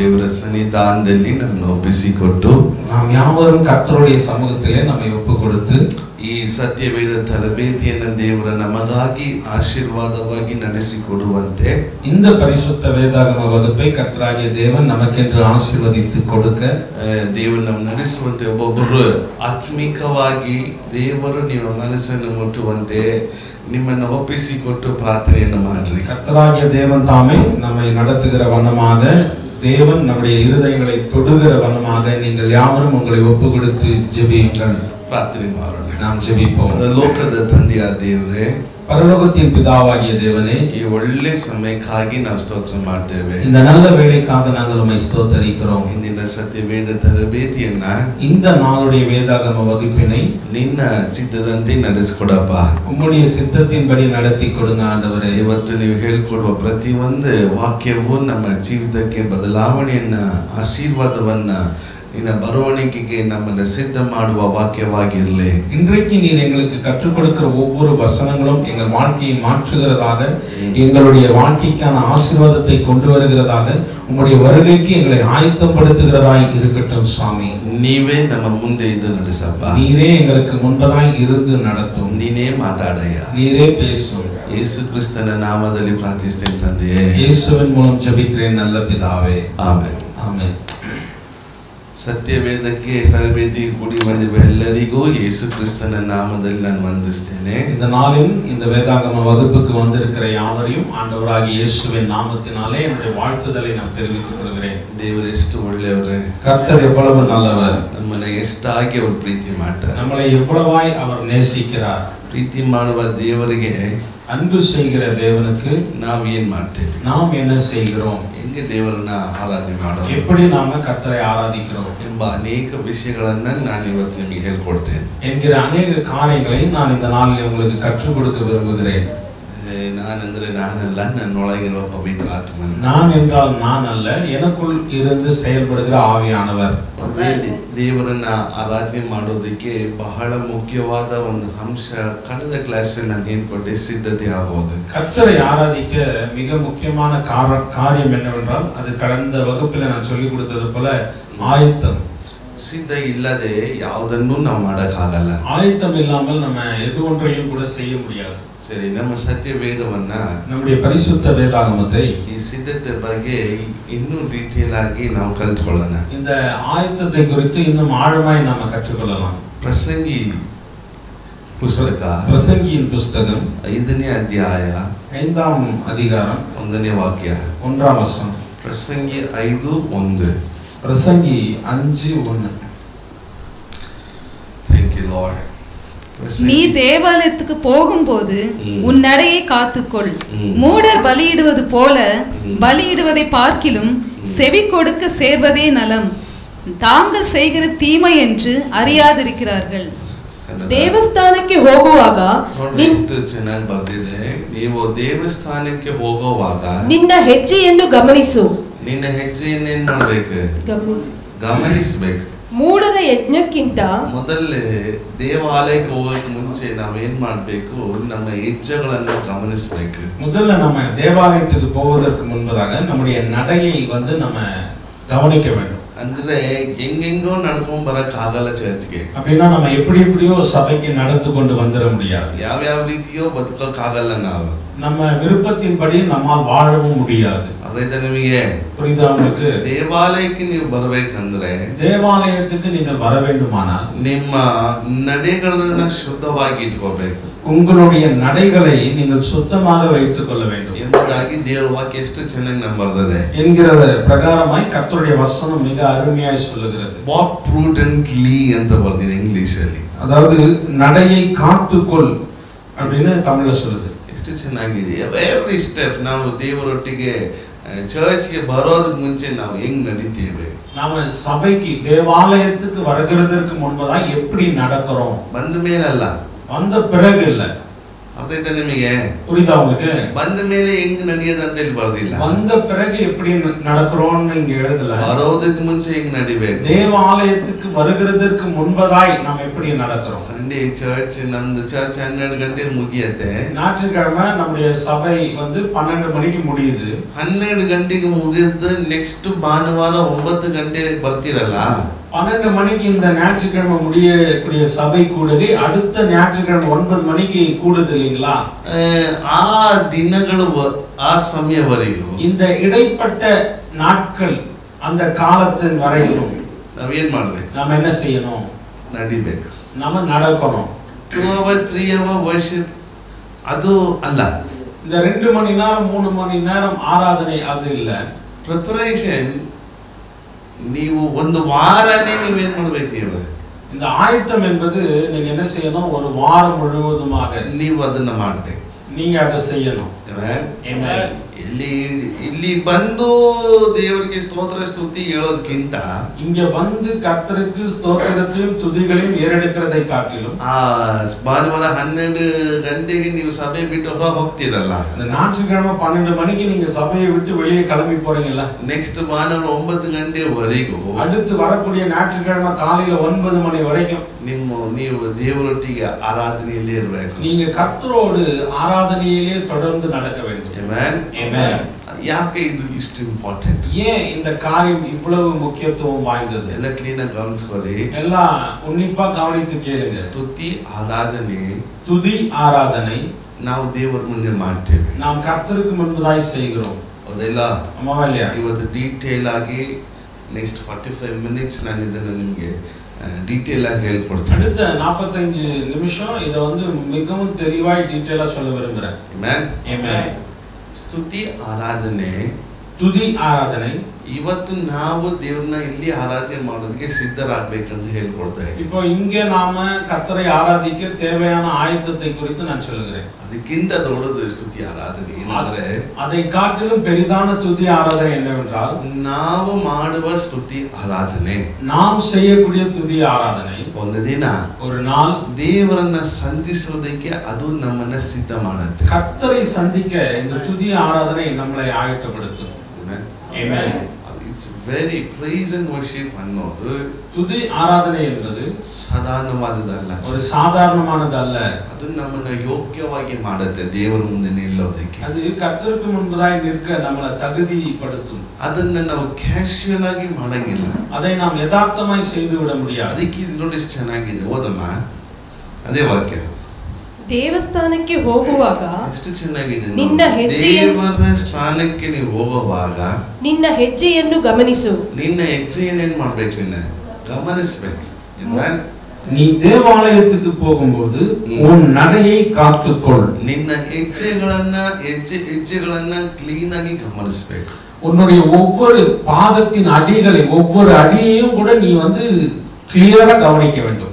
ದೇವರ ಸನ್ನಿಧಾನದಲ್ಲಿ ನನ್ನ ಒಪ್ಪಿಸಿಕೊಟ್ಟು நாம் யாவரும் கர்த்தருடைய சமூகத்திலே நம்மை ஒப்பு கொடுத்து ಈ ಸತ್ಯವೇದ ತರಬೇತಿಯನ್ನು ದೇವರ ನಮಗಾಗಿ ಆಶೀರ್ವಾದವಾಗಿ ನಡೆಸಿಕೊಡುವಂತೆ இந்த பரிசுத்த வேதாகம வகுப்பை கர்த்தராகிய தேவன் நமக்கென்று ஆசீர்வதித்து கொடுக்க ಆ, ದೇವರು ನಮ್ಮ ನಡೆಸುವಂತೆ ಒಬ್ಬೊಬ್ಬರು ಆತ್ಮಿಕವಾಗಿ ದೇವರು ನಿಮ್ಮ ಮನಸ್ಸನ್ನು ಮುಟ್ಟುವಂತೆ ನಿಮ್ಮನ್ನು ಒಪ್ಪಿಸಿಕೊಟ್ಟು ಪ್ರಾರ್ಥನೆಯನ್ನು ಮಾಡ್ರಿ கர்த்தராகிய தேவன் தாமே நம்மை நடத்துகிற வண்ணமாக தேவன் நம்முடைய இருதயங்களை தொடுகிற வண்ணமாக நீங்கள் யாவரும் உங்களை ஒப்பு கொடுத்து ஜெபியுங்கள் ಪ್ರಾರ್ಥನೆ ಮಾಡೋಣ நாம் ஜெபிப்போம் ಲೋಕದ ತಂದೆಯ ದೇವರೇ பரலோகத்தின் பிதாவாகிய தேவனே ಈ ಒಳ್ಳೆ ಸಮಯಕ್ಕಾಗಿ ನಾವು ಸ್ತೋತ್ರ ಮಾಡ್ತೇವೆ இந்த நல்ல வேலைக்காக நாங்கள் உம்மை ஸ்தோத்தரிக்கிறோம் ಇಂದಿನ ಸತ್ಯವೇದ ತರಬೇತಿಯನ್ನ இந்த நாளுடைய வேதாகம வகுப்பினை ನಿನ್ನ ಚಿತ್ತದಂತೆ ನಡೆಸ್ಕೊಡಪ್ಪ உம்முடைய சித்தத்தின்படி நடத்தி கொடுங்க ஆண்டவரೇ ಇವತ್ತು ನೀವು ಹೇಳ್ಕೊಡುವ ಪ್ರತಿಯೊಂದು ವಾಕ್ಯವು ನಮ್ಮ ಜೀವಿತಕ್ಕೆ ಬದಲಾವಣೆಯನ್ನ ಆಶೀರ್ವಾದವನ್ನ ನಿನ್ನ ಬರವಣಿಗೆಗೆ ನಮ್ಮನ್ನು ಸಿದ್ಧ ಮಾಡುವ ವಾಕ್ಯವಾಗಿರಲಿ இன்றைக்கு நீர் எங்களுக்கு கற்றுக் கொடுக்கிற ஒவ்வொரு வசனங்களும் எங்கள் வாழ்க்கையை மாற்றுகிறதாக எங்களுடைய வாழ்க்கைக்கான ஆசீர்வாதத்தை கொண்டு வருகிறதாக உம்முடைய வருகைக்கு எங்களை ஆயத்தப்படுத்துகிறதாய் இருக்கட்டும் சுவாமி ನೀವೇ ನಮ್ಮ ಮುಂದೆ ಇದ್ದು ನಡೆಸಪ್ಪ நீரே எங்களுக்கு முன்பதாய் இருந்து நடத்தும் ನೀನೇ ಮಾತಾಡಯ್ಯ நீரே பேசும் ಯೇಸು ಕ್ರಿಸ್ತನ ನಾಮದಲ್ಲಿ ಪ್ರಾರ್ಥಿಸ್ತೇನೆ ತಂದೆಯೇ இயேசுவின் மூலம் ஜெபிக்கிறேன் நல்ல பிதாவே ಆಮೇಲೆ ஆமென் ಸತ್ಯವೇದಕ್ಕೆ ತರಬೇತಿ ಕೂಡಿ ಬಂದಿರುವ ಎಲ್ಲರಿಗೂ ಯೇಸು ಕ್ರಿಸ್ತನ ನಾಮದಲ್ಲಿ ನಾನು ವಂದಿಸ್ತೇನೆ இந்த நாளில் இந்த வேதாகம வகுப்புக்கு வந்திருக்கிற யாவரையும் ஆண்டவராகிய இயேசுவின் நாமத்தினாலே என்னுடைய வாழ்த்துதலை நான் தெரிவித்துக் கொள்கிறேன் ದೇವರು ಎಷ್ಟು ಒಳ್ಳೆಯವರೇ கர்த்தர் எவ்வளவு நல்லவர் ನಮ್ಮನ್ನ ಎಷ್ಟಾಗಿ ಅವರು ಪ್ರೀತಿ ಮಾಡ್ತಾರೆ நம்மளை எவ்வளவாய் அவர் நேசிக்கிறார் ಪ್ರೀತಿ ಮಾಡುವ ದೇವರಿಗೆ அன்பு செய்கிற தேவனுக்கு ನಾವು ಏನ್ ಮಾಡ್ತೇವೆ நாம் என்ன செய்கிறோம் ಹೆಂಗೆ ದೇವರನ್ನ ಆರಾಧನೆ ಮಾಡೋದು எப்படி நாம கர்த்தரை ஆராதிக்கிறோம் ಎಂಬ ಅನೇಕ ವಿಷಯಗಳನ್ನ ನಾನು ಇವತ್ತು ನಿಮಗೆ ಹೇಳ್ಕೊಡ್ತೇನೆ என்கிற அநேக காரியங்களை நான் இந்த நாளில் உங்களுக்கு கற்றுக் கொடுக்க விரும்புகிறேன் ಏ, ನಾನಂದ್ರೆ ನಾನಲ್ಲ ನನ್ನೊಳಗಿರುವ ಪವಿತ್ರ ಆತ್ಮನ நான் என்றால் நான் அல்ல எனக்குள் இருந்து செயல்படுகிற ஆவியானவர் ದೇ- ದೇವರನ್ನ ಆರಾಧನೆ ಮಾಡೋದಕ್ಕೆ ಬಹಳ ಮುಖ್ಯವಾದ ಒಂದು ಅಂಶ ಕಳೆದ ಕ್ಲಾಸ್ ನಾನು ಹೇಳ್ಕೊಟ್ಟೆ ಸಿದ್ಧತೆ ಆಗೋದು கர்த்தரை ஆராதிக்க மிக முக்கியமான கார- காரியம் என்னவென்றால் அது கடந்த வகுப்பில் நான் சொல்லிக் கொடுத்தது போல ஆயத்தம் ಸಿದ್ಧ ಇಲ್ಲದೆ ಯಾವುದನ್ನೂ ನಾವು ಮಾಡೋಕ್ಕಾಗಲ್ಲ ஆயத்தம் இல்லாமல் நம்ம எது ஒன்றையும் கூட செய்ய முடியாது ಸರಿ ನಮ್ಮ ಸತ್ಯ ವೇದವನ್ನ நம்முடைய பரிசுத்த வேதாகமத்தை ಈ ಸಿದ್ಧತೆ ಬಗ್ಗೆ ಇನ್ನೂ ಡೀಟೇಲ್ ಆಗಿ ನಾವು ಕಲ್ತ್ಕೊಳ್ಳೋಣ இந்த ஆயத்தத்தை குறித்து இன்னும் ஆழமாய் நாம கற்றுக்கொள்ளலாம் ಪ್ರಸಂಗಿ ಪುಸ್ತಕ பிரசங்கியின் புஸ்தகம் ಐದನೇ ಅಧ್ಯಾಯ ஐந்தாம் அதிகாரம் ಒಂದನೇ ವಾಕ್ಯ ஒன்றாம் வசனம் ಪ್ರಸಂಗಿ ಐದು ಒಂದು பிரசங்கி அஞ்சு ஒன்று ಥ್ಯಾಂಕ್ ಯು ಲಾರ್ಡ್ நீ தேவாலயத்துக்கு போகும்போது ம். உன் நடையை காத்துக்கொள் ம். மூடர் பலியிடுவது போல ம். பலியிடுவதை பார்க்கிலும் செவி கொடுக்க சேர்வதே நலம் தாங்கள் செய்கிற தீமை என்று அறியாதிருக்கிறார்கள் ದೇವಸ್ಥಾನಕ್ಕೆ ಹೋಗುವಾಗ ನೋಡಿ ನಿನ್- ಎಷ್ಟು ಚೆನ್ನಾಗಿ ಬರ್ದಿದೆ ನೀವು ದೇವಸ್ಥಾನಕ್ಕೆ ಹೋಗೋವಾಗ ನಿನ್ನ ಹೆಜ್ಜೆಯನ್ನು ಗಮನಿಸು ನಿನ್ನ ಹೆಜ್ಜೆಯನ್ನ ಏನ್ ಮಾಡ್ಬೇಕು ಗಮನಿಸು ಗಮನಿಸ್ಬೇಕು ಮೂಢರ ಯಜ್ಞಕ್ಕಿಂತ ಮೊದಲೇ ದೇವಾಲಯಕ್ಕೆ ಹೋಗೋಕೆ ಮುಂಚೆ ನಾವೇನ್ ಮಾಡ್ಬೇಕು ನಮ್ಮ ಹೆಜ್ಜೆಗಳನ್ನ ಗಮನಿಸ್ಬೇಕು முதல்ல நம்ம தேவாலயத்துக்கு போவதற்கு முன்பதாக நம்முடைய நடையை வந்து நம்ம கவனிக்க வேண்டும் ಅಂದ್ರೆ ಹೆಂಗೆಂಗೋ ನಡ್ಕೊಂಡ್ ಬರಕ್ ಆಗಲ್ಲ ಚರ್ಚ್ಗೆ அப்படின்னா நம்ம எப்படி எப்படியோ சபைக்கு நடந்து கொண்டு வந்துட முடியாது ಯಾವ್ಯಾವ ರೀತಿಯೋ ಬದುಕಕ್ ಆಗಲ್ಲ ನಾವು நம்ம விருப்பத்தின்படி நம்மால் வாழவும் முடியாது ಅದೈತೆ ನಿಮಗೆ புரியுதா உங்களுக்கு ದೇವಾಲಯಕ್ಕೆ ನೀವು ಬರ್ಬೇಕಂದ್ರೆ தேவாலயத்துக்கு நீங்கள் வர வேண்டுமானால் ನಿಮ್ಮ ನಡೆಗಳನ್ನ ಶುದ್ಧವಾಗಿ ಇಟ್ಕೋಬೇಕು உங்களுடைய நடைகளை நீங்கள் சுத்தமாக வைத்துக் கொள்ள வேண்டும் ಎಂಬುದಾಗಿ ದೇವರ ವಾಕ್ಯ ಎಷ್ಟು ಚೆನ್ನಾಗಿ ನಮ್ ಬರ್ದದೆ என்கிற பிரகாரமாய் கர்த்தருடைய வசனம் மிக அருமையாய் சொல்லுகிறது ವಾಕ್ ಪ್ರೂಡೆಂಟ್ಲಿ ಅಂತ ಬರ್ದಿದೆ ಇಂಗ್ಲಿಷ್ ಅಲ್ಲಿ அதாவது நடையை காத்துக்கொள் அப்படின்னு தமிழ்ல சொல்லுது ಎಷ್ಟು ಚೆನ್ನಾಗಿದೆ ಎವ್ರಿ ಸ್ಟೆಪ್ ನಾವು ದೇವರೊಟ್ಟಿಗೆ ಚರ್ಚ್ಗೆ ಬರೋದಕ್ಕೆ ಮುಂಚೆ ನಾವು ಹೆಂಗ್ ನಡೀತೇವೆ நாம சபைக்கு தேவாலயத்துக்கு வருகிறதற்கு முன்பதான் எப்படி நடக்கிறோம் ಬಂದ ಮೇಲಲ್ಲ வந்த பிறகு இல்ல ಅರ್ಥ ಆಯ್ತಾ ನಿಮಗೆ புரியுதா உங்களுக்கு ಬಂದ ಮೇಲೆ ಹೆಂಗ್ ನಡೆಯೋದು ಅಂತ ಹೇಳಿ ಬರ್ದಿಲ್ಲ வந்த பிறகு எப்படி ந- நடக்கிறோம்னு இங்க எழுதல ಬರೋದಕ್ಕೆ ಮುಂಚೆ ಹೆಂಗ್ ನಡಿಬೇಕು தேவாலயத்துக்கு வருகிறதற்கு முன்பதாய் நாம் எப்படி நடக்கிறோம் ಸಂಡೇ ಚರ್ಚ್ ನಮ್ದು ಚರ್ಚ್ ಹನ್ನೆರಡು ಗಂಟೆಗೆ ಮುಗಿಯತ್ತೆ ஞாயிற்றுக்கிழமை நம்முடைய சபை வந்து பன்னெண்டு மணிக்கு முடியுது ಹನ್ನೆರಡು ಗಂಟೆಗೆ ಮುಗಿದು ನೆಕ್ಸ್ಟ್ ಭಾನುವಾರ ಒಂಬತ್ತು ಗಂಟೆಗೆ ಬರ್ತೀರಲ್ಲ பன்னெண்டு மணிக்கு இந்த ஞாயிற்றுக்கிழமை முடியக்கூடிய சபை கூடுது அடுத்த ஞாயிற்றுக்கிழமை ஒன்பது மணிக்கு கூடுது இல்லைங்களா ಆ, ಆ ದಿನಗಳು ವ- ಆ ಸಮಯವರೆಗೂ இந்த இடைப்பட்ட நாட்கள் அந்த காலத்தின் வரையிலும் ನಾವೇನ್ ಮಾಡ್ಬೇಕು நாம் என்ன செய்யணும் ನಡಿಬೇಕು நம்ம நடக்கணும் two hour three hour worship ಅದು ಅಲ್ಲ இந்த ரெண்டு மணி நேரம் மூணு மணி நேரம் ஆராதனை அது இல்ல ಪ್ರಿಪರೇಷನ್ ನೀವು ಒಂದು ವಾರನೇ ನೀವೇನ್ ಮಾಡ್ಬೇಕು ನೀವು இந்த ஆயத்தம் என்பது நீங்க என்ன செய்யணும் ஒரு வாரம் முழுவதுமாக ನೀವು ಅದನ್ನ ಮಾಡ್ಬೇಕು நீங்க அதை செய்யணும் Amen? Amen. ಇಲ್ಲಿ ಇಲ್ಲಿ ಬಂದು ದೇವರಿಗೆ ಸ್ತೋತ್ರ ಸ್ತುತಿ ಹೇಳೋದಕ್ಕಿಂತ இங்க வந்து கர்த்தருக்கு ஸ்தோத்திரத்தையும் துதிகளையும் ஏறெடுக்கிறதை காட்டிலும் ಆ ಭಾನುವಾರ ಹನ್ನೆರಡು ಗಂಟೆಗೆ ನೀವು ಸಭೆ ಬಿಟ್ಟು ಹೊರ ಹೋಗ್ತೀರಲ್ಲ இந்த ஞாயிற்றுக்கிழமை பன்னெண்டு மணிக்கு நீங்க சபையை விட்டு வெளியே கிளம்பி போறீங்கல்ல ನೆಕ್ಸ್ಟ್ ಭಾನುವಾರ ಒಂಬತ್ತು ಗಂಟೆವರೆಗೂ அடுத்து வரக்கூடிய ஞாயிற்றுக்கிழமை காலையில ஒன்பது மணி வரைக்கும் ನಿಮ್ಮ ನೀವು ದೇವರೊಟ್ಟಿಗೆ ಆರಾಧನೆಯಲ್ಲೇ ಇರಬೇಕು நீங்க கர்த்தரோடு ஆராதனையிலே தொடர்ந்து நடக்க வேண்டும் Amen? Amen. ಯಾಕೆ ಇದು ಇಷ್ಟು ಇಂಪಾರ್ಟೆಂಟ್ ஏன் இந்த காரியம் இவ்வளவு முக்கியத்துவம் வாய்ந்தது ಎಲ್ಲ ಕ್ಲೀನ್ ಆಗಿ ಗಮನಿಸ್ಕೊಳ್ಳಿ எல்லாம் உன்னிப்பா கவனித்து கேளுங்க ಸ್ತುತಿ ಆರಾಧನೆ துதி ஆராதனை ನಾವು ದೇವರ ಮುಂದೆ ಮಾಡ್ತೇವೆ நாம் கர்த்தருக்கு முன்பதாய் செய்கிறோம் ಹೌದಲ್ಲ ஆமாவா இல்லையா ಇವತ್ತು ಡೀಟೇಲ್ ಆಗಿ ನೆಕ್ಸ್ಟ್ ಫಾರ್ಟಿ ಫೈವ್ ಮಿನಿಟ್ಸ್ ನಾನು ಇದನ್ನು ನಿಮಗೆ ಡೀಟೇಲ್ ಆಗಿ ಹೇಳ್ಕೊಡ್ತೇನೆ அடுத்த நாற்பத்தஞ்சு நிமிஷம் இதை வந்து மிகவும் தெளிவாய் டீட்டெயிலா சொல்ல விரும்புறேன் Amen? Amen. ಸ್ತುತಿ ಆರಾಧನೆ துதி ஆராதனை ಇವತ್ತು ನಾವು ದೇವ್ರನ್ನ ಇಲ್ಲಿ ಆರಾಧನೆ ಮಾಡೋದಕ್ಕೆ ಸಿದ್ಧರಾಗಬೇಕಂತ ಹೇಳ್ಕೊಡ್ತಾ ಇದ್ದೀನಿ இப்போ இங்க நாம கர்த்தரை ஆராதிக்க தேவையான ஆயத்தத்தை குறித்து நான் சொல்லுகிறேன் ಅದಕ್ಕಿಂತ ದೊಡ್ಡದು ಸ್ತುತಿ ಆರಾಧನೆ ಏನಂದ್ರೆ அதை காட்டிலும் பெரிதான துதி ஆராதனை என்னவென்றால் ನಾವು ಮಾಡುವ ಸ್ತುತಿ ಆರಾಧನೆ நாம் செய்யக்கூடிய துதி ஆராதனை ಒಂದು ದಿನ ஒரு நாள் ದೇವರನ್ನ ಸಂಧಿಸೋದಕ್ಕೆ ಅದು ನಮ್ಮನ್ನ ಸಿದ್ಧ ಮಾಡುತ್ತೆ கர்த்தரை சந்திக்க இந்த துதி ஆராதனை நம்மளை ஆயத்தப்படுத்தும் Amen. It's very praise and worship ಅನ್ನೋದು துதி ஆராதனை என்பது ಸಾಧಾರಣವಾದದಲ್ಲ ஒரு சாதாரணமானது அல்ல ಅದು ನಮ್ಮನ್ನ ಯೋಗ್ಯವಾಗಿ ಮಾಡುತ್ತೆ ದೇವರ ಮುಂದೆ ನಿಲ್ಲೋದಕ್ಕೆ அது கர்த்தருக்கு முன்பதாய் நிற்க நம்மளை தகுதிப்படுத்தும் ಅದನ್ನ ನಾವು ಕ್ಯಾಶುಯಲ್ ಆಗಿ ಮಾಡಂಗಿಲ್ಲ அதை நாம் யதார்த்தமாய் செய்து விட முடியாது ಅದಕ್ಕೆ ಇದು ನೋಡಿ ಎಷ್ಟು ಚೆನ್ನಾಗಿದೆ ಓದಮ್ಮ ಅದೇ ವಾಕ್ಯ ದೇವಸ್ಥಾನಕ್ಕೆ ಹೋಗುವಾಗ ಎಷ್ಟು ಚೆನ್ನಾಗಿದೆ ನೋಡಿ. ನಿನ್ನ ಹೆಜ್ಜೆಯನ್ನು- ದೇವರ ಸ್ಥಾನಕ್ಕೆ ನೀವು ಹೋಗುವಾಗ ನಿನ್ನ ಹೆಜ್ಜೆಯನ್ನು ಗಮನಿಸು ನಿನ್ನ ಹೆಜ್ಜೆಯನ್ನು ಏನ್ ಮಾಡ್ಬೇಕು ನಿನ್ನ ಗಮನಿಸ್ಬೇಕು Amen? நீ தேவாலயத்துக்கு போகும்போது உன் நடையை காத்துக்கொள் ನಿನ್ನ ಹೆಜ್ಜೆಗಳನ್ನ ಹೆಜ್ಜೆ ಹೆಜ್ಜೆಗಳನ್ನ ಕ್ಲೀನ್ ಆಗಿ ಗಮನಿಸ್ಬೇಕು உன்னுடைய ஒவ்வொரு பாதத்தின் அடிகளை ஒவ்வொரு அடியையும் கூட நீ வந்து கிளியரா கவனிக்க வேண்டும்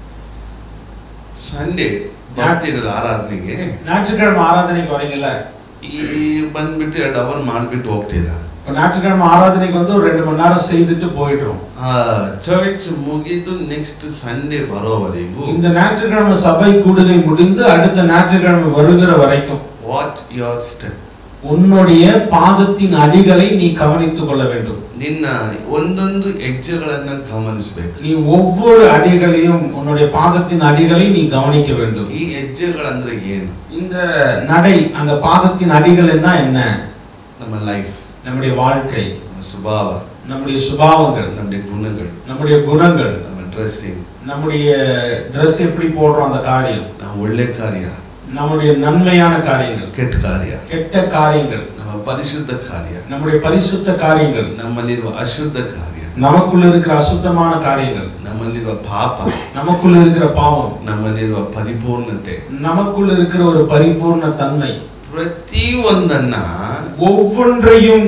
ಸಂಡೇ ಬರ್ತೀರಲ್ಲ ಆರಾಧನೆಗೆ ஞாயிற்றுக்கிழமை ஆராதனைக்கு வரீங்கல்ல ಈ ಬಂದ್ಬಿಟ್ಟು ಎರಡು ಅವರ್ ಮಾಡ್ಬಿಟ್ಟು ಹೋಗ್ತೀರಾ இப்ப ஞாயிற்றுக்கிழமை ஆராதனைக்கு வந்து ஒரு ரெண்டு மணி நேரம் செய்துட்டு போயிடுறோம் ಆ ಚರ್ಚ್ ಮುಗಿದು ನೆಕ್ಸ್ಟ್ ಸಂಡೇ ಬರೋವರೆಗೂ இந்த ஞாயிற்றுக்கிழமை சபை கூடுகை முடிந்து அடுத்த ஞாயிற்றுக்கிழமை வருகிற வரைக்கும் ವಾಚ್ ಯೋರ್ ಸ್ಟೆಪ್ உன்னுடைய பாதத்தின் அடிகளை நீ கவனித்துக் கொள்ள வேண்டும் ನಿನ್ನ ಒಂದೊಂದು ಹೆಜ್ಜೆಗಳನ್ನ ಗಮನಿಸ್ಬೇಕು நீ ஒவ்வொரு அடிகளையும் உன்னுடைய பாதத்தின் அடிகளை நீ கவனிக்க வேண்டும் ಈ ಹೆಜ್ಜೆಗಳಂದ್ರೆ ಏನು இந்த நடை அந்த பாதத்தின் அடிகள்னா என்ன ನಮ್ಮ ಲೈಫ್ நம்முடைய வாழ்க்கை ನಮ್ಮ ಸ್ವಭಾವ நம்முடைய சுபாவங்கள் ನಮ್ಮ ಗುಣಗಳು நம்முடைய குணங்கள் ನಮ್ಮ ಡ್ರೆಸ್ಸಿಂಗ್ நம்முடைய Dress எப்படி போடுறோம் அந்த காரியம் ನಾವು ಒಳ್ಳೆ ಕಾರ್ಯ நம்முடைய நன்மையான காரியங்கள் ಕೆಟ್ಟ ಕಾರ್ಯ கெட்ட காரியங்கள் ನಮ್ಮ ಪರಿಶುದ್ಧ ಕಾರ್ಯ நம்முடைய பரிசுத்த காரியங்கள் ನಮ್ಮಲ್ಲಿರುವ ಅಶುದ್ಧ ಕಾರ್ಯ நமக்குள்ள இருக்கிற அசுத்தமான காரியங்கள் ನಮ್ಮಲ್ಲಿರುವ ಪಾಪ நமக்குள்ள இருக்கிற பாவம் ನಮ್ಮಲ್ಲಿರುವ ಪರಿಪೂರ್ಣತೆ நமக்குள்ள இருக்கிற ஒரு பரிபூர்ண தன்மை ಪ್ರತಿಯೊಂದನ್ನ ஒவ்வொன்றையும்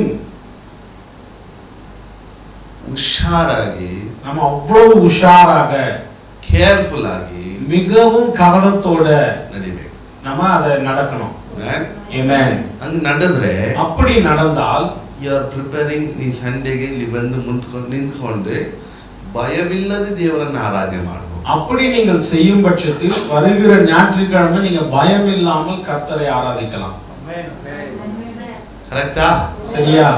ಹುಷಾರಾಗಿ நம்ம அவ்வளவு உஷாராக ಕೇರ್ಫುಲ್ ಆಗಿ மிகவும் கவனத்தோட ನಡಿಬೇಕು நம்ம அதை நடக்கணும் Amen? Amen. ಹಂಗ್ ನಡೆದ್ರೆ அப்படி நடந்தால் ಯು ಆರ್ ಪ್ರಿಪೇರಿಂಗ್ ನೀ ಸಂಡೇಗೆ ಇಲ್ಲಿ ಬಂದು ಮುಂದ್ಕೊಂಡು ನಿಂತ್ಕೊಂಡು ಭಯವಿಲ್ಲದೆ ದೇವರನ್ನ ಆರಾಧನೆ ಮಾಡಬಹುದು அப்படி நீங்கள் செய்யும் பட்சத்தில் வருகிற ஞாயிற்றுக்கிழமை நீங்க பயம் இல்லாமல் கர்த்தரை ஆராதிக்கலாம் ಕರೆಕ್ಟಾ சரியா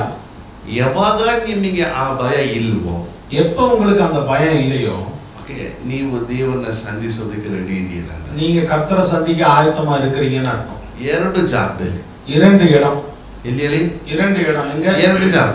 ಯಾವಾಗ ನಿಮಗೆ ಆ ಭಯ ಇಲ್ವೋ எப்ப உங்களுக்கு அந்த பயம் இல்லையோ ಓಕೆ ನೀವು ದೇವರನ್ನ ಸಂಧಿಸೋದಕ್ಕೆ ರೆಡಿ ಇದೀರಾ ಅಂತ நீங்க கர்த்தரை சந்திக்க ஆயத்தமா இருக்கிறீங்கன்னு அர்த்தம் ಎರಡು ಜಾಗದಲ್ಲಿ இரண்டு இடம் ಎಲ್ಲಿ ಹೇಳಿ இரண்டு இடம் எங்க ಎರಡು ಜಾಗ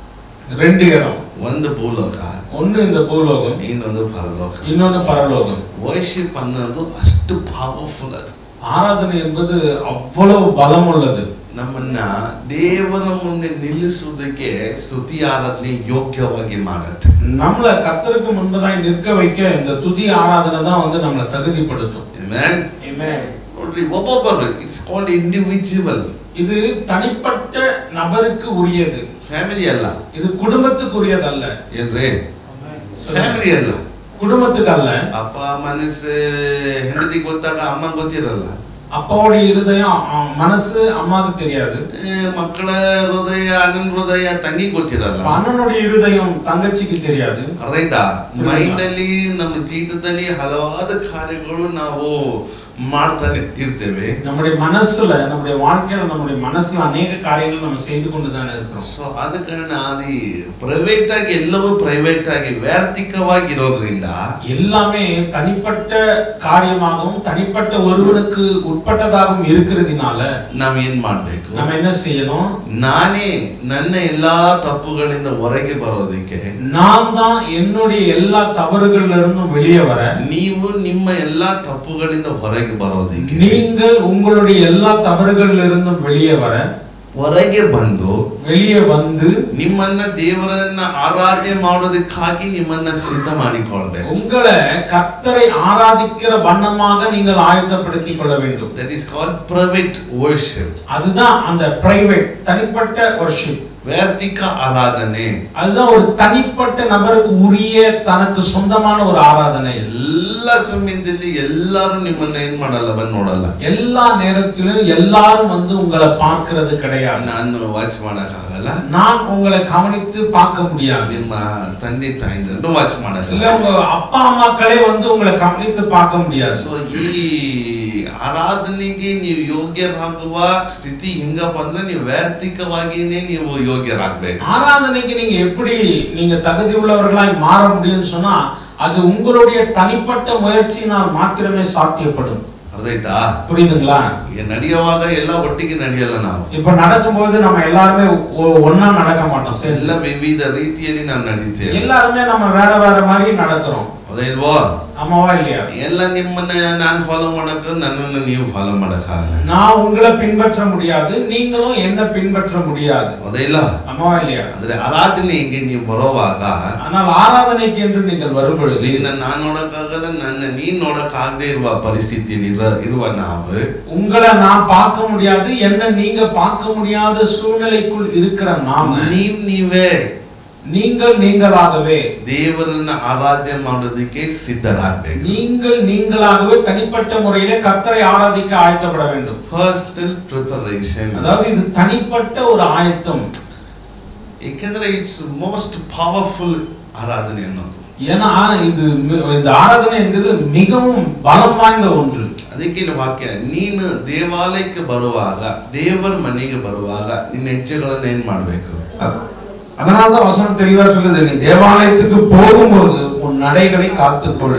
ரெண்டு இடம் ಒಂದು ಭೂಲೋಕ ஒண்ணு இந்த பூலோகம் ಇನ್ನೊಂದು ಪರಲೋಕ இன்னொன்னு பரலோகம் ವರ್ಷಿಪ್ ಅನ್ನೋದು ಅಷ್ಟು ಪವರ್ಫುಲ್ ಅದು ஆராதனை என்பது அவ்வளவு பலம் உள்ளது ನಮ್ಮನ್ನ ದೇವರ ಮುಂದೆ ನಿಲ್ಲಿಸುವುದಕ್ಕೆ ಸ್ತುತಿ ಆರಾಧನೆ ಯೋಗ್ಯವಾಗಿ ಮಾಡತ್ತೆ நம்மள கர்த்தருக்கு முன்பதாய் நிற்க வைக்க இந்த துதி ஆராதனை தான் வந்து நம்மளை தகுதிப்படுத்தும் Amen? Amen. ನೋಡ್ರಿ ಒಬ್ಬೊಬ್ಬರು ಇಟ್ಸ್ ಕಾಲ್ಡ್ ಇಂಡಿವಿಜುವಲ್ இது தனிப்பட்ட நபருக்கு உரியது ಫ್ಯಾಮಿಲಿ ಅಲ್ಲ இது குடும்பத்துக்குரியது அல்ல ಎಲ್ರಿ ಫ್ಯಾಮಿಲಿ ಅಲ್ಲ குடும்பத்துக்கு அல்ல ಅಪ್ಪ ಮನಸ್ಸು ಹೆಂಡತಿ ಗೊತ್ತಾಗ ಅಮ್ಮನ್ ಗೊತ್ತಿರಲ್ಲ அப்பாவுடைய இருதயம் அ- மனசு அம்மாவுக்கு தெரியாது ಏ, ಮಕ್ಕಳ ಹೃದಯ ಅಣ್ಣನ ಹೃದಯ ತಂಗಿ ಗೊತ್ತಿರಲ್ಲ அப்ப அண்ணனுடைய இருதயம் தங்கச்சிக்கு தெரியாது ರೈಟಾ ಮೈಂಡ್ ಅಲ್ಲಿ ನಮ್ಮ ಜೀವಿತದಲ್ಲಿ ಹಲವಾರು ಕಾರ್ಯಗಳು ನಾವು ಮಾಡ್ತಾನೆ ಇರ್ತೇವೆ நம்முடைய மனசுல நம்முடைய வாழ்க்கையில நம்முடைய மனசுல அநேக காரியங்கள் நம்ம செய்து கொண்டு தானே இருக்கிறோம் ಸೊ ಆದ ಕಾರಣ ಅದು ಪ್ರೈವೇಟ್ ಆಗಿ ಎಲ್ಲವೂ ಪ್ರೈವೇಟ್ ಆಗಿ ವ್ಯಾರ್ಥಿಕವಾಗಿರೋದ್ರಿಂದ எல்லாமே தனிப்பட்ட காரியமாகவும் தனிப்பட்ட ஒருவனுக்கு உட்பட்டதாகவும் இருக்கிறதுனால ನಾವ್ ಏನ್ ಮಾಡ್ಬೇಕು நம்ம என்ன செய்யணும் ನಾನೇ ನನ್ನ ಎಲ್ಲಾ ತಪ್ಪುಗಳಿಂದ ಹೊರಗೆ ಬರೋದಕ್ಕೆ நான் தான் என்னுடைய எல்லா தவறுகள்ல இருந்தும் வெளியே வர ನೀವು ನಿಮ್ಮ ಎಲ್ಲಾ ತಪ್ಪುಗಳಿಂದ ಹೊರಗೆ ಬರೋದಕ್ಕೆ நீங்கள் உங்களுடைய எல்லா தவறுகள்ல இருந்தும் வெளியே வர ಹೊರಗೆ ಬಂದು வெளியே வந்து ನಿಮ್ಮನ್ನ ದೇವರನ್ನ ಆರಾಧನೆ ಮಾಡೋದಕ್ಕಾಗಿ ನಿಮ್ಮನ್ನ ಸಿದ್ಧ ಮಾಡಿಕೊಳ್ಬೇಕು உங்களை கர்த்தரை ஆராதிக்கிற வண்ணமாக நீங்கள் ஆயத்தப்படுத்திக் கொள்ள வேண்டும் that is called private worship அதுதான் அந்த பிரைவேட் தனிப்பட்ட worship ವ್ಯಾರ್ಥಿಕ ಆರಾಧನೆ அதுதான் ஒரு தனிப்பட்ட நபருக்கு உரிய தனக்கு சொந்தமான ஒரு ஆராதனை ಎಲ್ಲ ಸಮಯದಲ್ಲಿ ಎಲ್ಲರೂ ನಿಮ್ಮನ್ನ ಏನ್ ಮಾಡಲ್ಲ ಬಂದ್ ನೋಡಲ್ಲ எல்லா நேரத்திலும் எல்லாரும் வந்து உங்களை பார்க்கிறது கிடையாது ನಾನು ವಾಚ್ ಮಾಡಕ್ಕಾಗಲ್ಲ நான் உங்களை கவனித்து பார்க்க முடியாது ನಿಮ್ಮ ತಂದೆ ತಾಯಿಂದನ್ನು ವಾಚ್ இல்ல ಮಾಡಕ್ಕಾಗಲ್ಲ உங்க அப்பா அம்மாக்களே வந்து உங்களை கவனித்து பார்க்க முடியாது ಸೊ ಈ ಆರಾಧನೆಗೆ ನೀವು ಯೋಗ್ಯರಾಗುವ ಸ್ಥಿತಿ ಹೆಂಗಪ್ಪ ಅಂದ್ರೆ ನೀವು ವ್ಯಾರ್ಥಿಕವಾಗಿನೇ ನೀವು ಯೋಗ್ಯರಾಗ್ಬೇಕು ஆராதனைக்கு நீங்க எப்படி நீங்க தகுதி உள்ளவர்களாய் மாற முடியும்னு சொன்னா அது உங்களுடைய தனிப்பட்ட முயற்சியினால் மாத்திரமே சாத்தியப்படும் ಅರ್ಧೈತಾ புரியுதுங்களா ಈಗ ನಡೆಯುವಾಗ ಎಲ್ಲ ಒಟ್ಟಿಗೆ ನಡೆಯಲ್ಲ ನಾವು இப்ப நடக்கும்போது நம்ம எல்லாருமே ஒ- ஒண்ணா நடக்க மாட்டோம் சரி ಎಲ್ಲ ವಿವಿಧ ರೀತಿಯಲ್ಲಿ ನಾವು ನಡೀತೇವೆ எல்லாருமே நம்ம வேற வேற மாதிரி நடக்கிறோம் ಹೌದಾ ಇಲ್ವೋ ஆமாவா இல்லையா ಎಲ್ಲ ನಿಮ್ಮನ್ನ ನಾನು ಫಾಲೋ ಮಾಡಕ ನನ್ನನ್ನು ನೀವು ಫಾಲೋ ಮಾಡಕ್ಕಾಗಲ್ಲ நான் உங்களை பின்பற்ற முடியாது நீங்களும் என்ன பின்பற்ற முடியாது ಹೌದಾ ಇಲ್ಲ ஆமாவா இல்லையா ಅಂದ್ರೆ ಆರಾಧನೆಗೆ ನೀವು ಬರೋವಾಗ ஆனால் ஆராதனைக்கு என்று நீங்கள் வரும் பொழுது ನಿನ್ನ ನಾನ್ ನೋಡಕ್ಕಾಗಲ್ಲ ನನ್ನ ನೀನ್ ನೋಡಕ್ಕಾಗದೆ ಇರುವ ಪರಿಸ್ಥಿತಿಯಲ್ಲಿ ಇರ- ಇರುವ ನಾವು உங்களை நான் பார்க்க முடியாது என்ன நீங்க பார்க்க முடியாத சூழ்நிலைக்குள் இருக்கிற நாம ನೀವ್ ನೀವೇ நீங்கள் நீங்களாகவே ದೇವರನ್ನ ಆರಾಧನೆ ಮಾಡೋದಕ್ಕೆ ಸಿದ್ಧರಾಗಬೇಕು நீங்கள் நீங்களாகவே தனிப்பட்ட முறையிலே கர்த்தரை ஆராதிக்க ஆயத்தப்பட வேண்டும் ಪರ್ಸನಲ್ ಪ್ರಿಪರೇಷನ್ அதாவது இது தனிப்பட்ட ஒரு ஆயத்தம் ಏಕೆಂದ್ರೆ ಇಟ್ಸ್ ಮೋಸ್ಟ್ ಪವರ್ಫುಲ್ ಆರಾಧನೆ ಅನ್ನೋದು ஏன்னா இது மி- இந்த ஆராதனை என்பது மிகவும் பலம் வாய்ந்த ஒன்று ಅದಕ್ಕೆ ಇಲ್ಲಿ ವಾಕ್ಯ ನೀನು ದೇವಾಲಯಕ್ಕೆ ಬರುವಾಗ ದೇವರ ಮನೆಗೆ ಬರುವಾಗ ನಿನ್ನ ಹೆಜ್ಜೆಗಳನ್ನ ಏನ್ ಮಾಡ್ಬೇಕು அதனாலதான் வசனம் தெளிவா சொல்லுது நீ தேவாலயத்துக்கு போகும்போது உன் நடைகளை காத்துக்கொள்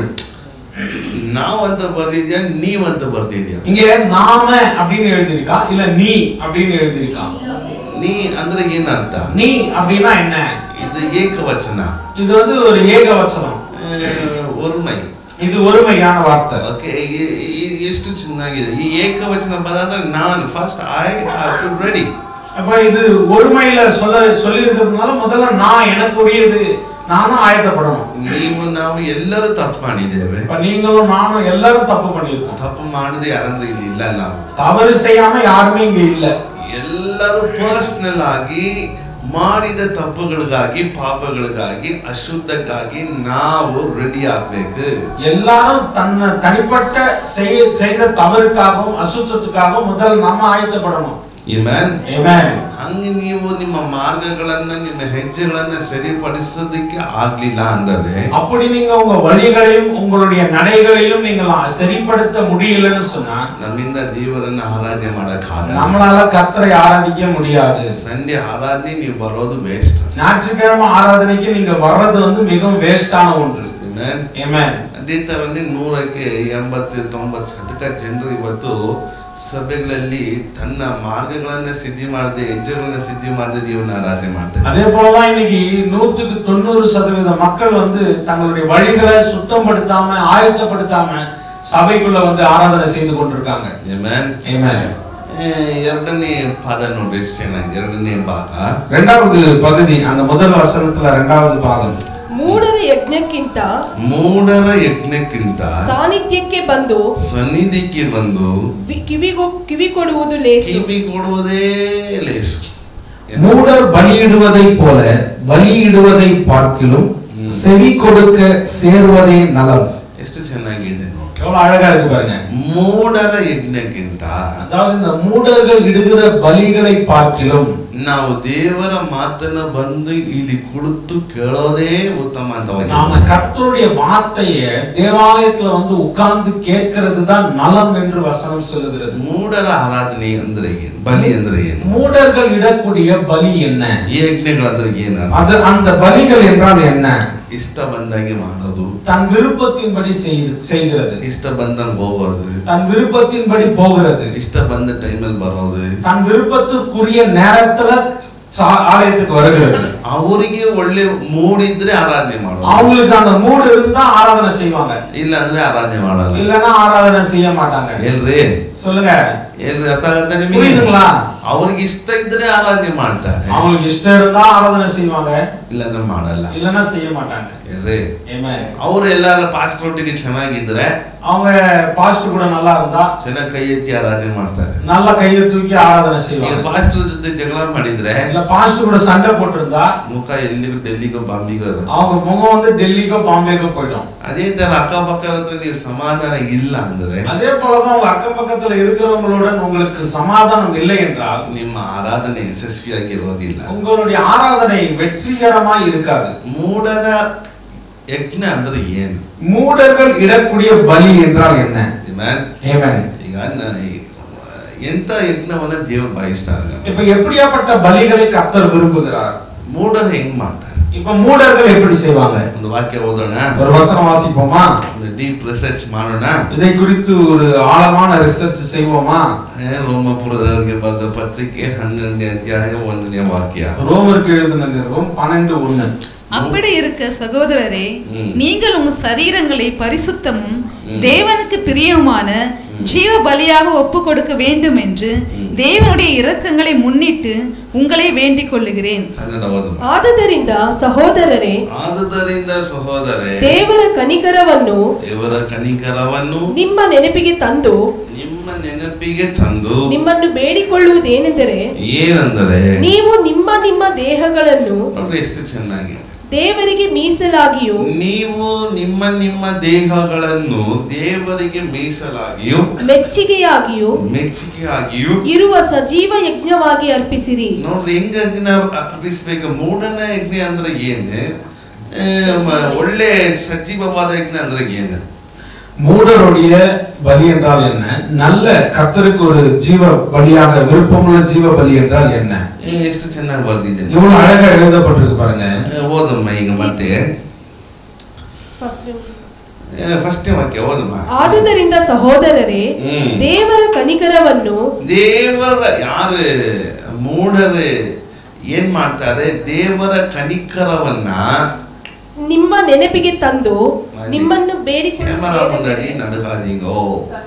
ನಾವು ಅಂತ ಬರ್ದಿದ್ಯಾ ನೀವ್ ಅಂತ ಬರ್ದಿದ್ಯಾ இங்க நாம அப்படின்னு எழுதியிருக்கா இல்ல நீ அப்படின்னு எழுதியிருக்கா ನೀ ಅಂದ್ರೆ ಏನರ್ಥ நீ அப்படின்னா என்ன ಇದು ಏಕವಚನ இது வந்து ஒரு ஏக வச்சனம் ಆ, ಒರ್ಮೈ இது ஒருமையான வார்த்தை ಓಕೆ ಎಷ್ಟು ಚೆನ್ನಾಗಿದೆ ಈ ಏಕವಚನ ಪದ ಅಂದ್ರೆ ನಾನು first I have to ready அப்ப இது ஒருமையில சொல்ல சொல்லி இருக்கிறதுனால முதல்ல நான் எனக்கு உரியது நானும் ஆயத்தப்படணும் ನೀವು ನಾವು ಎಲ್ಲರೂ ತಪ್ಪು ಮಾಡಿದ್ದೇವೆ இப்ப நீங்களும் நானும் எல்லாரும் தப்பு பண்ணியிருக்கோம் ತಪ್ಪು ಮಾಡದೆ ಯಾರಂದ್ರೆ ಇಲ್ಲಿ ಇಲ್ಲ ನಾವು தவறு செய்யாம யாருமே இங்க இல்ல ಎಲ್ಲರೂ ಪರ್ಸನಲ್ ಆಗಿ ಮಾಡಿದ ತಪ್ಪುಗಳಿಗಾಗಿ ಪಾಪಗಳಿಗಾಗಿ ಅಶುದ್ಧಕ್ಕಾಗಿ ನಾವು ರೆಡಿ ಆಗ್ಬೇಕು எல்லாரும் தன்னை தனிப்பட்ட செய்ய செய்த தவறுக்காகவும் அசுத்தத்துக்காகவும் முதல்ல நம்ம ஆயத்தப்படணும் Amen. Amen. ಆ ಹಂಗೆ ನೀವು ನಿಮ್ಮ ಮಾರ್ಗಗಳನ್ನ ನಿಮ್ಮ ಹೆಜ್ಜೆಗಳನ್ನ ಸರಿಪಡಿಸೋದಕ್ಕೆ ಆಗ್ಲಿಲ್ಲ ಅಂದರೆ அப்படி நீங்க உங்க வழிகளையும் உங்களுடைய நடைகளையும் நீங்கள் சரிப்படுத்த முடியலன்னு சொன்னா ನಮ್ಮಿಂದ ದೇವರನ್ನ ಆರಾಧನೆ ಮಾಡಕ್ ಆಗಲ್ಲ நம்மளால கர்த்தரை ஆராதிக்க முடியாது ಸಂಡೆ ಆರಾಧನೆ ನೀವು ಬರೋದು ವೇಸ್ಟ್ ஞாயிற்றுக்கிழமை ஆராதனைக்கு நீங்க வர்றது வந்து மிகவும் வேஸ்டான ஒன்று Amen. ಅದೇ ತರನೇ ನೂರಕ್ಕೆ ಎಂಬತ್ತು ತೊಂಬತ್ತು ಶತಕ ಜನರು ಇವತ್ತು ಸಭೆಗಳಲ್ಲಿ ತನ್ನ ಮಾರ್ಗಗಳನ್ನ ಸಿದ್ಧಿ ಮಾಡದೆ ಹೆಜ್ಜೆಗಳನ್ನ ಸಿದ್ಧಿ ಮಾಡದೆ ದೇವರನ್ನ ಆರಾಧನೆ ಮಾಡ್ತಾರೆ அதே போலதான் இன்னைக்கு நூற்றுக்கு தொண்ணூறு சதவீத மக்கள் வந்து தங்களுடைய வழிகளை சுத்தப்படுத்தாம ஆயத்தப்படுத்தாம சபைக்குள்ள வந்து ஆராதனை செய்து கொண்டிருக்காங்க Amen. Amen. ಏ, ಎರಡನೇ ಪಾದ ನೋಡ್ರಿ ಎಷ್ಟ್ ಚೆನ್ನಾಗಿ ಎರಡನೇ ಭಾಗ ரெண்டாவது பகுதி அந்த முதல் வசனத்துல ரெண்டாவது பாகம் ಮೂಢರ ಯಜ್ಞಕ್ಕಿಂತ ಮೂಢರ ಯಜ್ಞಕ್ಕಿಂತ ಸಾನ್ನಿಧ್ಯಕ್ಕೆ ಬಂದು ಸನ್ನಿಧಿಗೆ ಬಂದು ವಿ- ಕಿವಿಗೊ ಕಿವಿ ಕೊಡುವುದು ಲೇಸು ಕಿವಿ ಕೊಡುವುದೇ ಲೇಸು மூடர் பலியிடுவதைப் போல பலியிடுவதை பார்க்கிலும் செவி கொடுக்க சேர்வதே நலம் ಎಷ್ಟು ಚೆನ್ನಾಗಿದೆ ನೋಡಿ எவ்வளவு அழகா இருக்கு பாருங்க ಮೂಢರ ಯಜ್ಞಕ್ಕಿಂತ அதாவது இந்த மூடர்கள் இடுகிற பலிகளை பார்க்கிலும் ನಾವು ದೇವರ ಮಾತನ್ನ ಬಂದು ಇಲ್ಲಿ ಕುಳಿತು ಕೇಳೋದೇ ಉತ್ತಮ ಅಂತ நாம கர்த்தருடைய வார்த்தைய தேவாலயத்துல வந்து உட்கார்ந்து கேட்கிறது தான் நலம் என்று வசனம் சொல்லுகிறது ಮೂಢರ ಆರಾಧನೆ ಅಂದ್ರೆ ಏನು ಬಲಿ ಅಂದ್ರೆ ಏನು மூடர்கள் இடக்கூடிய பலி என்ன ಈ ಯಜ್ಞಗಳಂದ್ರೆ ಏನು அது அந்த பலிகள் என்றால் என்ன ಇಷ್ಟ ಬಂದಂಗೆ ಮಾಡೋದು தன் விருப்பத்தின்படி செய்து- செய்கிறது ಇಷ್ಟ ಬಂದಂಗೆ ಹೋಗೋದು தன் விருப்பத்தின்படி போகிறது ಇಷ್ಟ ಬಂದ ಟೈಮಲ್ಲಿ ಬರೋದು தன் விருப்பத்திற்குரிய நேரத்துல சா- ஆலயத்துக்கு வருகிறது ಅವರಿಗೆ ಒಳ್ಳೆ ಮೂಡಿದ್ರೆ ಆರಾಧನೆ ಮಾಡೋದು அவங்களுக்கு அந்த மூடு இருந்தா ஆராதனை செய்வாங்க ಇಲ್ಲ ಅಂದ್ರೆ ಆರಾಧನೆ ಮಾಡಲ್ಲ இல்லைன்னா ஆராதனை செய்ய மாட்டாங்க ಏನ್ರಿ சொல்லுங்க ಏನ್ರಿ ಅರ್ಥ ಆಗತ್ತೆ ನಿಮಗೆ புரியுதுங்களா ಅವ್ರಿಗೆ ಇಷ್ಟ ಇದ್ರೆ ಆರಾಧನೆ ಮಾಡ್ತಾರೆ அவங்களுக்கு இஷ்டம் இருந்தா ஆராதனை செய்வாங்க ಇಲ್ಲಾಂದ್ರೆ ಮಾಡಲ್ಲ இல்லைன்னா செய்ய மாட்டாங்க ಏನ್ರಿ Amen. ಅವ್ರು ಎಲ್ಲಾರ ಪಾಸ್ಟ್ ಒಟ್ಟಿಗೆ ಚೆನ್ನಾಗಿದ್ರೆ அவங்க பாஸ்ட் கூட நல்லா இருந்தா ಚೆನ್ನಾಗಿ ಕೈ ಎತ್ತಿ ಆರಾಧನೆ ಮಾಡ್ತಾರೆ நல்ல கையை தூக்கி ஆராதனை ಈಗ செய்வாங்க ಪಾಸ್ಟರ್ ಜೊತೆ ಜಗಳ ಮಾಡಿದ್ರೆ இல்ல பாஸ்ட் கூட சண்டை போட்டிருந்தா ಮುಖ ಎಲ್ಲಿಗೂ ಡೆಲ್ಲಿಗೋ ಬಾಂಬಿಗೋ ಇರುತ್ತೆ. அவங்க முகம் வந்து டெல்லிக்கோ பாம்பேக்கோ போயிடும் ಅದೇ ತರ ಅಕ್ಕಪಕ್ಕ ಹತ್ರ ನೀವು ಸಮಾಧಾನ ಇಲ್ಲ ಅಂದ್ರೆ அதே போலதான் உங்க அக்கம் பக்கத்துல இருக்கிறவங்களுடன் உங்களுக்கு சமாதானம் இல்லை என்றால் ನಿಮ್ಮ ಆರಾಧನೆ ಯಶಸ್ವಿಯಾಗಿರೋದಿಲ್ಲ உங்களுடைய ஆராதனை வெற்றிகரமா இருக்காது ಮೂಢರ ಯಜ್ಞ ಅಂದ್ರೆ ಏನು மூடர்கள் இடக்கூடிய பலி என்றால் என்ன Amen? Amen. ಈಗ ನ- ಈ- ಎಂತ ಯಜ್ಞವನ್ನ ದೇವರು ಬಯಸ್ತಾರೆ இப்ப எப்படியாப்பட்ட பலிகளை கர்த்தர் விரும்புகிறார் ಮೂಢರು ಹೆಂಗ್ ಮಾಡ್ತಾರೆ இப்ப மூடர்கள் எப்படி செய்வாங்க ಒಂದು ವಾಕ್ಯ ಓದೋಣ ஒரு வசனம் வாசிப்போமா ಒಂದು ಡೀಪ್ ರಿಸರ್ಚ್ ಮಾಡೋಣ இதை குறித்து ஒரு ஆழமான ரிசர்ச் செய்வோமா ಏ, ರೋಮಪುರದವರಿಗೆ ಬರೆದ ಪತ್ರಿಕೆ ಹನ್ನೆರಡನೇ ಅಧ್ಯಾಯ ಒಂದನೇ ವಾಕ್ಯ ரோமருக்கு எழுதின நிறுவம் பன்னெண்டு ஒண்ணு அப்படி இருக்க சகோதரரே ம். நீங்கள் உங்க சரீரங்களை பரிசுத்தமும் ம். தேவனுக்கு பிரியமான ஜீவ பலியாக ஒப்பு கொடுக்க வேண்டும் என்று ம். தேவனுடைய இரக்கங்களை முன்னிட்டு உங்களை வேண்டிக் கொள்ளுகிறேன் ಕನ್ನಡ ಓದು ಆದದರಿಂದ ಸಹೋದರರೇ ಆದುದರಿಂದ ಸಹೋದರೇ ದೇವರ ಕನಿಕರವನ್ನು ದೇವರ ಕನಿಕರವನ್ನು ನಿಮ್ಮ ನೆನಪಿಗೆ ತಂದು ನಿಮ್ಮ ನೆನಪಿಗೆ ತಂದು ನಿಮ್ಮನ್ನು ಬೇಡಿಕೊಳ್ಳುವುದೇನೆಂದರೆ ಏನಂದರೆ ನೀವು ನಿಮ್ಮ ನಿಮ್ಮ ದೇಹಗಳನ್ನು ನೋಡ್ರಿ ಎಷ್ಟು ಚೆನ್ನಾಗಿ ದೇವರಿಗೆ ಮೀಸಲಾಗಿಯೂ ನೀವು ನಿಮ್ಮ ನಿಮ್ಮ ದೇಹಗಳನ್ನು ದೇವರಿಗೆ ಮೀಸಲಾಗಿಯೂ ಮೆಚ್ಚಿಗೆಯಾಗಿಯೂ ಮೆಚ್ಚುಗೆಯಾಗಿಯೂ ಇರುವ ಸಜೀವ ಯಜ್ಞವಾಗಿ ಅರ್ಪಿಸಿರಿ ನೋಡ್ರಿ ಹೆಂಗ ಯಜ್ಞ ಅರ್ಪಿಸ್ಬೇಕು ಮೂಢನ ಯಜ್ಞ ಅಂದ್ರೆ ಏನು ಆ, ಮ- ಒಳ್ಳೆ ಸಜೀವವಾದ ಯಜ್ಞ ಅಂದ್ರೆ ಏನು மூடருடைய பலி என்றால் என்ன நல்ல கர்த்தருக்கு ஒரு ஜீவ பலியாக விருப்பமுள்ள ஜீவ பலி என்றால் என்ன ಏ, ಎಷ್ಟು ಚೆನ್ನಾಗಿ ಬರ್ದಿದೆ இவ்வளவு அழகா எழுதப்பட்டிருக்கு பாருங்க ಆ, ಓದಮ್ಮ ಈಗ ಮತ್ತೆ ಫಸ್ಟ್ ವಾಕ್ಯ ಓದಮ್ಮ ಆದುದರಿಂದ ಸಹೋದರರೇ ಹ್ಮ್. ದೇವರ ಕನಿಕರವನ್ನು ದೇವರ ಯಾರು ಮೂಢರು ಏನ್ ಮಾಡ್ತಾರೆ ದೇವರ ಕನಿಕರವನ್ನ ನಿಮ್ಮ ನೆನಪಿಗೆ ತಂದು ಮಾಡಿ. ನಿಮ್ಮನ್ನು ಕ್ಯಾಮರಾ ಮುಂದಡಿ ಬೇಡಿಕೊಳ್ಳುವುದೇನೆಂದರೆ ನಡಗಾದಿಂಗೋ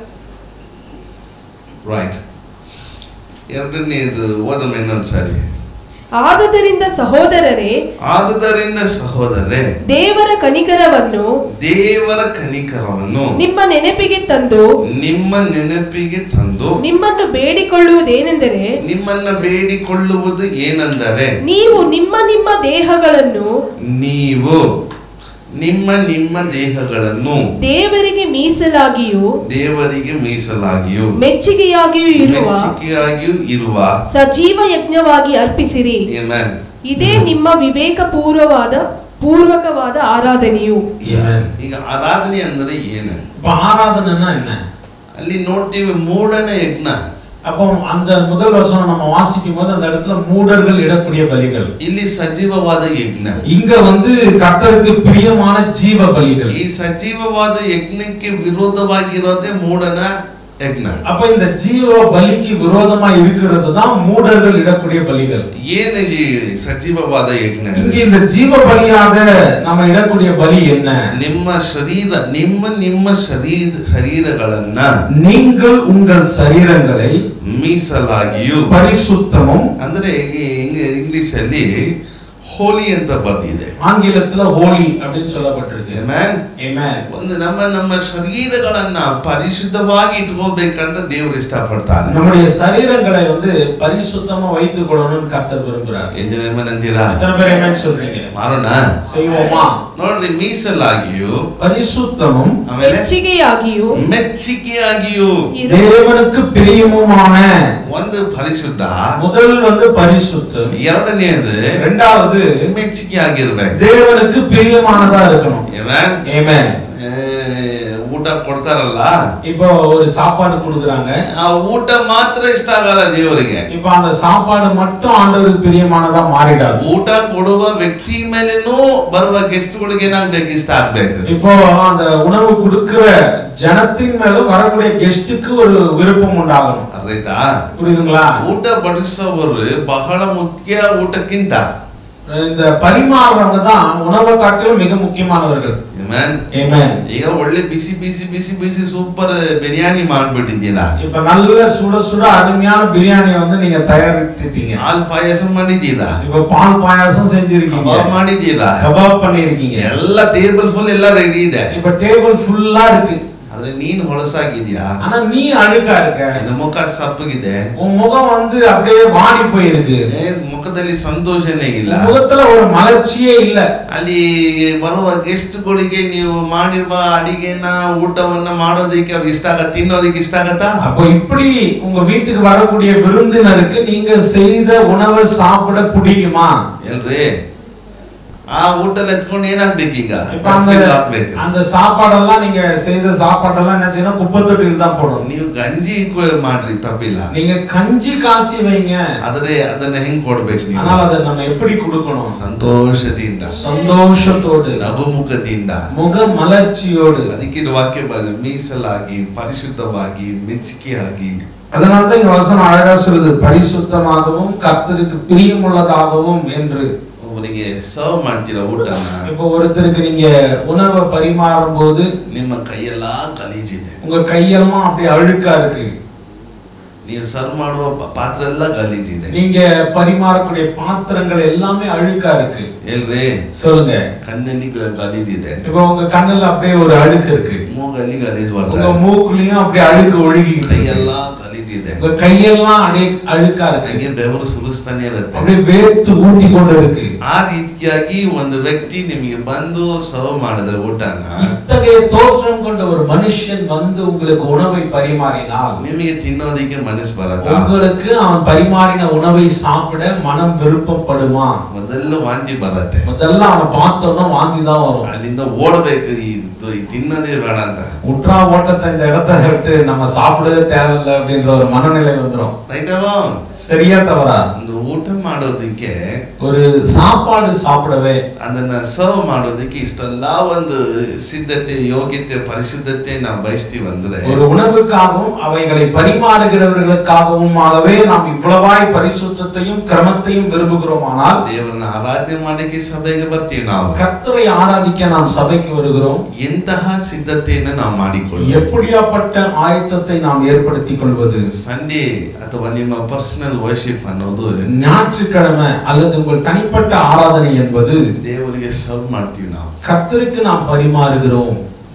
ರೈಟ್ ಎರಡನೇದು ಓದಮ್ಮ ಇನ್ನೊಂದ್ಸರಿ ಆದುದರಿಂದ ಸಹೋದರರೇ ಆದುದರಿಂದ ಸಹೋದರೇ ದೇವರ ಕನಿಕರವನ್ನು ದೇವರ ಕನಿಕರವನ್ನು ನಿಮ್ಮ ನೆನಪಿಗೆ ತಂದು ನಿಮ್ಮ ನೆನಪಿಗೆ ತಂದು ನಿಮ್ಮನ್ನು ಬೇಡಿಕೊಳ್ಳುವುದೇನೆಂದರೆ ನಿಮ್ಮನ್ನ ಬೇಡಿಕೊಳ್ಳುವುದು ಏನೆಂದರೆ ನೀವು ನಿಮ್ಮ ನಿಮ್ಮ ದೇಹಗಳನ್ನು ನೀವು ನಿಮ್ಮ ನಿಮ್ಮ ದೇಹಗಳನ್ನು ದೇವರಿಗೆ ಮೀಸಲಾಗಿಯೂ ದೇವರಿಗೆ ಮೀಸಲಾಗಿಯೂ ಮೆಚ್ಚುಗೆಯಾಗಿಯೂ ಇರುವ ಮೆಚ್ಚುಗೆಯಾಗಿಯೂ ಇರುವ ಸಜೀವ ಯಜ್ಞವಾಗಿ ಅರ್ಪಿಸಿರಿ Amen. ಇದೇ ನಿಮ್ಮ ವಿವೇಕ ಪೂರ್ವವಾದ ಪೂರ್ವಕವಾದ ಆರಾಧನೆಯು Amen. ಈಗ ಆರಾಧನೆ ಅಂದ್ರೆ ಏನು இப்ப ஆராதனைன்னா என்ன ಅಲ್ಲಿ ನೋಡ್ತೀವಿ ಮೂಢನ ಯಜ್ಞ அப்போ அந்த முதல் வசனம் நம்ம வாசிக்கும் போது அந்த இடத்துல மூடர்கள் இடக்கூடிய பலிகள் ಇಲ್ಲಿ ಸಜೀವವಾದ ಯಜ್ಞ இங்க வந்து கர்த்தருக்கு பிரியமான ஜீவ பலிகள் ಈ ಸಜೀವವಾದ ಯಜ್ಞಕ್ಕೆ ವಿರೋಧವಾಗಿರೋದೇ ಮೂಢನ ಯಜ್ಞ அப்ப இந்த ஜீவ பலிக்கு விரோதமா இருக்கிறது தான் மூடர்கள் இடக்கூடிய பலிகள் ಏನಲ್ಲಿ ಸಜೀವವಾದ ಯಜ್ಞ இங்க இந்த ஜீவ பலியாக நம்ம இடக்கூடிய பலி என்ன ನಿಮ್ಮ ಶರೀರ ನಿಮ್ಮ ನಿಮ್ಮ ಶರೀರ ಶರೀರಗಳನ್ನ நீங்கள் உங்கள் சரீரங்களை ಮೀಸಲಾಗಿಯೂ பரிசுத்தமும் ಅಂದ್ರೆ ಇಂಗ್ಲಿಷ್ ಅಲ್ಲಿ ಹೋಲಿ ಅಂತ ಬರ್ತಿದೆ ஆங்கிலத்துல ஹோலி அப்படின்னு சொல்லப்பட்டிருக்கு Amen. Amen. ಒಂದು ನಮ್ಮ ನಮ್ಮ ಶರೀರಗಳನ್ನ ಪರಿಶುದ್ಧವಾಗಿ ಇಟ್ಕೋಬೇಕಂತ ದೇವರು ಇಷ್ಟಪಡ್ತಾರೆ நம்முடைய சரீரங்களை வந்து பரிசுத்தமா வைத்துக் கொள்ளணும்னு கர்த்தர் விரும்புறார் ಏನ್ ಜನ ಏಮನ್ ಅಂತೀರಾ எத்தனை பேர் என்ன சொல்றீங்க ಮಾಡೋಣ செய்வோமா ನೋಡ್ರಿ ಮೀಸಲಾಗಿಯೂ பரிசுத்தமும் ಆಮೇಲೆ ಮೆಚ್ಚುಗೆಯಾಗಿಯೂ ಮೆಚ್ಚಿಕೆಯಾಗಿಯೂ ಇರು தேவனுக்கு பிரியமுமான ಒಂದು ಪರಿಶುದ್ಧ முதல் வந்து பரிசுத்தம் ಎರಡನೇದು இரண்டாவது ಮೆಚ್ಚುಗೆ ಆಗಿರ್ಬೇಕು தேவனுக்கு பிரியமானதா இருக்கணும் Amen. Amen. ಏ, ಊಟ ಕೊಡ್ತಾರಲ್ಲ இப்போ ஒரு சாப்பாடு கொடுக்குறாங்க ಆ ಊಟ ಮಾತ್ರ ಇಷ್ಟ ಆಗಲ್ಲ ದೇವರಿಗೆ இப்போ அந்த சாப்பாடு மட்டும் ஆண்டவருக்கு பிரியமானதா மாறிடாது ಊಟ ಕೊಡುವ ವ್ಯಕ್ತಿ ಮೇಲೇನೂ ಬರುವ ಗೆಸ್ಟ್ಗಳಿಗೆ ಏನಾಗ್ಬೇಕು ಇಷ್ಟ ಆಗ್ಬೇಕು இப்போ அந்த உணவு கொடுக்கிற ஜனத்தின் மேலும் வரக்கூடிய கெஸ்டுக்கு ஒரு விருப்பம் உண்டாகணும் ಅರ್ಥ புரியுதுங்களா ಊಟ ಬಡಿಸೋರು ಬಹಳ ಮುಖ್ಯ ಊಟಕ್ಕಿಂತ இந்த பரிமாறுறவங்க தான் உணவை காட்டிலும் மிக முக்கியமானவர்கள் Amen. Amen. ಈಗ ಒಳ್ಳೆ ಬಿಸಿ ಬಿಸಿ ಬಿಸಿ ಬಿಸಿ ಸೂಪರ್ ಬಿರಿಯಾನಿ ಮಾಡ್ಬಿಟ್ಟಿದ್ದೀರಾ இப்ப நல்ல சுட சுட அருமையான பிரியாணியை வந்து நீங்க தயாரித்துட்டீங்க ಹಾಲ್ ಪಾಯಸ ಮಾಡಿದ್ದೀರಾ இப்ப பால் பாயாசம் செஞ்சிருக்கீங்க ಕಬಾಬ್ ಮಾಡಿದ್ದೀರಾ கபாப் பண்ணிருக்கீங்க ಎಲ್ಲ ಟೇಬಲ್ ಫುಲ್ ಎಲ್ಲ ರೆಡಿ ಇದೆ இப்ப டேபிள் ஃபுல்லா இருக்கு ಆದ್ರೆ ನೀನ್ ಹೊಳಸಾಗಿದ್ಯಾ ஆனா நீ அழுக்கா இருக்க ನಿನ್ನ ಮುಖ ಸಪ್ಪಗಿದೆ உன் முகம் வந்து அப்படியே வாடி போயிருக்கு ಏ, ಮುಖದಲ್ಲಿ ಸಂತೋಷನೇ ಇಲ್ಲ உன் முகத்துல ஒரு மலர்ச்சியே இல்ல ಅಲ್ಲಿ ಬರುವ ಗೆಸ್ಟ್ಗಳಿಗೆ ನೀವು ಮಾಡಿರುವ ಅಡಿಗೆನ ಊಟವನ್ನ ಮಾಡೋದಕ್ಕೆ ಅವ್ರಿಗೆ ಇಷ್ಟ ಆಗತ್ತ ತಿನ್ನೋದಕ್ಕೆ ಇಷ್ಟ ಆಗತ್ತಾ அப்போ இப்படி உங்க வீட்டுக்கு வரக்கூடிய விருந்தினருக்கு நீங்க செய்த உணவை சாப்பிட பிடிக்குமா ಎಲ್ರಿ ಆ ಊಟ ಎತ್ಕೊಂಡು ಏನಾಗ್ಬೇಕೀಗ இப்ப அந்த ಡಸ್ಟ್ಬಿನ್ ಹಾಕ್ಬೇಕು அந்த சாப்பாடெல்லாம் நீங்க செய்த சாப்பாடெல்லாம் என்ன செய்யணும் குப்பை தொட்டியில் தான் போடணும் ನೀವು ಗಂಜಿ ಕು- ಮಾಡ್ರಿ ತಪ್ಪಿಲ್ಲ நீங்க கஞ்சி காசி வைங்க ಆದ್ರೆ ಅದನ್ನ ಹೆಂಗ್ ಕೊಡ್ಬೇಕು ನೀವು ஆனால் அதை நம்ம எப்படி கொடுக்கணும் ಸಂತೋಷದಿಂದ சந்தோஷத்தோடு ನಗುಮುಖದಿಂದ முக மலர்ச்சியோடு ಅದಕ್ಕೆ ಇದು ವಾಕ್ಯ ಬ- ಮೀಸಲಾಗಿ ಪರಿಶುದ್ಧವಾಗಿ ಮೆಚ್ಚುಗೆಯಾಗಿ அதனாலதான் இங்க வசனம் அழகா சொல்லுது பரிசுத்தமாகவும் கர்த்தருக்கு பிரியமுள்ளதாகவும் என்று ಒಬ್ಬರಿಗೆ ಸರ್ವ್ ಮಾಡ್ತೀರ ಊಟನ இப்போ ஒருத்தருக்கு நீங்க உணவை பரிமாறும் போது ನಿಮ್ಮ ಕೈಯೆಲ್ಲ ಗಲೀಜಿದೆ உங்க கையெல்லாம் அப்படியே அழுக்கா இருக்கு ನೀವು ಸರ್ವ್ ಮಾಡುವ ಪ- ಪಾತ್ರೆ ಎಲ್ಲ ಗಲೀಜಿದೆ நீங்க பரிமாறக்கூடிய பாத்திரங்கள் எல்லாமே அழுக்கா இருக்கு ಎಲ್ರಿ சொல்லுங்க ಕಣ್ಣಲ್ಲಿ ಗ- ಗಲೀಜಿದೆ இப்போ உங்க கண்ணுல அப்படியே ஒரு அழுக்கு இருக்கு ಮೂಗಲ್ಲಿ ಗಲೀಜ್ உங்க ಬರ್ತದೆ மூக்குலயும் அப்படியே அழுக்கு ஒழுகிட்டு இருக்கு ಕೈಯೆಲ್ಲ ಗಲೀಜಿದೆ உங்க கையெல்லாம் அப்படியே அழுக்கா இருக்கு ಹಂಗೆ ಬೆವರು ಸುರಿಸ್ತಾನೆ ಇರುತ್ತೆ அப்படியே வேர்த்து ஊத்தி கொண்டு இருக்கு ಆ ರೀತಿಯಾಗಿ ಒಂದು ವ್ಯಕ್ತಿ ನಿಮಗೆ ಬಂದು ಸರ್ವ್ ಮಾಡಿದ್ರೆ ಊಟನ இத்தகைய தோற்றம் கொண்ட ஒரு மனுஷன் வந்து உங்களுக்கு உணவை பரிமாறினால் ನಿಮಗೆ ತಿನ್ನೋದಕ್ಕೆ ಮನಸ್ಸು ಬರತ್ತ உங்களுக்கு அவன் பரிமாறின உணவை சாப்பிட மனம் விருப்பப்படுமா ಮೊದಲು ವಾಂತಿ ಬರತ್ತೆ முதல்ல அவனை பார்த்தோம்னா வாந்தி தான் வரும் ಅಲ್ಲಿಂದ ಓಡಬೇಕು ಇದು ಇದು ತಿನ್ನೋದೇ ಬೇಡ ಅಂತ உற்றா ஓட்டத்தை இந்த இடத்த விட்டு நம்ம சாப்பிடவே தேவையில்லை அப்படின்ற ஒரு மனநிலை வந்துரும் ರೈಟ್ சரியா தவறா ಒಂದು ಊಟ ಮಾಡೋದಕ್ಕೆ ஒரு சாப்பாடு சாப்பிடவே ಅದನ್ನ ಸರ್ವ್ ಮಾಡೋದಕ್ಕೆ ಇಷ್ಟೆಲ್ಲ ಒಂದು ಸಿದ್ಧತೆ ಯೋಗ್ಯತೆ ಪರಿಶುದ್ಧತೆ ನಾವು ಬಯಸ್ತೀವಿ ಅಂದ್ರೆ ஒரு உணவுக்காகவும் அவைகளை பரிமாறுகிறவர்களுக்காகவுமாகவே நாம் இவ்வளவாய் பரிசுத்தத்தையும் கிரமத்தையும் விரும்புகிறோமானால் ದೇವರನ್ನ ಆರಾಧನೆ ಮಾಡಲಿಕ್ಕೆ ಸಭೆಗೆ ಬರ್ತೀವಿ ನಾವು கர்த்தரை ஆராதிக்க நாம் சபைக்கு வருகிறோம் ಎಂತಹ ಸಿದ್ಧತೆಯನ್ನು ನಾವು ಮಾಡಿಕೊಳ್ಳಿ எப்படியாப்பட்ட ஆயத்தத்தை நாம் ஏற்படுத்திக் கொள்வது ಸಂಡೇ ಅಥವಾ ನಿಮ್ಮ ಪರ್ಸನಲ್ ವರ್ಷಿಪ್ ಅನ್ನೋದು ஞாயிற்றுக்கிழமை அல்லது உங்கள் தனிப்பட்ட ஆராதனை என்பது ದೇವರಿಗೆ ಸರ್ವ್ ಮಾಡ್ತೀವಿ ನಾವು கர்த்தருக்கு நாம் பரிமாறுகிறோம்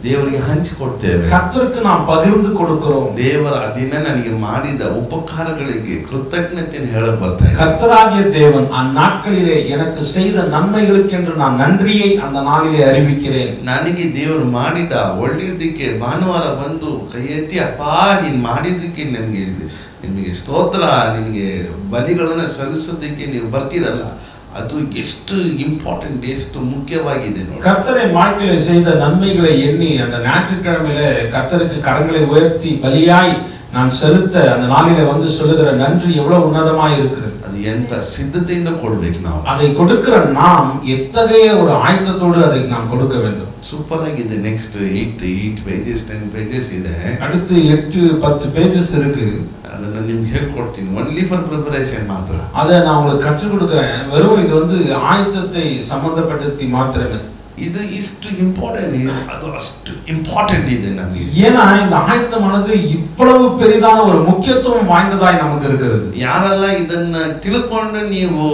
ದೇವರಿಗೆ ಹಂಚಿಕೊಡ್ತೇವೆ கர்த்தருக்கு நாம் பகிர்ந்து கொடுக்கிறோம் ದೇವರ ದಿನ ನನಗೆ ಮಾಡಿದ ಉಪಕಾರಗಳಿಗೆ ಕೃತಜ್ಞತೆಯನ್ನು ಹೇಳಕ್ ಬರ್ತಾ ಇದ್ದೀನಿ. கர்த்தராகிய தேவன் அந்நாட்களிலே எனக்கு செய்த நன்மைகளுக்கென்று நான் நன்றியை அந்த நாளிலே அறிவிக்கிறேன் ನನಗೆ ದೇವರು ಮಾಡಿದ ಒಳ್ಳೆಯದಕ್ಕೆ ಭಾನುವಾರ ಬಂದು ಕೈ ಎತ್ತಿ ಅಪ್ಪ ನೀನು ಮಾಡಿದ್ದಕ್ಕೆ ನನಗೆ ನಿಮಗೆ ಸ್ತೋತ್ರ ನಿನಗೆ ಬಲಿಗಳನ್ನು ಸಲ್ಲಿಸೋದಕ್ಕೆ ನೀವು ಬರ್ತೀರಲ್ಲ ಅದು ಎಷ್ಟು ಇಂಪಾರ್ಟೆಂಟ್ ಎಷ್ಟು ಮುಖ್ಯವಾಗಿದೆ ನೋಡಿ கர்த்தர் என் வாழ்க்கையில செய்த நன்மைகளை எண்ணி அந்த ஞாயிற்றுக்கிழமையில கர்த்தருக்கு கரங்களை உயர்த்தி பலியாய் நான் செலுத்த அந்த நாளிலே வந்து சொல்லுகிற நன்றி எவ்வளவு உன்னதமாய் இருக்கிறது ಅದು ಎಂತ ಸಿದ್ಧತೆಯಿಂದ ಕೊಡ್ಬೇಕು ನಾವು அதை கொடுக்கிற நாம் எத்தகைய ஒரு ஆயத்தத்தோடு அதை நாம் கொடுக்க வேண்டும் ಸೂಪರ್ ಆಗಿದೆ next eight eight pages ten pages ಇದೆ அடுத்து எட்டு பத்து பேஜஸ் இருக்கு ಅದನ್ನ ನಿಮ್ಗೆ ಹೇಳ್ಕೊಡ್ತೀನಿ ಒನ್ಲಿ ಫಾರ್ ಪ್ರಿಪರೇಷನ್ ಮಾತ್ರ அதை நான் உங்களுக்கு கற்றுக் கொடுக்குறேன் வெறும் இது வந்து ஆயத்தத்தை சம்பந்தப்படுத்தி மாத்திரமே ಇದು ಇಷ್ಟು ಇಂಪಾರ್ಟೆಂಟ್ ಅದು ಅಷ್ಟು ಇಂಪಾರ್ಟೆಂಟ್ ಇದೆ ನಮಗೆ ஏன்னா இந்த ஆயத்தமானது இவ்வளவு பெரிதான ஒரு முக்கியத்துவம் வாய்ந்ததாய் நமக்கு இருக்கிறது ಯಾರೆಲ್ಲ ಇದನ್ನ ತಿಳ್ಕೊಂಡು ನೀವು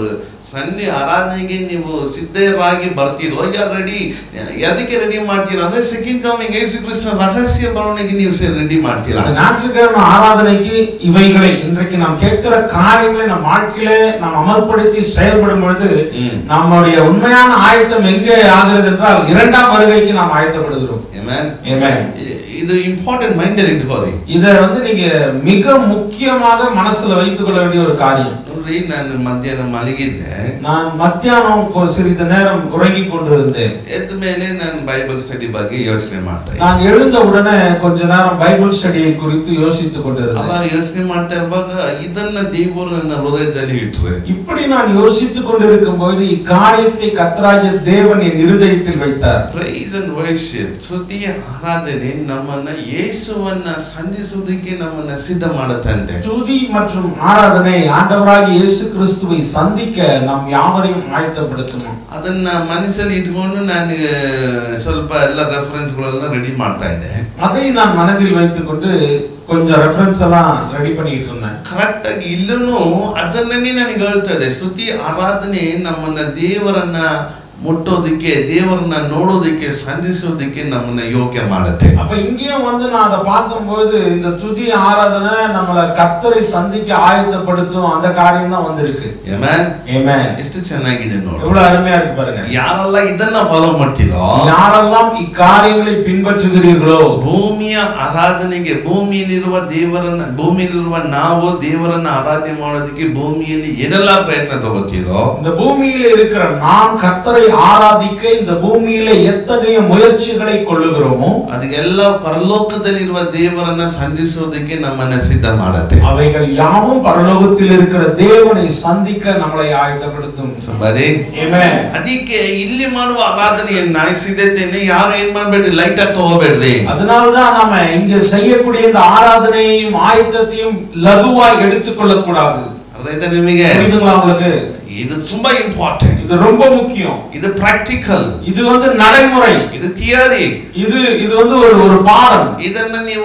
ಸಂಡೆ ಆರಾಧನೆಗೆ ನೀವು ಸಿದ್ಧರಾಗಿ ಬರ್ತೀರೋ ಯಾ ರೆಡಿ ಅದಕ್ಕೆ ರೆಡಿ ಮಾಡ್ತೀರಾ ಅಂದ್ರೆ ಸೆಕೆಂಡ್ ಕಮಿಂಗ್ ಯೇಸು ಕೃಷ್ಣ ರಹಸ್ಯ ಬರವಣಿಗೆ ನೀವು ರೆಡಿ ಮಾಡ್ತೀರಾ அந்த ஞாயிற்றுக்கிழமை ஆராதனைக்கு இவைகளை இன்றைக்கு நாம் கேட்கிற காரியங்களை நம் வாழ்க்கையில நாம் அமல்படுத்தி செயல்படும் பொழுது ம். நம்முடைய உண்மையான ஆயத்தம் எங்கே ஆகிறது என்றால் இரண்டாம் வருகைக்கு நாம் ஆயத்தப்படுகிறோம் Amen? Amen. ಇ- ಇದು ಇಂಪಾರ್ಟೆಂಟ್ ಮೈಂಡ್ ಇಟ್ಕೋರಿ இத வந்து நீங்க மிக முக்கியமாக மனசுல வைத்துக் கொள்ள வேண்டிய ஒரு காரியம் ನೋಡ್ರಿ ನಾನು ಮಧ್ಯಾಹ್ನ ಮಲಗಿದ್ದೆ நான் மத்தியானம் கொ- சிறிது நேரம் உறங்கிக் கொண்டிருந்தேன் ಎದ್ದ ಮೇಲೆ ನಾನು ಬೈಬಲ್ ಸ್ಟಡಿ ಬಗ್ಗೆ ಯೋಚನೆ ಮಾಡ್ತಾ ಇದ್ದೆ நான் எழுந்த உடனே கொஞ்ச நேரம் பைபிள் ஸ்டடியை குறித்து யோசித்துக் கொண்டிருந்தேன் ಅವಾಗ ಯೋಚನೆ ಮಾಡ್ತಾ ಇರುವಾಗ ಇದನ್ನ ದೇವರು ನನ್ನ ಹೃದಯದಲ್ಲಿ ಇಟ್ರೆ இப்படி நான் யோசித்துக் கொண்டிருக்கும் போது இக்காரியத்தை கத்தராகிய தேவன் என் இருதயத்தில் வைத்தார் ಪ್ರೈಸ್ ಅಂಡ್ ವರ್ಶಿಪ್ ಸ್ತುತಿಯ ಆರಾಧನೆ ನಮ್ಮನ್ನ ಯೇಸುವನ್ನ ಸಂಧಿಸುವುದಕ್ಕೆ ನಮ್ಮನ್ನ ಸಿದ್ಧ ಮಾಡುತ್ತಂತೆ துதி மற்றும் ஆராதனை ஆண்டவராகிய இயேசு கிறிஸ்துவை சந்திக்க நாம் யாவரையும் ஆயத்தப்படுத்தணும் ಅದನ್ನ ಮನಸ್ಸಲ್ಲಿ ಇಟ್ಕೊಂಡು ನಾನು ಸ್ವಲ್ಪ ಎಲ್ಲ ರೆಫರೆನ್ಸ್ಗಳೆಲ್ಲ ರೆಡಿ ಮಾಡ್ತಾ ಇದ್ದೆ அதை நான் மனதில் வைத்துக்கொண்டு கொஞ்சம் ரெஃபரன்ஸ் எல்லாம் ரெடி பண்ணிட்டு இருந்தேன் ಕರೆಕ್ಟ್ ಆಗಿ ಇಲ್ಲೂ ಅದನ್ನೇ ನನಗೆ ಹೇಳ್ತಾ ಇದೆ ಸ್ತುತಿ ಆರಾಧನೆ ನಮ್ಮನ್ನ ದೇವರನ್ನ ಮುಟ್ಟೋದಕ್ಕೆ ದೇವರನ್ನ ನೋಡೋದಕ್ಕೆ ಸಂಧಿಸೋದಕ್ಕೆ ನಮ್ಮನ್ನ ಯೋಗ್ಯ ಮಾಡುತ್ತೆ அப்ப இங்கேயும் வந்து நான் அதை பார்க்கும்போது இந்த துதி ஆராதனை நம்மளை கத்தரை சந்திக்க ஆயத்தப்படுத்தும் அந்த காரியம் தான் வந்திருக்கு Amen? Amen. ಎಷ್ಟು ಚೆನ್ನಾಗಿದೆ ನೋಡಿ எவ்வளவு அருமையா இருக்கு பாருங்க ಯಾರೆಲ್ಲ ಇದನ್ನ ಫಾಲೋ ಮಾಡ್ತೀರೋ யாரெல்லாம் இக்காரியங்களை பின்பற்றுகிறீர்களோ ಭೂಮಿಯ ಆರಾಧನೆಗೆ ಭೂಮಿಯಲ್ಲಿರುವ ದೇವರನ್ನ ಭೂಮಿಯಲ್ಲಿರುವ ನಾವು ದೇವರನ್ನ ಆರಾಧನೆ ಮಾಡೋದಕ್ಕೆ ಭೂಮಿಯಲ್ಲಿ ಏನೆಲ್ಲ ಪ್ರಯತ್ನ ತಗೋತೀರೋ இந்த பூமியில இருக்கிற நாம் கர்த்தரை ஆராதிக்க இந்த பூமியில எத்தகைய முயற்சிகளை கொள்ளுகிறோமோ ಅದಕ್ಕೆಲ್ಲ ಪರಲೋಕದಲ್ಲಿರುವ ದೇವರನ್ನ ಸಂಧಿಸೋದಕ್ಕೆ ನಮ್ಮನ್ನ ಸಿದ್ಧ ಮಾಡುತ್ತೆ அவைகள் யாவும் பரலோகத்தில் இருக்கிற தேவனை சந்திக்க நம்மளை ஆயத்தப்படுத்தும் ಬರೀ Amen. ಅದಕ್ಕೆ ಇಲ್ಲಿ ಮಾಡುವ ಆರಾಧನೆಯನ್ನ ಸಿದ್ಧತೆಯನ್ನ ಯಾರು ಏನ್ ಮಾಡ್ಬೇಡ್ರಿ ಲೈಟ್ ಆಗಿ ತಗೋಬೇಡ್ರಿ அதனாலதான் நாம இங்க செய்யக்கூடிய இந்த ஆராதனையையும் ஆயத்தத்தையும் லகுவாய் எடுத்துக்கொள்ளக் கூடாது ಅರ್ಥ ಆಯ್ತಾ ನಿಮಗೆ புரியுதுங்களா உங்களுக்கு ಇದು ತುಂಬಾ ಇಂಪಾರ್ಟೆಂಟ್ இது ரொம்ப முக்கியம் ಇದು ಪ್ರಾಕ್ಟಿಕಲ್ இது வந்து நடைமுறை ಇದು ಥಿಯರಿ இது இது வந்து ஒரு ஒரு பாடம் ಇದನ್ನ ನೀವು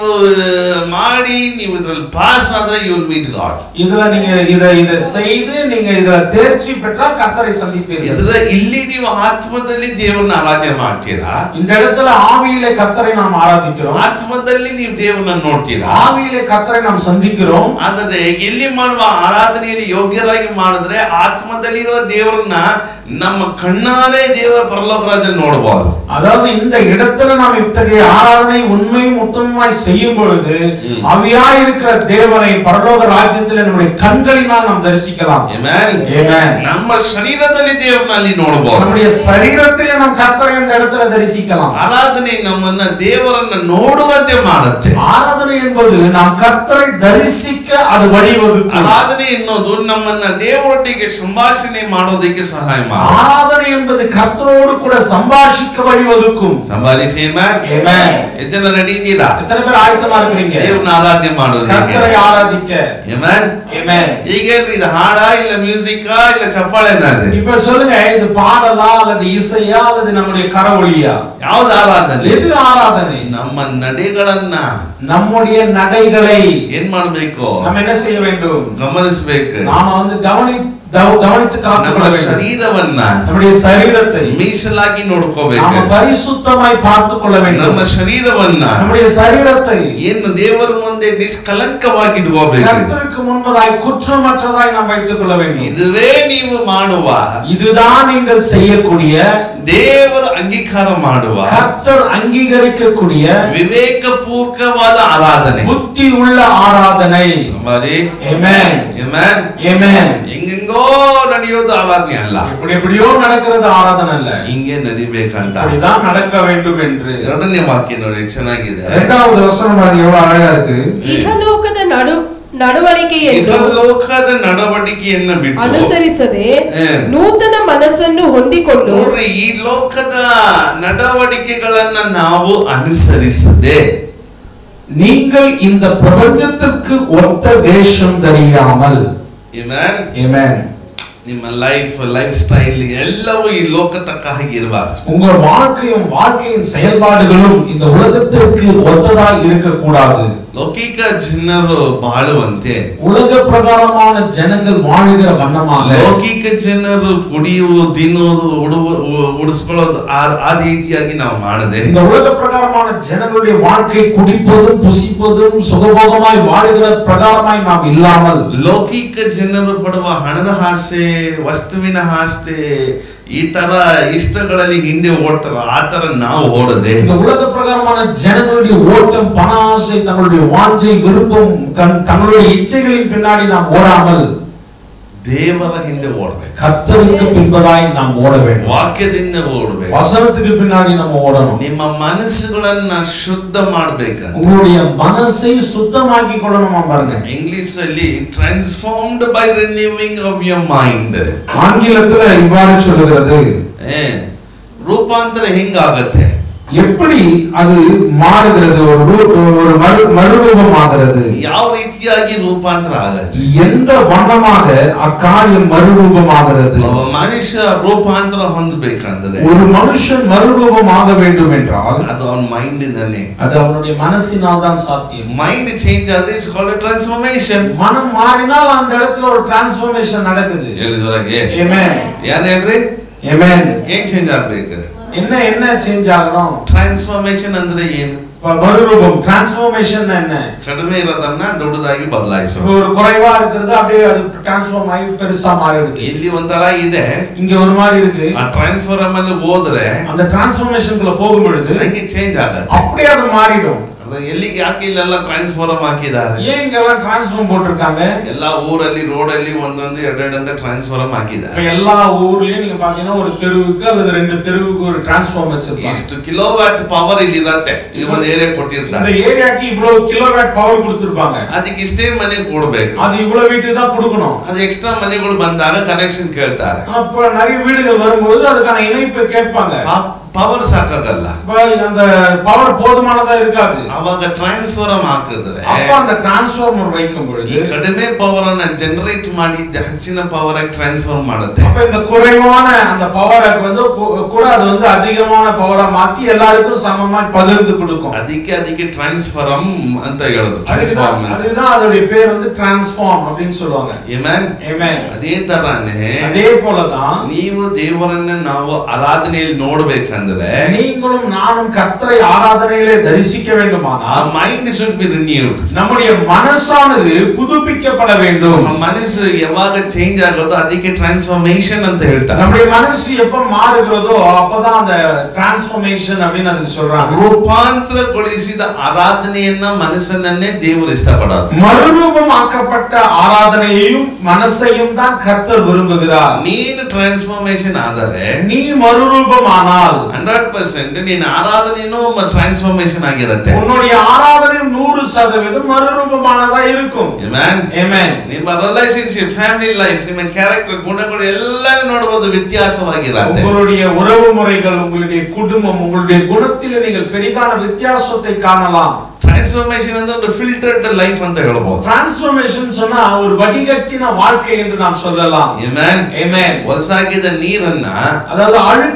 ಮಾಡಿ ನೀವು ಇದ್ರಲ್ಲಿ ಪಾಸ್ ಆದ್ರೆ ಯು ವಿಲ್ ಮೀಟ್ ಗಾಡ್ இதுல நீங்க இத இத செய்து நீங்க இதுல தேர்ச்சி பெற்றா கர்த்தரை சந்திப்பீர்கள் ಇದ್ರ ಇಲ್ಲಿ ನೀವು ಆತ್ಮದಲ್ಲಿ ದೇವರನ್ನ ಆರಾಧನೆ ಮಾಡ್ತೀರಾ இந்த இடத்துல ஆவியிலே கர்த்தரை நாம் ஆராதிக்கிறோம் ಆತ್ಮದಲ್ಲಿ ನೀವು ದೇವರನ್ನ ನೋಡ್ತೀರಾ ஆவியிலே கர்த்தரை நாம் சந்திக்கிறோம் ಆದರೆ ಎಲ್ಲಿ ಮಾಡುವ ಆರಾಧನೆಯಲ್ಲಿ ಯೋಗ್ಯರಾಗಿ ಮಾಡಿದ್ರೆ ಆತ್ಮದಲ್ಲಿರುವ ದೇವರನ್ನ ನಮ್ಮ ಕಣ್ಣಾರೆ ದೇವರ ಪರಲೋಕ ರಾಜ್ಯದಲ್ಲಿ ನೋಡಬಹುದು அதாவது இந்த இடத்துல நாம் இத்தகைய ஆராதனை உண்மையும் உத்தமமாய் செய்யும் பொழுது ம். அவியாய் இருக்கிற தேவனை பரலோக ராஜ்யத்தில் நம்முடைய கண்களினால் நாம் தரிசிக்கலாம் Amen? Amen. ನಮ್ಮ ಶರೀರದಲ್ಲಿ ದೇವರನ್ನ ಅಲ್ಲಿ ನೋಡಬಹುದು நம்முடைய சரீரத்திலே நாம் கர்த்தரை இந்த இடத்துல தரிசிக்கலாம் ಆರಾಧನೆ ನಮ್ಮನ್ನ ದೇವರನ್ನ ನೋಡುವಂತೆ ಮಾಡುತ್ತೆ ஆராதனை என்பது நாம் கர்த்தரை தரிசிக்க அது வழிவகுக்கும் ಆರಾಧನೆ ಎನ್ನುವುದು ನಮ್ಮನ್ನ ದೇವರೊಟ್ಟಿಗೆ ಸಂಭಾಷಣೆ ಮಾಡೋದಕ್ಕೆ ಸಹಾಯ ಮಾಡುತ್ತೆ ஆராதனை என்பது கர்த்தரோடு கூட சம்பாஷிக்க வழிவகுக்கும் ಸಂಭಾಷಿಸಿ Amen. ಎಷ್ಟು ಜನ ರೆಡಿ ಇದ್ದೀರಾ எத்தனை பேர் ஆயத்தமா இருக்கிறீங்க ದೇವ್ರನ್ನ ಆರಾಧನೆ ಮಾಡೋದಕ್ಕೆ கர்த்தரை ஆராதிக்க Amen? Amen. ಈಗ ಇದು ಹಾಡಾ ಇಲ್ಲ ಮ್ಯೂಸಿಕಾ ಇಲ್ಲ ಚಪ್ಪಾಳೆ ಅದು இப்ப சொல்லுங்க இது பாடலா அல்லது இசையா அல்லது நம்முடைய கரவொலியா ಯಾವ್ದು ಆರಾಧನೆ எது ஆராதனை ನಮ್ಮ ನಡೆಗಳನ್ನ நம்முடைய நடைகளை ಏನ್ ಮಾಡ್ಬೇಕು நம்ம என்ன செய்ய வேண்டும் ಗಮನಿಸ್ಬೇಕು நாம வந்து கவனித்து கவ- கவனித்து காத்துக்கொள்ள ನಮ್ಮ வேண்டும் ಶರೀರವನ್ನ நம்முடைய சரீரத்தை ಮೀಸಲಾಗಿ ನೋಡ್ಕೋಬೇಕು நாம பரிசுத்தமாய் பார்த்துக் கொள்ள ನಮ್ಮ வேண்டும் ಶರೀರವನ್ನ நம்முடைய சரீரத்தை ಏನು ದೇವರ ಮುಂದೆ ನಿಷ್ಕಲಂಕವಾಗಿ ಇಟ್ಕೋಬೇಕು கர்த்தருக்கு முன்பதாய் குற்றமற்றதாய் நாம் வைத்துக் கொள்ள வேண்டும் ಇದುವೇ ನೀವು ಮಾಡುವ இதுதான் நீங்கள் செய்யக்கூடிய ದೇವರ ಅಂಗೀಕಾರ ಮಾಡುವ கர்த்தர் அங்கீகரிக்கக்கூடிய ವಿವೇಕಪೂರ್ವಕವಾದ ಆರಾಧನೆ புத்தி உள்ள ஆராதனை Somebody, Amen. amen. Amen. ಹೆಂಗೆಂಗೋ ನಡೆಯೋದು ಆರಾಧನೆ ಅಲ್ಲ எப்படி எப்படியோ நடக்கிறது ஆராதனை அல்ல ಹಿಂಗೆ ನಡಿಬೇಕಂತ இப்படிதான் நடக்க வேண்டும் என்று ಎರಡನೇ ವಾಕ್ಯ ನೋಡಿ ಚೆನ್ನಾಗಿದೆ இரண்டாவது வசனம் பாருங்க எவ்வளவு அழகா இருக்கு ಇಹಲೋಕದ ನಡು ನಡವಳಿಕೆಯನ್ನು ಲೋಕದ ನಡವಳಿಕೆಯನ್ನ ಬಿಟ್ಟು ಅನುಸರಿಸದೆ ಹೇ. ನೂತನ ಮನಸ್ಸನ್ನು ಹೊಂದಿಕೊಂಡು ನೋಡ್ರಿ ಈ ಲೋಕದ ನಡವಳಿಕೆಗಳನ್ನ ನಾವು ಅನುಸರಿಸದೆ நீங்கள் இந்த பிரபஞ்சத்திற்கு ஒத்த வேஷம் தெரியாமல் Amen. Amen. ನಿಮ್ಮ ಲೈಫ್ ಲೈಫ್ ಸ್ಟೈಲ್ ಎಲ್ಲವೂ ಈ ಲೋಕ ತಕ್ಕ ಹಾಗೆ ಇರಬಾರ್ದು உங்கள் வாழ்க்கையும் வாழ்க்கையின் செயல்பாடுகளும் இந்த உலகத்திற்கு ஒத்ததாய் இருக்கக்கூடாது ಲೌಕಿಕ ಜನರು ಬಾಳುವಂತೆ உலக பிரகாரமான ஜனங்கள் வாழுகிற வண்ணமாக ಲೌಕಿಕ ಜನರು ಕುಡಿಯುವುದು ತಿನ್ನುವುದು ಉಡುವ ಉ- ಉಡಿಸ್ಕೊಳ್ಳೋದು ಆ ಆ ರೀತಿಯಾಗಿ ನಾವು ಮಾಡದೆ இந்த உலக பிரகாரமான ஜனங்களுடைய வாழ்க்கை குடிப்பதும் புசிப்பதும் சுகபோகமாய் வாழுகிற பிரகாரமாய் நாம் இல்லாமல் ಲೌಕಿಕ ಜನರು ಪಡುವ ಹಣದ ಆಸೆ ವಸ್ತುವಿನ ಆಸೆ ಈ ತರ ಇಷ್ಟಗಳಲ್ಲಿ ಹಿಂದೆ ಓಡ್ತಾರ ಆ ತರ ನಾವು ಓಡದೆ இந்த உலக பிரகாரமான ஜனங்களுடைய ஓட்டம் பண ஆசை தங்களுடைய வாஞ்சை விருப்பம் கண்- தங்களுடைய இச்சைகளின் பின்னாடி நாம் ஓடாமல் ದೇವರ ಹಿಂದೆ ಓಡ್ಬೇಕು கர்த்தருக்கு பின்பதாய் நாம் ஓட வேண்டும் ವಾಕ್ಯದಿಂದ ಓಡ್ಬೇಕು வசனத்துக்கு பின்னாடி நம்ம ஓடணும் ನಿಮ್ಮ ಮನಸ್ಸುಗಳನ್ನ ಶುದ್ಧ ಮಾಡ್ಬೇಕಂತ உங்களுடைய மனசை சுத்தமாக்கி கொள்ளணுமா பாருங்க ಇಂಗ್ಲಿಷ್ ಅಲ್ಲಿ transformed by renewing of your mind ஆங்கிலத்துல இவ்வாறு சொல்லுகிறது ರೂಪಾಂತರ ಹಿಂಗಾಗತ್ತೆ எப்படி அது மாறுகிறது ஒரு ரூ- ஒரு மறு மறுரூபமாகிறது ಯಾವ ರೀತಿಯಾಗಿ ರೂಪಾಂತರ ಆಗತ್ತೆ எந்த வண்ணமாக அக்காரியம் மறுரூபமாகிறது ಒಬ್ಬ ಮನುಷ್ಯ ರೂಪಾಂತರ ಹೊಂದಬೇಕಂದ್ರೆ ஒரு மனுஷன் மறுரூபமாக வேண்டும் என்றால் ಅದು ಅವನ ಮೈಂಡ್ ಇಂದಾನೆ அது அவனுடைய மனசினால் தான் சாத்தியம் ಮೈಂಡ್ ಚೇಂಜ್ ಆದ್ರೆ ಇಟ್ಸ್ ಕಾಲ್ಡ್ ಟ್ರಾನ್ಸ್ಫಾರ್ಮೇಶನ್ மனம் மாறினால் அந்த இடத்துல ஒரு டிரான்ஸ்ஃபர்மேஷன் நடக்குது ಹೇಳಿದೊಳಗೆ Amen. ಯಾರು ಹೇಳ್ರಿ Amen. ಏನ್ ಚೇಂಜ್ ಆಗ್ಬೇಕು என்ன என்ன சேஞ்ச் ஆகணும் ಟ್ರಾನ್ಸ್ಫಾರ್ಮೇಶನ್ ಅಂದ್ರೆ ಏನು இப்ப மறுரூபம் டிரான்ஸ்ஃபர்மேஷன் என்ன ಕಡಿಮೆ ಇರೋದನ್ನ ದೊಡ್ಡದಾಗಿ இப்ப ಬದಲಾಯಿಸೋ ஒரு குறைவா இருக்கிறது அப்படியே அது டிரான்ஸ்ஃபார்ம் ஆகி பெருசா மாறிடுது ಇಲ್ಲಿ ಒಂಥರ ಇದೆ இங்க ஒரு மாதிரி இருக்கு ಆ ಟ್ರಾನ್ಸ್ಫಾರ್ಮ್ ಅಲ್ಲಿ ಹೋದ್ರೆ அந்த டிரான்ஸ்ஃபர்மேஷனுக்குள்ள போகும் பொழுது ಹಂಗೆ ಚೇಂಜ್ ಆಗತ್ತೆ அப்படியே அது மாறிடும் ಅದು ಎಲ್ಲಿಗೆ ಯಾಕೆ ಇಲ್ಲೆಲ್ಲ ಟ್ರಾನ್ಸ್ಫಾರ್ಮ್ ಹಾಕಿದ್ದಾರೆ ஏன் இங்க எல்லாம் டிரான்ஸ்ஃபார்ம் போட்டிருக்காங்க ಎಲ್ಲಾ ಊರಲ್ಲಿ ರೋಡಲ್ಲಿ ಒಂದೊಂದು ಎರಡೆರಡು ಅಂತ ಟ್ರಾನ್ಸ್ಫಾರ್ಮ್ இப்ப ಹಾಕಿದ್ದಾರೆ எல்லா ஊர்லயும் நீங்க பாத்தீங்கன்னா ஒரு தெருவுக்கு அல்லது ரெண்டு தெருவுக்கு ஒரு டிரான்ஸ்ஃபார்ம் வச்சிருப்பாங்க ಇಷ್ಟು ಕಿಲೋವ್ಯಾಟ್ ಪವರ್ ಇಲ್ಲಿ ಇರತ್ತೆ ಈ ಒಂದು ಏರಿಯಾ இந்த ಕೊಟ್ಟಿರ್ತಾರೆ ஏரியாக்கு இவ்வளவு கிலோவாட் பவர் கொடுத்திருப்பாங்க ಅದಕ್ಕೆ ಇಷ್ಟೇ ಮನೆ ಕೊಡ್ಬೇಕು அது இவ்வளவு வீட்டுக்கு தான் கொடுக்கணும் ಅದು ಎಕ್ಸ್ಟ್ರಾ ಮನೆಗಳು ಬಂದಾಗ ಕನೆಕ್ಷನ್ ಕೇಳ್ತಾರೆ ஆனா இப்ப நிறைய வீடுகள் வரும்போது அதுக்கான இணைப்பு கேட்பாங்க ಪವರ್ ಸಾಕಾಗಲ್ಲ இப்ப அந்த பவர் போதுமானதா இருக்காது ಅವಾಗ ಟ್ರಾನ್ಸ್ಫಾರ್ಮ್ ಹಾಕಿದ್ರೆ அப்ப அந்த டிரான்ஸ்ஃபார்மர் வைக்கும் ಈ பொழுது ಕಡಿಮೆ ಪವರ್ ಅನ್ನ ಜನರೇಟ್ ಮಾಡಿ ಹೆಚ್ಚಿನ ಪವರ್ ಆಗಿ ಟ್ರಾನ್ಸ್ಫಾರ್ಮ್ ಮಾಡುತ್ತೆ அப்ப இந்த குறைவான அந்த பவரை வந்து கு- கூட அது வந்து அதிகமான பவரா மாத்தி எல்லாருக்கும் சமமா பகிர்ந்து கொடுக்கும் ಅದಕ್ಕೆ ಅದಕ್ಕೆ ಟ್ರಾನ್ಸ್ಫಾರ್ಮ್ ಅಂತ ಹೇಳೋದು அதுதான் ಟ್ರಾನ್ಸ್ಫಾರ್ಮ್ ಅಂತ அதுதான் அதோடைய பேர் வந்து டிரான்ஸ்ஃபார்ம் அப்படின்னு சொல்லுவாங்க Amen? Amen. ಅದೇ ತರಾನೇ அதே போலதான் ನೀವು ದೇವರನ್ನ ನಾವು ಆರಾಧನೆಯಲ್ಲಿ ನೋಡ್ಬೇಕಂದ್ರೆ நீங்களும் நானும் கர்த்தரை ஆராதனையிலே தரிசிக்க ಆ வேண்டுமானால் ಮೈಂಡ್ ಶುಡ್ ಬಿ ರಿನ್ಯೂಡ್ நம்முடைய மனசானது புதுப்பிக்கப்பட வேண்டும் ನಮ್ಮ ಮನಸ್ಸು ಯಾವಾಗ ಚೇಂಜ್ ಆಗೋದು ಅದಕ್ಕೆ ಟ್ರಾನ್ಸ್ಫಾರ್ಮೇಶನ್ ಅಂತ ಹೇಳ್ತಾರೆ நம்முடைய மனசு எப்ப மாறுகிறதோ அப்பதான் அந்த டிரான்ஸ்ஃபர்மேஷன் அப்படின்னு அதுக்கு சொல்றாங்க ರೂಪಾಂತರಗೊಳಿಸಿದ ಆರಾಧನೆಯನ್ನ ಮನಸ್ಸನ್ನೇ ದೇವರು ಇಷ್ಟಪಡೋದು மறுரூபமாக்கப்பட்ட ஆராதனையையும் மனசையும் தான் கர்த்தர் விரும்புகிறார் ನೀನು ಟ್ರಾನ್ಸ್ಫಾರ್ಮೇಶನ್ ಆದರೆ நீ மறுரூபமானால் ಹಂಡ್ರೆಡ್ ಪರ್ಸೆಂಟ್ ನೀನ್ ಆರಾಧನೆನೂ ಟ್ರಾನ್ಸ್ಫಾರ್ಮೇಶನ್ ಆಗಿರುತ್ತೆ உன்னுடைய ஆராதனை நூறு சதவீதம் மறுரூபமானதா இருக்கும் Amen? Amen. ನಿಮ್ಮ ರಿಲೇಶನ್ಶಿಪ್ ಫ್ಯಾಮಿಲಿ ಲೈಫ್ ನಿಮ್ಮ ಕ್ಯಾರೆಕ್ಟರ್ ಗುಣಗಳು ಎಲ್ಲ ನೋಡಬಹುದು ವ್ಯತ್ಯಾಸವಾಗಿರತ್ತೆ உங்களுடைய உறவு முறைகள் உங்களுடைய குடும்பம் உங்களுடைய குணத்தில் நீங்கள் பெரிதான வித்தியாசத்தை காணலாம் ಟ್ರಾನ್ಸ್ಫಾರ್ಮೇಶನ್ ಅಂದ್ರೆ ಒಂದು ಫಿಲ್ಟರ್ಡ್ ಲೈಫ್ ಅಂತ ಹೇಳ್ಬೋದು டிரான்ஸ்ஃபர்மேஷன் சொன்னா ஒரு வடிகட்டின வாழ்க்கை என்று நாம் சொல்லலாம் Amen? Amen. ಹೊಲಸಾಗಿದ್ದ ನೀರನ್ನ அதாவது அழுக்கு நிறைந்த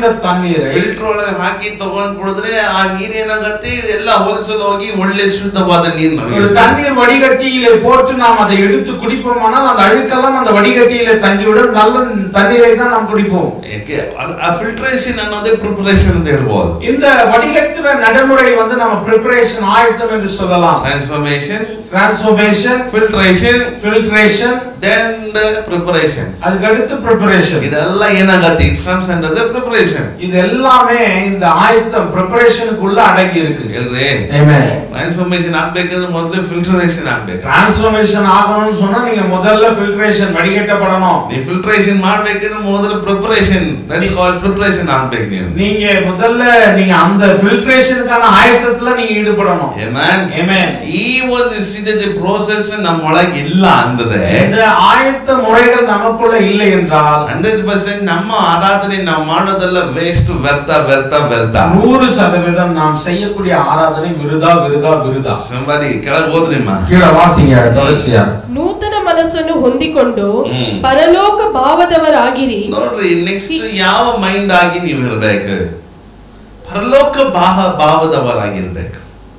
நிறைந்த தண்ணீரை ಫಿಲ್ಟರ್ ಒಳಗೆ ಹಾಕಿ ತಗೊಂಡ್ ಕುಡಿದ್ರೆ ಆ ನೀರೇನಾಗತ್ತೆ ಎಲ್ಲ ಹೊಲಸಲು ಹೋಗಿ ಒಳ್ಳೆ ಶುದ್ಧವಾದ ನೀರು ஒரு ನಮಗೆ தண்ணீர் வடிகட்டியிலே போட்டு நாம் அதை எடுத்து குடிப்போமானால் அந்த அழுக்கெல்லாம் அந்த வடிகட்டியிலே தங்கிவிடும் நல்ல தண்ணீரை தான் நாம் குடிப்போம் ಯಾಕೆ ಅದ್- ಆ ಫಿಲ್ಟ್ರೇಷನ್ ಅನ್ನೋದೇ ಪ್ರಿಪರೇಷನ್ ಅಂತ ಹೇಳ್ಬೋದು இந்த வடிகட்டுற நடைமுறை வந்து நம்ம ப்ரிப்பரேஷன் ஆயத்தம் என்று சொல்லலாம் transformation transformation filtration filtration then preparation அதுக்கு அடுத்து ப்ரிப்பரேஷன் ಇದೆಲ್ಲ ಏನಾಗತ್ತೆ it comes under the preparation இது எல்லாமே இந்த ஆயத்தம் ப்ரிப்பரேஷனுக்குள்ள அடங்கி இருக்கு ಎಲ್ರಿ Amen. ಟ್ರಾನ್ಸ್ಫಾರ್ಮೇಶನ್ ಆಗ್ಬೇಕಂದ್ರೆ ಮೊದಲು ಫಿಲ್ಟ್ರೇಷನ್ ಆಗ್ಬೇಕು டிரான்ஸ்ஃபர்மேஷன் ஆகணும்னு சொன்னா நீங்க முதல்ல ஃபில்ட்ரேஷன் வடிகட்டப்படணும் ನೀವು ಫಿಲ್ಟ್ರೇಷನ್ ಮಾಡ್ಬೇಕಂದ್ರೆ ಮೊದಲು ಪ್ರಿಪರೇಷನ್ ದಟ್ಸ್ ಕಾಲ್ಡ್ ಪ್ರಿಪರೇಷನ್ ಆಗ್ಬೇಕು ನೀವು நீங்க முதல்ல நீங்க அந்த ஃபில்ட்ரேஷனுக்கான ஆயத்தத்துல நீங்க ஈடுபடணும் Amen. Amen. ಈ ಒಂದು ಸ್ಥಿತಿ ಪ್ರೋಸೆಸ್ ನಮ್ಮೊಳಗೆ ಇಲ್ಲ ಅಂದ್ರೆ இந்த ஆயத்த முறைகள் நமக்குள்ள இல்லை என்றால் ಹಂಡ್ರೆಡ್ ಪರ್ಸೆಂಟ್ ನಮ್ಮ ಆರಾಧನೆ ನಾವು ಮಾಡೋದೆಲ್ಲ ವೇಸ್ಟ್ ವ್ಯರ್ಥ ವ್ಯರ್ಥ ವ್ಯರ್ಥ நூறு சதவீதம் நாம் செய்யக்கூடிய ஆராதனை விருதா விருதா விருதா ಸಂಬರಿ ಕೆಳಗೆ ಹೋದ್ರಿಮ್ಮ கீழே வாசிங்க தொடர்ச்சியா ನೂತನ ಮನಸ್ಸನ್ನು ಹೊಂದಿಕೊಂಡು ಹ್ಮ್. ಪರಲೋಕ ಭಾವದವರಾಗಿರಿ ನೋಡ್ರಿ ನೆಕ್ಸ್ಟ್ ಯಾವ ಮೈಂಡ್ ಆಗಿ ನೀವು ಇರ್ಬೇಕು ಪರಲೋಕ ಭಾವ ಭಾವದವರಾಗಿರ್ಬೇಕು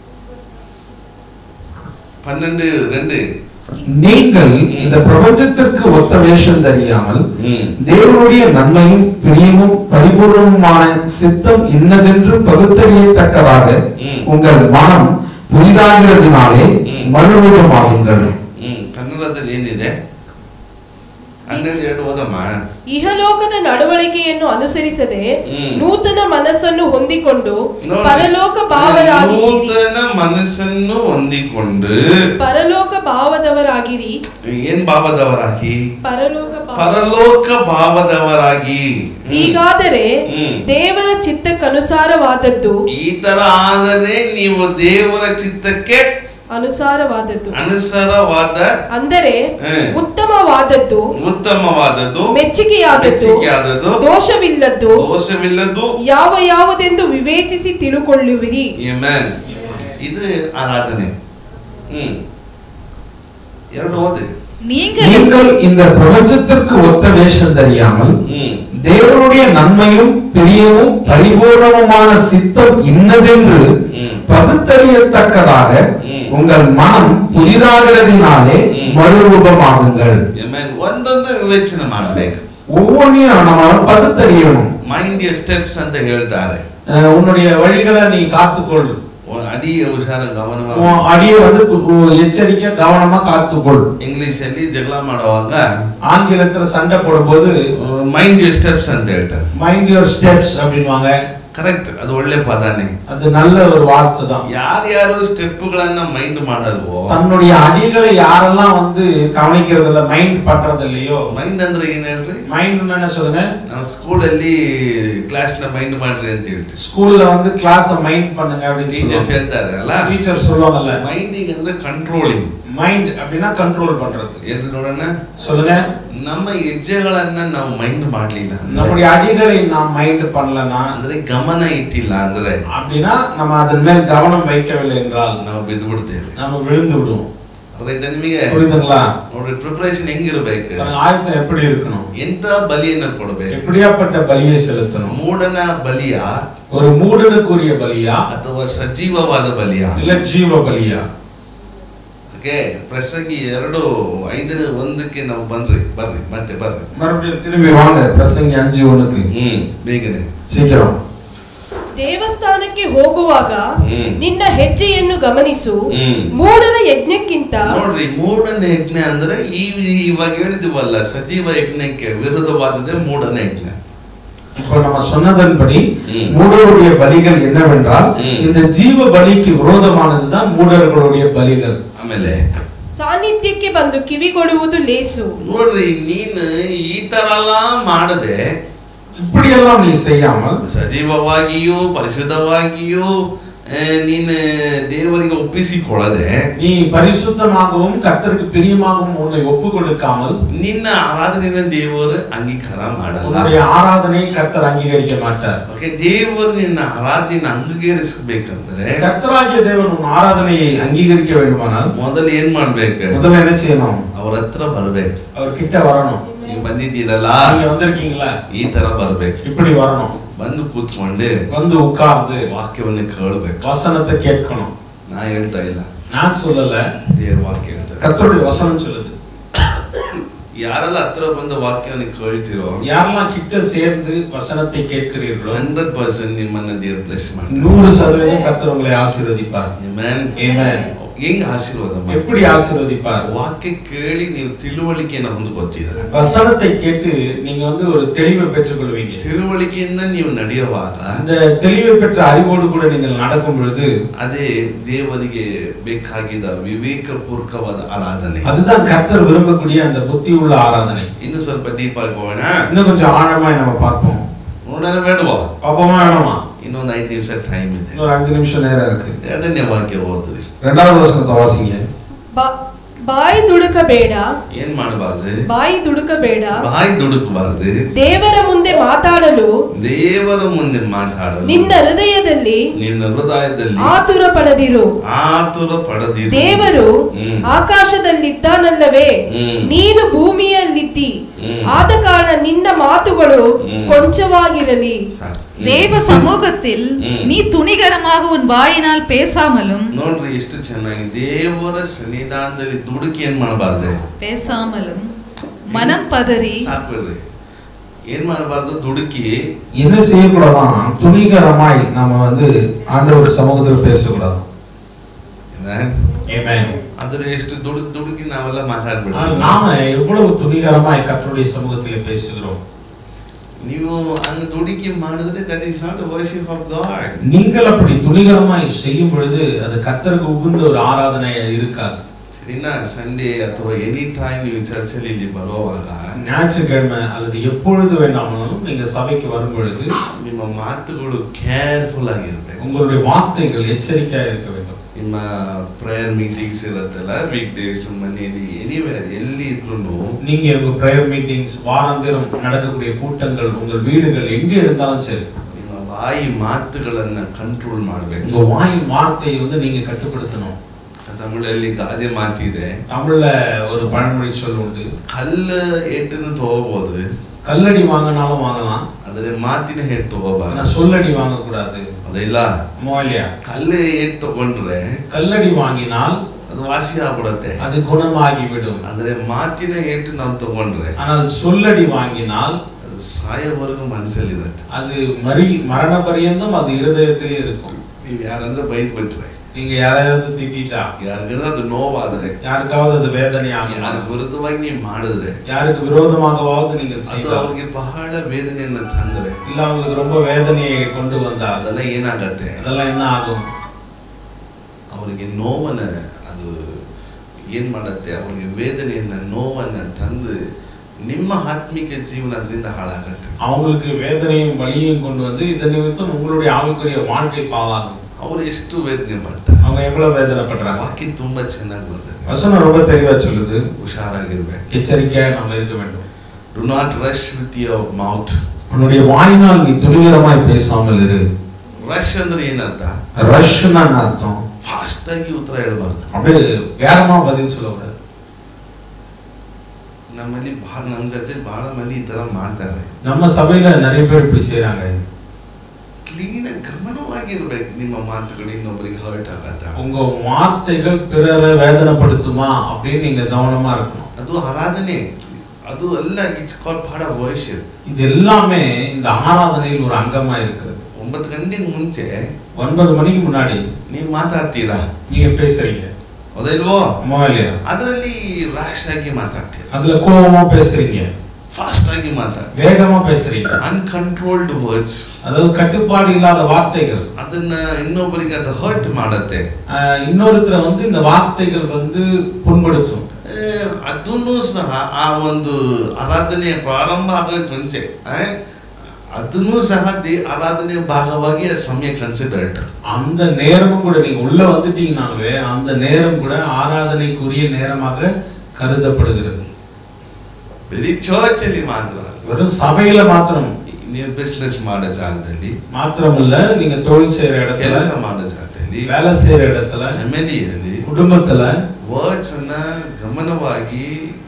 ಪನ್ನெண்டு ரெண்டு நீங்கள் இந்த பிரபஞ்சத்திற்கு ஒத்த வேஷம் தெரியாமல் ம். தேவனுடைய நன்மையும் பிரியமும் பரிபூர்ணமான சித்தம் இன்னதென்று பகுத்தறியத்தக்கதாக ம். உங்கள் மனம் புதிதாகிறதுனாலே ம். மறுரூபமாகுங்கள் ಹ್ಮ್ ಕನ್ನಡದಲ್ಲಿ ಏನಿದೆ ಹನ್ನೆರಡು ಎರಡು ಓದಮ್ಮ ಇಹಲೋಕದ ನಡವಳಿಕೆಯನ್ನು ಅನುಸರಿಸದೆ ಹ್ಮ್. ನೂತನ ಮನಸ್ಸನ್ನು ಹೊಂದಿಕೊಂಡು ನೋಡಿ. ಪರಲೋಕ ಭಾವರಾಗಿರಿ ನೂತನ ಮನಸ್ಸನ್ನು ಹೊಂದಿಕೊಂಡು ಪರಲೋಕ ಭಾವದವರಾಗಿರಿ ಏನ್ ಭಾವದವರಾಗಿ ಪರಲೋಕ ಭಾವ ಪರಲೋಕ ಭಾವದವರಾಗಿ ಹ್ಮ್. ಹೀಗಾದರೆ ಹ್ಮ್. ದೇವರ ಚಿತ್ತಕ್ಕನುಸಾರವಾದದ್ದು ಈ ತರ ಆದರೆ ನೀವು ದೇವರ ಚಿತ್ತಕ್ಕೆ ಅನುಸಾರವಾದದ್ದು ಅನುಸಾರವಾದ ಅಂದರೆ ಹ್ಮ್. ಉತ್ತಮವಾದದ್ದು ಉತ್ತಮವಾದದ್ದು ಮೆಚ್ಚುಗೆಯಾದದ್ದು ಮೆಚ್ಚುಗೆಯಾದದ್ದು ದೋಷವಿಲ್ಲದ್ದು ದೋಷವಿಲ್ಲದ್ದು ಯಾವ ಯಾವುದೆಂದು ವಿವೇಚಿಸಿ ತಿಳುಕೊಳ್ಳುವಿರಿ Amen. ಇದು ಆರಾಧನೆ ಹ್ಮ್ ಎರಡು ಓದಿ நீங்கள் நீங்கள் இந்த பிரபஞ்சத்திற்கு ஒத்த வேஷம் தெரியாமல் ಹ್ಮ್ தேவனுடைய நன்மையும் பிரியமும் பரிபூர்ணமுமான சித்தம் இன்னதென்று ம். பகுத்தறியத்தக்கதாக ம். உங்கள் மனம் புதிதாகிறதினாலே ம். மறுரூபமாகுங்கள் Amen. ಒಂದೊಂದು ವಿವೇಚನೆ ಮಾಡ್ಬೇಕು ஒவ்வொன்றையும் நம்ம பகுத்தறியணும் ಮೈಂಡ್ ಯ ಸ್ಟೆಪ್ಸ್ ಅಂತ ಹೇಳ್ತಾರೆ அஹ் உன்னுடைய வழிகளை நீ காத்துக்கொள் ಒ- ಅಡಿಯ ಹುಷಾರ ಗಮನ உன் அடியை வந்து கு- கு- எச்சரிக்கை கவனமா காத்துக்கொள் ಇಂಗ್ಲಿಷ್ ಅಲ್ಲಿ ಜಗಳ ಮಾಡುವಾಗ ஆங்கிலத்துல சண்டை போடும்போது ಮೈಂಡ್ ಯು ಸ್ಟೆಪ್ಸ್ ಅಂತ ಹೇಳ್ತಾರೆ மைண்ட் யுவர் ஸ்டெப்ஸ் அப்படின்வாங்க ಕರೆಕ್ಟ್ ಅದು ಒಳ್ಳೆ ಪದಾನೇ அது நல்ல ஒரு வார்த்தை தான் ಯಾರ್ಯಾರು ಸ್ಟೆಪ್ಗಳನ್ನ ಮೈಂಡ್ ಮಾಡಲ್ವೋ தன்னுடைய அடிகளை யாரெல்லாம் வந்து கவனிக்கிறது இல்ல மைண்ட் பண்றது இல்லையோ ಮೈಂಡ್ ಅಂದ್ರೆ ಏನ್ ಹೇಳ್ರಿ மைண்ட் என்ன சொல்லுங்க ನಾವು ಸ್ಕೂಲಲ್ಲಿ ಕ್ಲಾಸ್ ನ ಮೈಂಡ್ ಮಾಡ್ರಿ ಅಂತ ಹೇಳ್ತೀವಿ ஸ்கூல்ல வந்து கிளாஸ் மைண்ட் பண்ணுங்க அப்படின்னு ಟೀಚರ್ಸ್ சொல்லுவாங்க ಹೇಳ್ತಾರೆ ಅಲ್ಲ டீச்சர் சொல்லுவாங்கல்ல ಮೈಂಡಿಂಗ್ ಅಂದ್ರೆ ಕಂಟ್ರೋಲಿಂಗ್ மைண்ட் அப்படின்னா கண்ட்ரோல் பண்றது ಎಲ್ರು ನೋಡೋಣ சொல்லுங்க ನಮ್ಮ ಹೆಜ್ಜೆಗಳನ್ನ ನಾವು ಮೈಂಡ್ ಮಾಡ್ಲಿಲ್ಲ ಅಂದ್ರೆ நம்முடைய ಅಡಿகளை நாம் மைண்ட் பண்ணலனா ಅಂದ್ರೆ ಗಮನ ಇಟ್ಟಿಲ್ಲ ಅಂದ್ರೆ அப்படின்னா நம்ம அதன் மேல் கவனம் வைக்கவில்லை என்றால் ನಾವು ಬಿದ್ದು ಬಿಡ್ತೇವೆ நம்ம விழுந்து விடுவோம் ಅರ್ಥ ಆಯ್ತಾ ನಿಮಗೆ புரியுதுங்களா ನೋಡ್ರಿ ಪ್ರಿಪರೇಷನ್ ಹೆಂಗಿರ್ಬೇಕು பாருங்க, ஆயத்தம் எப்படி இருக்கணும் ಎಂತ ಬಲಿಯನ್ನ ಕೊಡ್ಬೇಕು எப்படியாப்பட்ட பலியை செலுத்தணும் ಮೂಢನ ಬಲಿಯ ஒரு மூடனுக்குரிய பலியா ಅಥವಾ ಸಜೀವವಾದ ಬಲಿಯ இல்ல ஜீவ பலியா ಓಕೆ ಪ್ರಸಂಗಿ ಎರಡು ಐದರ ಒಂದಕ್ಕೆ ನಾವು ಬಂದ್ರಿ ಬರ್ರಿ ಮತ್ತೆ ಬರ್ರಿ மறுபடியும் திரும்பி வாங்க பிரசங்கி அஞ்சு ஒண்ணுக்கு ಹ್ಮ್ ಬೇಗನೆ சீக்கிரம் ದೇವಸ್ಥಾನಕ್ಕೆ ಹೋಗುವಾಗ ಹ್ಮ್. ನಿನ್ನ ಹೆಜ್ಜೆಯನ್ನು ಗಮನಿಸು ಹ್ಮ್. ಮೂಢನ ಯಜ್ಞಕ್ಕಿಂತ ನೋಡ್ರಿ ಮೂಢನ ಯಜ್ಞ ಅಂದ್ರೆ ಈ ಇವಾಗ ಹೇಳಿದಿವಲ್ಲ ಸಜೀವ ಯಜ್ಞಕ್ಕೆ ವಿರುದ್ಧವಾದದೇ ಮೂಢನ ಯಜ್ಞ இப்போ நம்ம சொன்னதன்படி ம். மூடருடைய பலிகள் என்னவென்றால் ம். இந்த ஜீவ பலிக்கு விரோதமானதுதான் மூடர்களுடைய பலிகள் ಆಮೇಲೆ ಸಾನ್ನಿಧ್ಯಕ್ಕೆ ಬಂದು ಕಿವಿಗೊಡುವುದು ಲೇಸು ನೋಡ್ರಿ ನೀನು ಈ ತರ ಎಲ್ಲ ಮಾಡದೆ இப்படியெல்லாம் நீ செய்யாமல் ಸಜೀವವಾಗಿಯೂ ಪರಿಶುದ್ಧವಾಗಿಯೂ ಆ, ನೀನು ದೇವರಿಗೆ ಒಪ್ಪಿಸಿಕೊಳ್ಳದೆ நீ பரிசுத்தமாகவும் கர்த்தருக்கு பிரியமாகவும் உன்னை ஒப்பு கொடுக்காமல் ನಿನ್ನ ಆರಾಧನೆಯ ದೇವರು ಅಂಗೀಕಾರ ಮಾಡಲ್ಲ உன்னுடைய ஆராதனையை கர்த்தர் அங்கீகரிக்க மாட்டார் ಓಕೆ ದೇವರು ನಿನ್ನ ಆರಾಧನೆಯನ್ನು ಅಂಗೀಕರಿಸಬೇಕಂದ್ರೆ கர்த்தராகிய தேவன் உன் ஆராதனையை அங்கீகரிக்க வேண்டுமானால் ಮೊದಲು ಏನ್ ಮಾಡ್ಬೇಕು முதல்ல என்ன செய்யணும் ಅವ್ರ ಹತ್ರ ಬರ್ಬೇಕು அவர் கிட்ட வரணும் ನೀವು ಬಂದಿದ್ದೀರಲ್ಲ நீங்க வந்திருக்கீங்களா ಈ ತರ ಬರ್ಬೇಕು இப்படி வரணும் ಬಂದು ಕೂತ್ಕೊಂಡೆ வந்து உட்கார்ந்து ವಾಕ್ಯವನ್ನು ಕೇಳಬೇಕು வசனத்தை கேட்கணும் ನಾ ಹೇಳ್ತಾ ಇಲ್ಲ நான் சொல்லல ದೇವ್ರ ವಾಕ್ಯ ಹೇಳ್ತಾರೆ கர்த்தருடைய வசனம் சொல்லுது ಯಾರೆಲ್ಲ ಹತ್ರ ಬಂದು ವಾಕ್ಯವನ್ನು ಕೇಳ್ತಿರೋ யாரெல்லாம் கிட்ட சேர்ந்து வசனத்தை கேட்கிறீர்களோ ಹಂಡ್ರೆಡ್ ಪರ್ಸೆಂಟ್ ನಿಮ್ಮನ್ನ ದೇವ್ರ ಬ್ಲೆಸ್ ಮಾಡ್ತಾರೆ நூறு சதவீதம் கர்த்தர் உங்களை ஆசீர்வதிப்பார் Amen. Amen. ಹೆಂಗ್ ಆಶೀರ್ವಾದ ಮಾಡ್ತಾರೆ? எப்படி ஆசீர்வதிப்பார் ವಾಕ್ಯ ಕೇಳಿ ನೀವು ತಿಳುವಳಿಕೆಯನ್ನು ಹೊಂದ್ಕೋತೀರ வசனத்தை கேட்டு நீங்க வந்து ஒரு தெளிவை பெற்றுக்கொள்வீங்க ತಿಳುವಳಿಕೆಯಿಂದ ನೀವು ನಡೆಯುವಾಗ அந்த தெளிவை பெற்ற அறிவோடு கூட நீங்கள் நடக்கும் பொழுது ಅದೇ ದೇವರಿಗೆ ಬೇಕಾಗಿದ್ದ ವಿವೇಕಪೂರ್ವಕವಾದ ಆರಾಧನೆ அதுதான் கர்த்தர் விரும்பக்கூடிய அந்த புத்தி உள்ள ஆராதனை ಇನ್ನು ಸ್ವಲ್ಪ ಡೀಪ್ ಆಗಿ ಹೋಗೋಣ இன்னும் கொஞ்சம் ஆழமாய் நம்ம பார்ப்போம் ನೋಡೋಣ ಬೇಡವಾ பாப்போமா வேணாமா ಇನ್ನೊಂದು ಐದು ನಿಮಿಷ ಟೈಮ್ ಇದೆ இன்னொரு அஞ்சு நிமிஷம் நேரம் இருக்கு ಎರಡನೇ ವಾಕ್ಯ ಓದ್ರಿ ரெண்டாவது வசனத்தை வாசிங்க ಬಾ- ಬಾಯಿ ದುಡುಕಬೇಡ ಏನ್ ಮಾಡಬಾರ್ದು ಬಾಯಿ ದುಡುಕಬೇಡ ಬಾಯಿ ದುಡುಕಬಾರ್ದು ದೇವರ ಮುಂದೆ ಮಾತಾಡಲು ದೇವರ ಮುಂದೆ ಮಾತಾಡಲು ನಿನ್ನ ಹೃದಯದಲ್ಲಿ ನಿನ್ನ ಹೃದಯದಲ್ಲಿ ಆತುರ ಪಡೆದಿರು ಆತುರ ಪಡೆದಿರು ದೇವರು ಹ್ಮ್. ಆಕಾಶದಲ್ಲಿದ್ದಾನಲ್ಲವೇ ಹ್ಮ್. ನೀನು ಭೂಮಿಯಲ್ಲಿದ್ದಿ ಹ್ಮ್. ಆದ ಕಾರಣ ನಿನ್ನ ಮಾತುಗಳು ಹ್ಮ್. ಕೊಂಚವಾಗಿರಲಿ ಸಾಕು. தேவ சமூகத்தில் ம். நீ துணிகரமாக உன் வாயினால் பேசாமலும் ನೋಡ್ರಿ ಎಷ್ಟು ಚೆನ್ನಾಗಿ ದೇವರ ಸನ್ನಿಧಾನದಲ್ಲಿ ದುಡುಕಿ ಏನ್ ಮಾಡಬಾರ್ದು பேசாமலும் மனம் பதறி ಸಾಕು ಬಿಡ್ರಿ ಏನ್ ಮಾಡಬಾರ್ದು ದುಡುಕಿ என்ன செய்யக்கூடாதான் துணிகரமாய் நம்ம வந்து ஆண்டவர் சமூகத்தில் பேசக்கூடாது Amen. ಆದ್ರೆ ಎಷ್ಟು ದುಡುಕ್ ದುಡುಕಿ ನಾವೆಲ್ಲ ஆனால் ಮಾತಾಡ್ಬಿಡ್ತೀವಿ நாம எவ்வளவு துணிகரமாய் கர்த்தருடைய சமூகத்திலே பேசுகிறோம் ನೀವು ಹಂಗ ದುಡುಕಿ ಮಾಡಿದ್ರೆ that is not worship of God நீங்கள் அப்படி துணிகரமாய் செய்யும் பொழுது அது கர்த்தருக்கு உகுந்த ஒரு ஆராதனை இருக்காது ಸರಿನಾ ಸಂಡೇ ಅಥವಾ ಎನಿ ಟೈಮ್ ನೀವು ಚರ್ಚಲ್ಲಿ ಇಲ್ಲಿ ಬರುವಾಗ ஞாயிற்றுக்கிழமை அல்லது எப்பொழுது வேண்டாமலும் நீங்க சபைக்கு வரும் பொழுது ನಿಮ್ಮ ಮಾತುಗಳು ಕೇರ್ಫುಲ್ ಆಗಿರ್ಬೇಕು உங்களுடைய வார்த்தைகள் எச்சரிக்கையா இருக்க வேண்டும் ನಿಮ್ಮ ಪ್ರೇಯರ್ ಮೀಟಿಂಗ್ಸ್ ಇರುತ್ತಲ್ಲ ವೀಕ್ ಡೇಸ್ ಮನೆಯಲ್ಲಿ ಎನಿವೇರ್ ಎಲ್ಲಿ ಇದ್ರು நீங்க உங்க ப்ரேயர் மீட்டிங்ஸ் வாராந்திரம் நடக்கக்கூடிய கூட்டங்கள் உங்கள் வீடுகள் எங்க இருந்தாலும் சரி ನಿಮ್ಮ ಬಾಯಿ ಮಾತುಗಳನ್ನ ಕಂಟ್ರೋಲ್ ಮಾಡ್ಬೇಕು உங்க வாயின் வார்த்தையை வந்து நீங்க கட்டுப்படுத்தணும் ತಮಿಳಲ್ಲಿ ಗಾದೆ ಮಾತಿದೆ தமிழ்ல ஒரு பழமொழி சொல் உண்டு ಕಲ್ಲ ಏಟನ್ನು ತಗೋಬಹುದು கல்லடி வாங்கினாலும் வாங்கலாம் ಆದರೆ ಮಾತಿನ ಹೇಟ್ ತಗೋಬಾರ್ದು ஆனா சொல்லடி வாங்கக்கூடாது ಅದಿಲ್ಲ ஆமா இல்லையா ಕಲ್ಲು ಏಟ್ ತಗೊಂಡ್ರೆ கல்லடி வாங்கினால் ಅದು ವಾಸಿ ಆಗ್ಬಿಡತ್ತೆ அது குணமாகிவிடும் ಆದ್ರೆ ಮಾತಿನ ಏಟು ನಾವು ತಗೊಂಡ್ರೆ ஆனால் சொல்லடி வாங்கினால் ಅದು ಸಾಯೋವರೆಗೂ ಮನಸ್ಸಲ್ಲಿರುತ್ತೆ அது மரி மரண பரியந்தம் அது இருதயத்திலே இருக்கும் ನೀವು ಯಾರಂದ್ರೆ ಬೈದ್ ಬಿಟ್ರೆ நீங்க யாரையாவது திட்டிட்டா ಯಾರಿಗಾದ್ರೆ ಅದು ನೋವಾದ್ರೆ யாருக்காவது அது வேதனை ಯಾರ ஆகும் ವಿರುದ್ಧವಾಗಿ ನೀವು ಮಾಡಿದ್ರೆ யாருக்கு விரோதமாகவாவது நீங்கள் ಅದು செய்தால் ಅವ್ರಿಗೆ ಬಹಳ ವೇದನೆಯನ್ನ ತಂದ್ರೆ இல்ல அவங்களுக்கு ரொம்ப வேதனையை கொண்டு வந்தால் ಅದೆಲ್ಲ ಏನಾಗತ್ತೆ அதெல்லாம் என்ன ஆகும் ಅವರಿಗೆ ನೋವನ್ನ ಅದು ಏನ್ ಮಾಡತ್ತೆ ಅವರಿಗೆ ವೇದನೆಯನ್ನ ನೋವನ್ನ ತಂದು ನಿಮ್ಮ ಆತ್ಮಿಕ ಜೀವನ ಅದರಿಂದ ಹಾಳಾಗತ್ತೆ அவங்களுக்கு வேதனையும் வலியையும் கொண்டு வந்து இதன் நிமித்தம் உங்களுடைய ஆவிக்குரிய வாழ்க்கை பாவாகும் ಅವ್ರು ಎಷ್ಟು ವೇದನೆ ಮಾಡ್ತಾರೆ அவங்க எவ்வளவு வேதனைப்படுறாங்க ವಾಕ್ಯ ತುಂಬಾ ಚೆನ್ನಾಗಿ ಬರ್ತದೆ வசனம் ரொம்ப தெளிவா சொல்லுது ಹುಷಾರಾಗಿರ್ಬೇಕು எச்சரிக்கையா நம்ம இருக்க வேண்டும் do not rush with your mouth உன்னுடைய வாயினால் நீ துணிகரமாய் பேசாமல் இரு ರಶ್ ಅಂದ್ರೆ ಏನರ್ಥ ரஷ்னா என்ன அர்த்தம் ಫಾಸ್ಟ್ ಆಗಿ ಉತ್ತರ ಹೇಳಬಾರ್ದು அப்படியே வேகமா பதில் சொல்லக்கூடாது ನಮ್ಮಲ್ಲಿ ಬಹಳ ನಮ್ಮ ಚರ್ಚೆ ಬಹಳ ಮಂದಿ ಈ ತರ ಮಾಡ್ತಾರೆ நம்ம சபையில நிறைய பேர் இப்படி செய்றாங்க ಕ್ಲೀನ್ ಗಮನವಾಗಿರ್ಬೇಕು ನಿಮ್ಮ ಮಾತುಗಳು ಇನ್ನೊಬ್ಬರಿಗೆ ಹರ್ಟ್ ಆಗತ್ತ உங்க வார்த்தைகள் பிறரை வேதனைப்படுத்துமா அப்படின்னு நீங்க கவனமா இருக்கணும் ಅದು ಆರಾಧನೆ ಅದು ಎಲ್ಲ it's call part of worship இது எல்லாமே இந்த ஆராதனையில் ஒரு அங்கமா இருக்கிறது ಒಂಬತ್ತು ಗಂಟೆಗೆ ಮುಂಚೆ ஒன்பது மணிக்கு முன்னாடி ನೀವು ಮಾತಾಡ್ತೀರಾ நீங்க பேசுறீங்க ಹೌದಲ್ವೋ அம்மா இல்லையா ಅದರಲ್ಲಿ ರಾಶ್ ಆಗಿ ಮಾತಾಡ್ತೀರಾ அதுல கோபமா பேசுறீங்க ಫಾಸ್ಟ್ ಆಗಿ ಮಾತಾಡ್ತೀರಾ வேகமா பேசுறீங்க ಅನ್ಕಂಟ್ರೋಲ್ಡ್ ವರ್ಡ್ಸ್ அதாவது ಕಟ್ಟುಪಾடு இல்லாத வார்த்தைகள் ಅದನ್ನ ಇನ್ನೊಬ್ಬರಿಗೆ ಅದು ಹರ್ಟ್ ಮಾಡತ್ತೆ ஆஹ் இன்னொருத்தரை வந்து இந்த வார்த்தைகள் வந்து புண்படுத்தும் ಅದನ್ನು ಸಹ ಆ ಒಂದು ಆರಾಧನೆ ಪ್ರಾರಂಭ ಆಗೋಕ್ ಮುಂಚೆ ಆ, ಅದನ್ನು ಸಹ ದೇ ಆರಾಧನೆಯ ಭಾಗವಾಗಿ ಆ ಸಮಯ ಕನ್ಸಿಡರ್ಡ್ அந்த நேரமும் கூட நீங்க உள்ள வந்துட்டீங்கனாலே அந்த நேரம் கூட ஆராதனைக்குரிய நேரமாக கருதப்படுகிறது ಬರೀ ಚರ್ಚ್ ಅಲ್ಲಿ ಮಾತ್ರ வெறும் சபையில மாத்திரம் ನೀವು ಬಿಸ್ನೆಸ್ ಮಾಡೋ ಜಾಗದಲ್ಲಿ மாத்திரம் இல்ல நீங்க தொழில் செய்யற இடத்துல ಕೆಲಸ ಮಾಡೋ ಜಾಗದಲ್ಲಿ வேலை செய்யற இடத்துல ಫ್ಯಾಮಿಲಿಯಲ್ಲಿ குடும்பத்துல ವರ್ಡ್ಸ್ ಅನ್ನ ಗಮನವಾಗಿ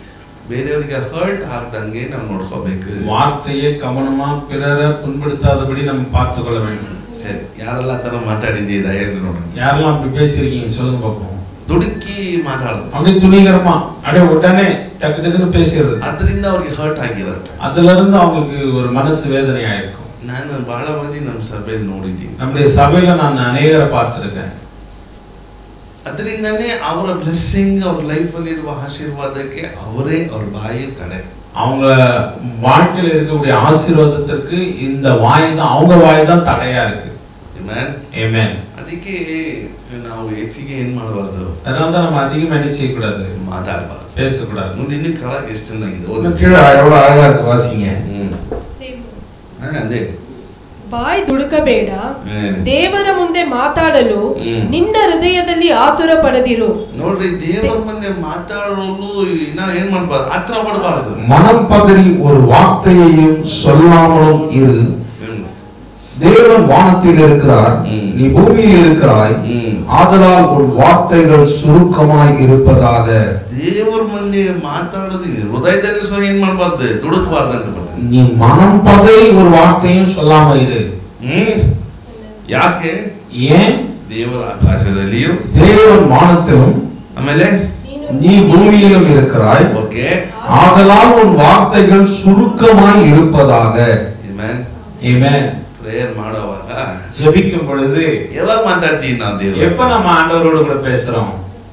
ಬೇರೆಯವರಿಗೆ ಹರ್ಟ್ ಆಗ್ದಂಗೆ ನಾವು ನೋಡ್ಕೋಬೇಕು வார்த்தையை கவனமா பிறரை புண்படுத்தாதபடி நம்ம பார்த்து கொள்ள வேண்டும் ಸರಿ ಯಾರೆಲ್ಲ ಆ ಥರ ಮಾತಾಡಿದ್ದೀರಾ ಹೇಳಿ ನೋಡೋಣ யாரெல்லாம் அப்படி பேசியிருக்கீங்க சொல்லுங்க பார்ப்போம் ದುಡುಕಿ ಮಾತಾಡೋದು அப்படியே துணிகரமா அப்படியே உடனே டக்கு டக்குன்னு பேசிடுறது ಅದರಿಂದ ಅವ್ರಿಗೆ ಹರ್ಟ್ ಆಗಿರತ್ತೆ அதுல இருந்து அவங்களுக்கு ஒரு மனசு வேதனை ஆயிருக்கும் ನಾನು ಬಹಳ ಮಂದಿ ನಮ್ಮ ಸಭೆಯಲ್ಲಿ ನೋಡಿದ್ದೀನಿ நம்முடைய சபையில நான் அநேகரை பார்த்திருக்கேன் ಅದರಿಂದನೇ ಅವರ ಬ್ಲೆಸ್ಸಿಂಗ್ ಅವ್ರ ಲೈಫಲ್ಲಿ ಇರುವ ಆಶೀರ್ವಾದಕ್ಕೆ ಅವರೇ ಅವ್ರ ಬಾಯಿ ಕಡೆ அவங்க வாழ்க்கையில இருக்கக்கூடிய ஆசீர்வாதத்திற்கு இந்த வாய் தான் அவங்க வாய் தான் தடையா இருக்கு Amen? Amen. ಅದಕ್ಕೆ ನಾವು ಹೆಚ್ಚಿಗೆ ಏನ್ ಮಾಡಬಾರ್ದು அதனால தான் நம்ம அதிகமா என்ன செய்யக்கூடாது ಮಾತಾಡಬಾರ್ದು பேசக்கூடாது ನೋಡಿ ಇನ್ನು ಕೆಳಗೆ ಎಷ್ಟು ಚೆನ್ನಾಗಿದೆ இன்னும் ಓದಿ கீழே எவ்வளவு அழகா இருக்கு வாசிங்க ಹ್ಮ್ ಹಾ, ಅದೇ ಬಾಯಿ ದುಡುಕಬೇಡ ಹ್ಮ್. ದೇವರ ಮುಂದೆ ಮಾತಾಡಲು ಹ್ಮ್. ನಿನ್ನ ಹೃದಯದಲ್ಲಿ ಆತುರ ಪಡೆದಿರು ನೋಡ್ರಿ ದೇವರ ಮುಂದೆ ಮಾತಾಡೋನು ಇನ್ನ ಏನ್ ಮಾಡ್ಬಾರ್ದು ಹತ್ರ ಪಡಬಾರ್ದು மனம் பதறி ஒரு வார்த்தையையும் சொல்லாமலும் இரு தேவன் வானத்தில் இருக்கிறார் ம். நீ பூமியில் இருக்கிறாய் ಹ್ಮ್ ஆதலால் உன் வார்த்தைகள் சுருக்கமாய் இருப்பதாக ದೇವರ ಮುಂದೆ ಮಾತಾಡೋದು ಹೃದಯದಲ್ಲಿ ಸಹ ಏನ್ ಮಾಡ್ಬಾರ್ದು ದುಡುಕಬಾರ್ದು ಅಂತ ಬರ್ತದೆ. நீ மனம் பதறி ஒரு வார்த்தையும் சொல்லாம இரு ಹ್ಮ್ ಯಾಕೆ ஏன் ದೇವರ ಆಕಾಶದಲ್ಲಿಯೂ தேவன் வானத்திலும் ಆಮೇಲೆ நீ பூமியிலும் இருக்கிறாய் ಓಕೆ ஆதலால் உன் வார்த்தைகள் சுருக்கமாய் இருப்பதாக Amen. ஆமென் ಪ್ರೇಯರ್ ಮಾಡುವಾಗ ஜெபிக்கும் பொழுது ಯಾವಾಗ ಮಾತಾಡ್ತೀವಿ ನಾವು ದೇವರು எப்ப நம்ம ஆண்டவரோட கூட பேசுறோம்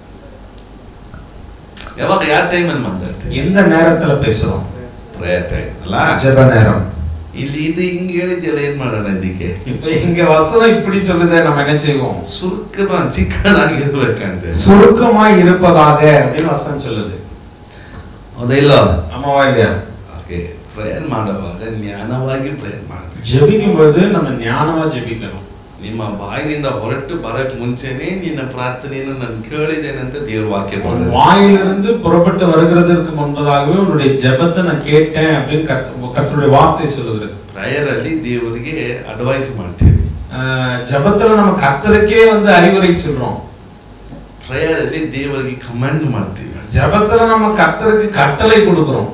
ಯಾವಾಗ ಯಾವ ಟೈಮಲ್ಲಿ ಮಾತಾಡ್ತೀವಿ எந்த நேரத்துல பேசுறோம் ಪ್ರೇಯರ್ ಟೈಮ್ ಅಲ್ಲ ஜெப நேரம் ಇಲ್ಲಿ ಇದು ಹಿಂಗ್ ಹೇಳಿದ್ಯಲ್ಲ ಏನ್ ಮಾಡೋಣ ಇದಕ್ಕೆ இப்ப இங்க வசனம் இப்படி சொல்லுதே நம்ம என்ன செய்வோம் ಸುರುಕನ ಚಿಕ್ಕದಾಗಿರ್ಬೇಕಂತೆ சுருக்கமாய் இருப்பதாக அப்படின்னு வசனம் சொல்லுது ಹೌದಾ ಇಲ್ಲ ஆமாவா இல்லையா ಓಕೆ ಪ್ರೇಯರ್ ಮಾಡುವಾಗ ಜ್ಞಾನವಾಗಿ ಪ್ರೇಯರ್ ಮಾಡಬೇಕು ஜெபிக்கும் பொழுது நம்ம ஞானமா ஜெபிக்கணும் ನಿಮ್ಮ ಬಾಯಿನಿಂದ ಹೊರಟು ಬರಕ್ ಮುಂಚೆನೆ ನಿನ್ನ ಪ್ರಾರ್ಥನೆಯನ್ನು ನಾನು ಕೇಳಿದ್ದೇನೆ ಅಂತ ದೇವ್ರ ವಾಕ್ಯ உன் ಬರ್ತದೆ வாயிலிருந்து புறப்பட்டு வருகிறதற்கு முன்பதாகவே உன்னுடைய ஜெபத்தை நான் கேட்டேன் அப்படின்னு கர்த்த- கர்த்தருடைய வார்த்தை சொல்லுகிறது ಪ್ರೇಯರ್ ಅಲ್ಲಿ ದೇವರಿಗೆ ಅಡ್ವೈಸ್ ಮಾಡ್ತೀವಿ அஹ் ஜெபத்துல நம்ம கர்த்தருக்கே வந்து அறிவுரை சொல்றோம் ಪ್ರೇಯರ್ ಅಲ್ಲಿ ದೇವರಿಗೆ ಕಮಾಂಡ್ ಮಾಡ್ತೀವಿ ஜெபத்துல நம்ம கர்த்தருக்கு கட்டளை கொடுக்கிறோம்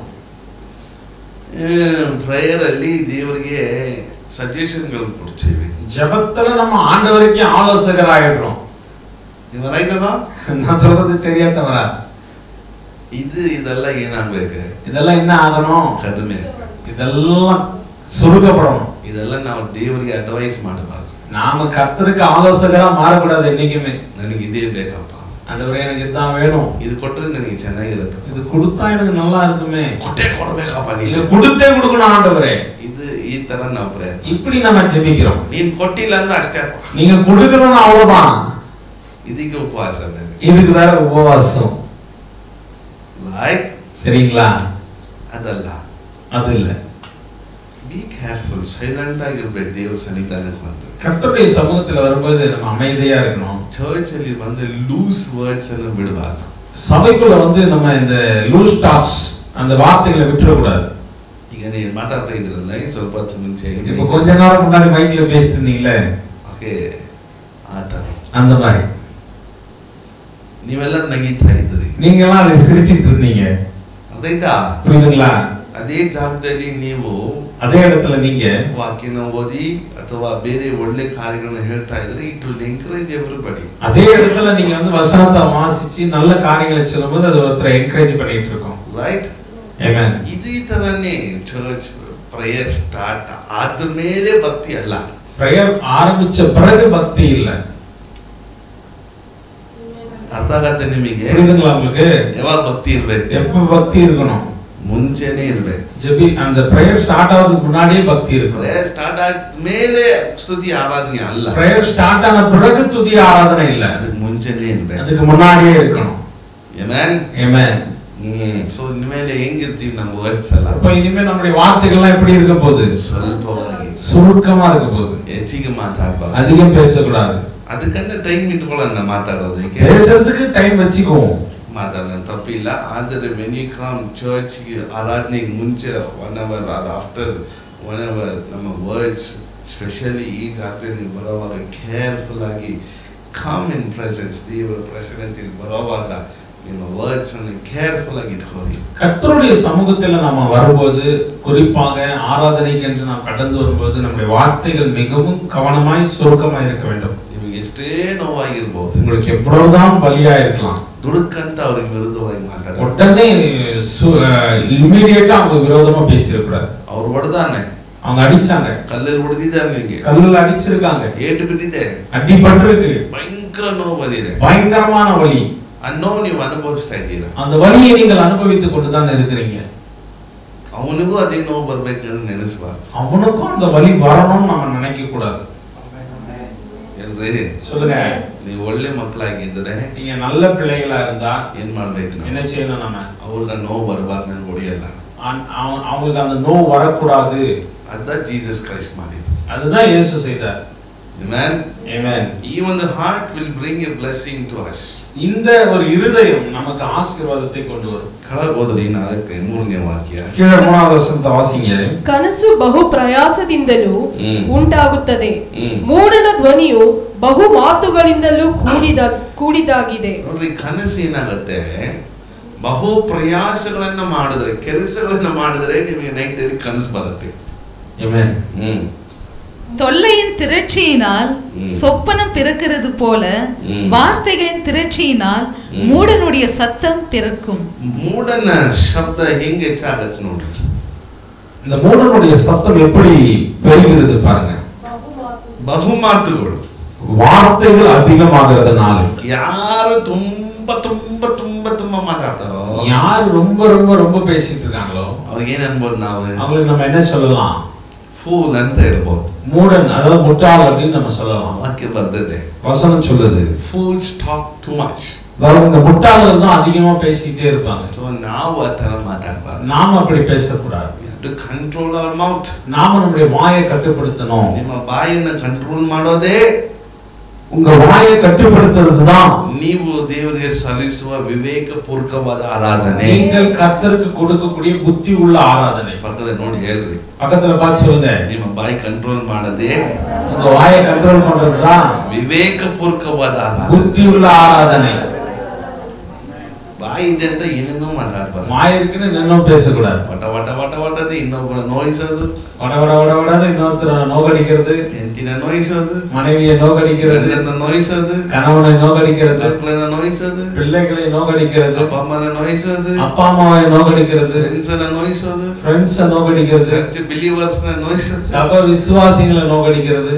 ಪ್ರೇಯರ್ ಅಲ್ಲಿ ದೇವರಿಗೆ ಸಜೆಷನ್ಗಳು ಕೊಡ್ತೀವಿ ஜெபத்துல நம்ம ஆண்டவருக்கே ஆலோசகராயிடுறோம் ನೀವು ಆಯ್ತದ நான் சொல்றது சரியா தவறா ಇದು ಇದೆಲ್ಲ ಏನಾಗ್ಬೇಕು இதெல்லாம் என்ன ஆகணும் ಕಡಿಮೆ இதெல்லாம் சுருக்கப்படணும் ಇದೆಲ್ಲ ನಾವು ದೇವರಿಗೆ ಅಡ್ವೈಸ್ ಮಾಡಬಾರ್ದು நாம கர்த்தருக்கு ஆலோசகரா மாறக்கூடாது என்னைக்குமே ನನಗೆ ಇದೇ ಬೇಕಪ್ಪ ஆண்டவரே எனக்கு இதுதான் வேணும் ಇದು ಕೊಟ್ರೆ ನನಗೆ ಚೆನ್ನಾಗಿರುತ್ತೆ இது கொடுத்தா எனக்கு நல்லா இருக்குமே ಕೊಟ್ಟೆ ಕೊಡ್ಬೇಕಪ್ಪ இது ನೀನು கொடுத்தே கொடுக்கணும் ஆண்டவரே ಇದು ಈ ತರ ನಾವು ಪ್ರೇಯರ್ இப்படி நம்ம ஜெபிக்கிறோம் ನೀನ್ ಕೊಟ್ಟಿಲ್ಲ ಅಂದ್ರೆ ಅಷ್ಟೇ ಅಪ್ಪ நீங்க கொடுக்கணும்னு அவ்வளவுதான் ಇದಕ್ಕೆ ಉಪವಾಸ ನನಗೆ இதுக்கு வேற உபவாசம் ಲೈಕ್ சரிங்களா ಅದಲ್ಲ அது இல்ல ಬಿ ಕೇರ್ಫುಲ್ ಸೈಲೆಂಟ್ ಆಗಿರ್ಬೇಕು ದೇವ್ರ ಸನ್ನಿಧಾನಕ್ಕೆ ಬಂದ್ರೆ கர்த்தருடைய சமூகத்துல வரும்போது நம்ம அமைதியா இருக்கணும் ಚರ್ಚ್ ಅಲ್ಲಿ ಬಂದ್ರೆ ಲೂಸ್ ವರ್ಡ್ಸ್ ಅನ್ನು ಬಿಡಬಾರ್ದು சபைக்குள்ள வந்து நம்ம இந்த ಲೂಸ್ ಟಾಕ್ಸ್ அந்த வார்த்தைகளை விட்டுறக்கூடாது ಈಗ ನೀವು ಮಾತಾಡ್ತಾ ಇದ್ರಲ್ಲ ಈ ಸ್ವಲ್ಪ ಹೊತ್ತು ಮುಂಚೆ இப்ப கொஞ்ச நேரம் முன்னாடி மைக்ல பேசிட்டு இருந்தீங்களே ಓಕೆ ಆ ತರ அந்த மாதிரி ನೀವೆಲ್ಲ ನಗೀತಾ ಇದ್ರಿ நீங்க எல்லாம் அதை சிரிச்சிட்டு இருந்தீங்க ಅದಾಯ್ತಾ புரியுதுங்களா ಅದೇ ಜಾಗದಲ್ಲಿ ನೀವು அதே இடத்துல நீங்க ವಾಕ್ಯನ ಓದಿ ಅಥವಾ ಬೇರೆ ಒಳ್ಳೆ ಕಾರ್ಯಗಳನ್ನ ಹೇಳ್ತಾ ಇದ್ರೆ ಇಟ್ ವಿಲ್ ಎಂಕರೇಜ್ ಎವ್ರಿಬಡಿ அதே இடத்துல நீங்க வந்து வசனத்தை வாசிச்சு நல்ல காரியங்களை சொல்லும்போது அது ஒருத்தரை என்கரேஜ் பண்ணிட்டு இருக்கோம் ರೈಟ್ Amen. ಇದೇ ತರನೇ ಚರ್ಚ್ ಪ್ರೇಯರ್ ಸ್ಟಾರ್ಟ್ ಆದ್ಮೇಲೆ ಭಕ್ತಿ ಅಲ್ಲ பிரேயர் ஆரம்பிச்ச பிறகு பக்தி இல்ல ಅರ್ಥ ಆಗತ್ತೆ ನಿಮಗೆ புரியுதுங்களா உங்களுக்கு ಯಾವಾಗ ಭಕ್ತಿ ಇರ್ಬೇಕು எப்ப பக்தி இருக்கணும் ಮುಂಚೆನೆ ಇರ್ಬೇಕು ஜெபி அந்த பிரேயர் ஸ்டார்ட் ஆகிறதுக்கு முன்னாடியே பக்தி இருக்கணும் ಪ್ರೇಯರ್ ಸ್ಟಾರ್ಟ್ ಆದ್ಮೇಲೆ ಸ್ತುತಿ ಆರಾಧನೆ ಅಲ್ಲ பிரேயர் ஸ்டார்ட் ஆன பிறகு துதி ஆராதனை இல்ல ಅದಕ್ಕೆ ಮುಂಚೆನೆ ಇರ್ಬೇಕು அதுக்கு முன்னாடியே இருக்கணும் Amen? Amen. ಹ್ಮ್ ಸೊ ಇನ್ಮೇಲೆ ಹೆಂಗಿರ್ತೀವಿ ನಮ್ಮ ವರ್ಡ್ಸ್ ಎಲ್ಲ அப்ப இனிமே நம்முடைய வார்த்தைகள்லாம் எப்படி இருக்க போகுது ಸ್ವಲ್ಪವಾಗಿ சுருக்கமா இருக்க போகுது ಹೆಚ್ಚಿಗೆ ಮಾತಾಡ್ಬಾರ್ದು அதிகம் பேசக்கூடாது ಅದಕ್ಕಂತ ಟೈಮ್ ಇಟ್ಕೊಳ್ಳೋಣ ಮಾತಾಡೋದಕ್ಕೆ பேசுறதுக்கு டைம் வச்சுக்குவோம் ಮಾತಾಡೋಣ ತಪ್ಪಿಲ್ಲ ಆದರೆ ವೆನ್ ಯು ಕಮ್ ಚರ್ಚ್ಗೆ ಆರಾಧನೆಗೆ ಮುಂಚೆ ಒನ್ ಅವರ್ ಅದು ಆಫ್ಟರ್ ಒನ್ ಅವರ್ ನಮ್ಮ ವರ್ಡ್ಸ್ ಸ್ಪೆಷಲಿ ಈ ಜಾತ್ರೆಗೆ ಬರೋವಾಗ ಕೇರ್ಫುಲ್ ಆಗಿ ಕಮ್ ಇನ್ ಪ್ರೆಸೆನ್ಸ್ ದೇವರ ಪ್ರೆಸಿಡೆಂಟ್ ಇಲ್ಲಿ ಬರೋವಾಗ ನಿಮ್ಮ ವರ್ಡ್ಸ್ ಅನ್ನು ಕೇರ್ಫುಲ್ ಆಗಿ ಇಟ್ಕೊಳ್ಳಿ கர்த்தருடைய சமூகத்தில் நம்ம வரும்போது குறிப்பாக ஆராதனைக்கு என்று நாம் கடந்து வரும்போது நம்முடைய வார்த்தைகள் மிகவும் கவனமாய் சுருக்கமாய் இருக்க வேண்டும் ನಿಮಗೆ ಎಷ್ಟೇ ನೋವಾಗಿರ್ಬೋದು உங்களுக்கு எவ்வளவுதான் வலியா இருக்கலாம் ದುಡುಕಂತ ಅವ್ರಿಗೆ ವಿರುದ್ಧವಾಗಿ ಮಾತಾಡ உடனே இம்மிடியேட்டா அவங்க விரோதமா பேசிடக்கூடாது ಅವ್ರು ಹೊಡೆದಾನೆ அவங்க அடிச்சாங்க ಕಲ್ಲಲ್ಲಿ ಹೊಡೆದಿದ್ದಾರೆ ನಿಮಗೆ கல்லுல அடிச்சிருக்காங்க ಏಟು ಬಿದ್ದಿದೆ அடிபட்டிருக்கு ಭಯಂಕರ ನೋವು ಬಂದಿದೆ பயங்கரமான வலி ಆ ನೋವು ನೀವು ಅನುಭವಿಸ್ತಾ ಇದ್ದೀರಾ அந்த வலியை நீங்கள் அனுபவித்துக் கொண்டுதான் இருக்கிறீங்க ಅವನಿಗೂ ಅದೇ ನೋವು ಬರ್ಬೇಕಂತ ನೆನೆಸಬಾರ್ದು அவனுக்கும் அந்த வலி வரணும்னு நம்ம நினைக்க கூடாது ಎಲ್ರಿ சொல்லுங்க ನೀವು ಒಳ್ಳೆ ಮಕ್ಕಳಾಗಿದ್ದರೆ நீங்க நல்ல பிள்ளைகளா இருந்தா ಏನ್ ಮಾಡ್ಬೇಕು ನಾವು என்ன செய்யணும் நம்ம ಅವ್ರಿಗೆ ಆ ನೋವು ಬರಬಾರ್ದು ನನ್ಗೆ ಹೊಡೆಯಲ್ಲ அவன்- அவன்- அவங்களுக்கு அந்த நோவு வரக்கூடாது ಅದ ಜೀಸಸ್ ಕ್ರೈಸ್ಟ್ ಮಾಡಿದ್ದು அதுதான் இயேசு செய்தார் Amen. Amen. ಈ ಒಂದು heart will bring a blessing to us இந்த ஒரு இருதயம் நமக்கு ஆசீர்வாதத்தை கொண்டு வரும் ಕೆಳಗೆ ಹೋದ್ರಿ ನಾಲ್ಕು ಮೂರನೇ ವಾಕ್ಯ கீழே மூணாவது வருஷத்தை வாசிங்க ಕನಸು ಬಹು ಪ್ರಯಾಸದಿಂದಲೂ ಹ್ಮ್. ಉಂಟಾಗುತ್ತದೆ ಹ್ಮ್. ಮೂಡನ ಧ್ವನಿಯು ಬಹು ಮಾತುಗಳಿಂದಲೂ ಕೂಡಿದ ಕೂಡಿದಾಗಿದೆ ನೋಡ್ರಿ ಕನಸು ಏನಾಗುತ್ತೆ ಬಹು ಪ್ರಯಾಸಗಳನ್ನ ಮಾಡಿದ್ರೆ ಕೆಲಸಗಳನ್ನ ಮಾಡಿದ್ರೆ ನಿಮಗೆ ನೈಟ್ ಕನಸು ಬರುತ್ತೆ Amen. ಹ್ಮ್ தொல்லையின் திரட்சியினால் ம். சொப்பனம் பிறக்கிறது போல ம். வார்த்தைகளின் திரட்சியினால் ம். மூடனுடைய சத்தம் பிறக்கும் ಮೂಡನ ಶಬ್ದ ಹೆಂಗ್ ಹೆಚ್ಚಾಗತ್ತೆ ನೋಡ್ರಿ இந்த மூடனுடைய சத்தம் எப்படி பெருகிறது பாருங்க ಬಹುಮಾತುಗಳು வார்த்தைகள் அதிகமாகிறதுனால ಯಾರು ತುಂಬಾ ತುಂಬಾ ತುಂಬಾ ತುಂಬಾ ಮಾತಾಡ್ತಾರೋ யார் ரொம்ப ரொம்ப ரொம்ப பேசிட்டு இருக்காங்களோ ಅವ್ರಿಗೆ ಏನ್ ಅನ್ಬೋದು ನಾವು அவங்களுக்கு நம்ம என்ன சொல்லலாம் ಫೂಲ್ ಅಂತ ಹೇಳ್ಬೋದು மூடன் அதாவது முட்டாள் அப்படின்னு நம்ம சொல்லலாம் ವಾಕ್ಯ ಬರ್ದಿದೆ வசனம் சொல்லுது ಫೂಲ್ಸ್ ಟಾಕ್ ಟು ಮಚ್ அதாவது இந்த முட்டாள்கள் தான் அதிகமா பேசிட்டே இருப்பாங்க ಸೊ ನಾವು ಆ ತರ ಮಾತಾಡ್ಬಾರ್ದು நாம அப்படி பேசக்கூடாது ಟು ಕಂಟ್ರೋಲ್ ಅವರ್ ಮೌತ್ நாம நம்முடைய வாயை கட்டுப்படுத்தணும் ನಿಮ್ಮ ಬಾಯನ್ನು ಕಂಟ್ರೋಲ್ ಮಾಡೋದೇ உங்க வாயை கட்டுப்படுத்துறது தான் ನೀವು ದೇವರಿಗೆ ಸಲ್ಲಿಸುವ ವಿವೇಕಪೂರ್ವಕವಾದ ಆರಾಧನೆ நீங்கள் கர்த்தருக்கு கொடுக்கக்கூடிய புத்தி உள்ள ஆராதனை ಪಕ್ಕದ ನೋಡಿ ಹೇಳ್ರಿ பக்கத்துல பார்த்து சொல்லுங்க ನಿಮ್ಮ ಬಾಯಿ ಕಂಟ್ರೋಲ್ ಮಾಡದೆ உங்க வாயை கண்ட்ரோல் பண்றது தான் ವಿವೇಕಪೂರ್ವಕವಾದ ಆರಾಧನೆ புத்தி உள்ள ஆராதனை ಬಾಯಿ ಇದೆ ಅಂತ ಏನೇನೋ ಮಾತಾಡ್ಬಾರ್ದು வாய் இருக்குன்னு இன்னும் பேசக்கூடாது ವಟ ವಟ ವಟ ವಟದ ಇನ್ನೊಬ್ಬರ ನೋಯಿಸೋದು வட வட வட வடன்னு இன்னொருத்தர நோகடிக்கிறது ಹೆಂಡತಿನ ನೋಯಿಸೋದು மனைவியை நோகடிக்கிறது ಗಂಡನ ನೋಯಿಸೋದು கணவனை நோகடிக்கிறது ಮಕ್ಕಳನ್ನ ನೋಯಿಸೋದು பிள்ளைகளை நோகடிக்கிறது ಅಪ್ಪ ಅಮ್ಮನ ನೋಯಿಸೋದು அப்பா அம்மாவை நோகடிக்கிறது ಫ್ರೆಂಡ್ಸ್ ನೋಯಿಸೋದು ஃப்ரெண்ட்ஸை நோகடிக்கிறது ಚರ್ಚ್ ಬಿಲೀವರ್ಸ್ ನ ನೋಯಿಸೋದು சப விசுவாசிகளை நோகடிக்கிறது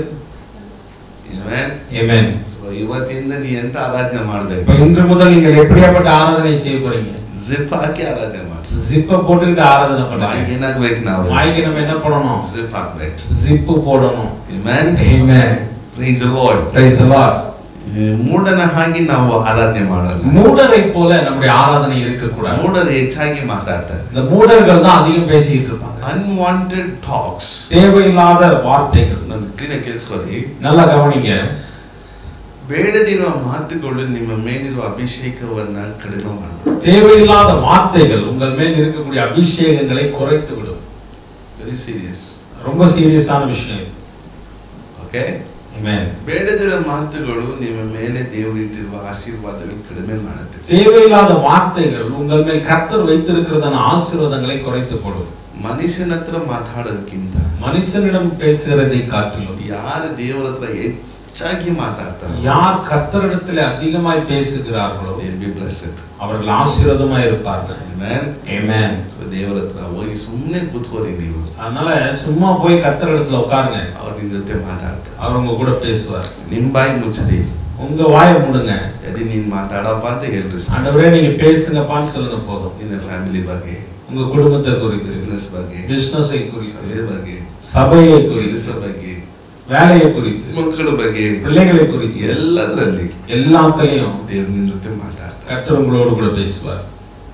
Amen. Amen. So, ಇವತ್ತಿಂದ ನೀ ಎಂತ ಆರಾಧನೆ இப்ப ಮಾಡ್ಬೇಕು இன்று முதல் நீங்கள் எப்படியாப்பட்ட ஆராதனை செய்ய போறீங்க ಜಿಪ್ ಹಾಕಿ ಆರಾಧನೆ ಮಾಡಿ ஜிப்பை போட்டுக்கிட்டு ஆராதனை ಬಾಯಿಗೆ பண்ணுங்க ಏನಾಗ್ಬೇಕು ನಾವು வாய்க்கு நம்ம என்ன பண்ணணும் ಜಿಪ್ ಹಾಕ್ಬೇಕು ஜிப்பு போடணும் Amen. Amen. Praise the Lord. Praise the Lord. ಈ ಮೂಢನ ಹಾಗೆ ನಾವು ಆರಾಧನೆ ಮಾಡಲ್ಲ மூடரை போல நம்முடைய ஆராதனை இருக்கக்கூடாது ಮೂಢರು ಹೆಚ್ಚಾಗಿ ಮಾತಾಡ್ತಾರೆ இந்த மூடர்கள் தான் அதிகம் பேசிட்டு இருப்பாங்க ಅನ್ವಾಂಟೆಡ್ ಟಾಕ್ಸ್ தேவையில்லாத வார்த்தைகள் ನಾನು ಕ್ಲೀನ್ ಕೇಳಿಸ್ಕೊಳ್ಳಿ நல்லா கவனிங்க ಬೇಡದಿರುವ ಮಾತುಗಳು ನಿಮ್ಮ ಮೇಲಿರುವ ಅಭಿಷೇಕವನ್ನ ಕಡಿಮೆ ಮಾಡುತ್ತೆ தேவையில்லாத வார்த்தைகள் உங்கள் மேல் இருக்கக்கூடிய அபிஷேகங்களை குறைத்து விடும் ವೆರಿ ಸೀರಿಯಸ್ ரொம்ப சீரியஸான விஷயம் இது. Okay Amen. ಬೇಡದಿರುವ ಮಾತುಗಳು ನಿಮ್ಮ ಮೇಲೆ ದೇವರಿಟ್ಟಿರುವ ಆಶೀರ್ವಾದಗಳು ಕಡಿಮೆ ಮಾಡುತ್ತೆ தேவையில்லாத வார்த்தைகள் உங்கள் மேல் கர்த்தர் வைத்திருக்கிறதான ஆசீர்வாதங்களை குறைத்து போடும் ಮನುಷ್ಯನ ಹತ್ರ ಮಾತಾಡೋದಕ್ಕಿಂತ மனுஷனிடம் பேசுகிறதை காட்டிலும் ಯಾರು ದೇವರ ಹತ್ರ ಹೆಚ್ಚಾಗಿ ಮಾತಾಡ್ತಾರೆ யார் கர்த்தரிடத்தில் அதிகமாய் பேசுகிறார்களோ ಬಿ ಬ್ಲೆಸ್ಡ್ அவர்கள் ஆசீர்வாதமாய் இருப்பார்கள் Amen. Amen. ಸೊ ದೇವರ ಹತ್ರ ಹೋಗಿ ಸುಮ್ಮನೆ ಕೂತ್ಕೋರಿ ನೀವು அதனால சும்மா போய் கர்த்தர் இடத்துல உட்காருங்க ಅವ್ರ ನಿಮ್ ಜೊತೆ ಮಾತಾಡ್ತಾರೆ அவர் உங்க கூட பேசுவார் ನಿಮ್ ಬಾಯಿ ಮುಚ್ಚ್ರಿ உங்க வாயை மூடுங்க ಎಡಿ ನೀನ್ ಮಾತಾಡಪ್ಪ ಅಂತ ಹೇಳ್ರಿ ಸಾಕು. ஆண்டவரே நீங்க பேசுங்கப்பான்னு சொல்லுங்க போதும் ನಿನ್ನ ಫ್ಯಾಮಿಲಿ ಬಗ್ಗೆ உங்க குடும்பத்தை குறித்து ಬಿಸ್ನೆಸ್ ಬಗ್ಗೆ பிசினஸை குறித்து ಸಭೆ ಬಗ್ಗೆ சபையை குறித்து ಕೆಲಸ ಬಗ್ಗೆ வேலையை குறித்து ಮಕ್ಕಳ ಬಗ್ಗೆ பிள்ளைகளை குறித்து ಎಲ್ಲದರಲ್ಲಿ எல்லாத்துலயும் ದೇವ್ರ ನಿನ್ ಜೊತೆ ಮಾತಾಡ್ತಾರೆ கர்த்தர் உங்களோடு கூட பேசுவார்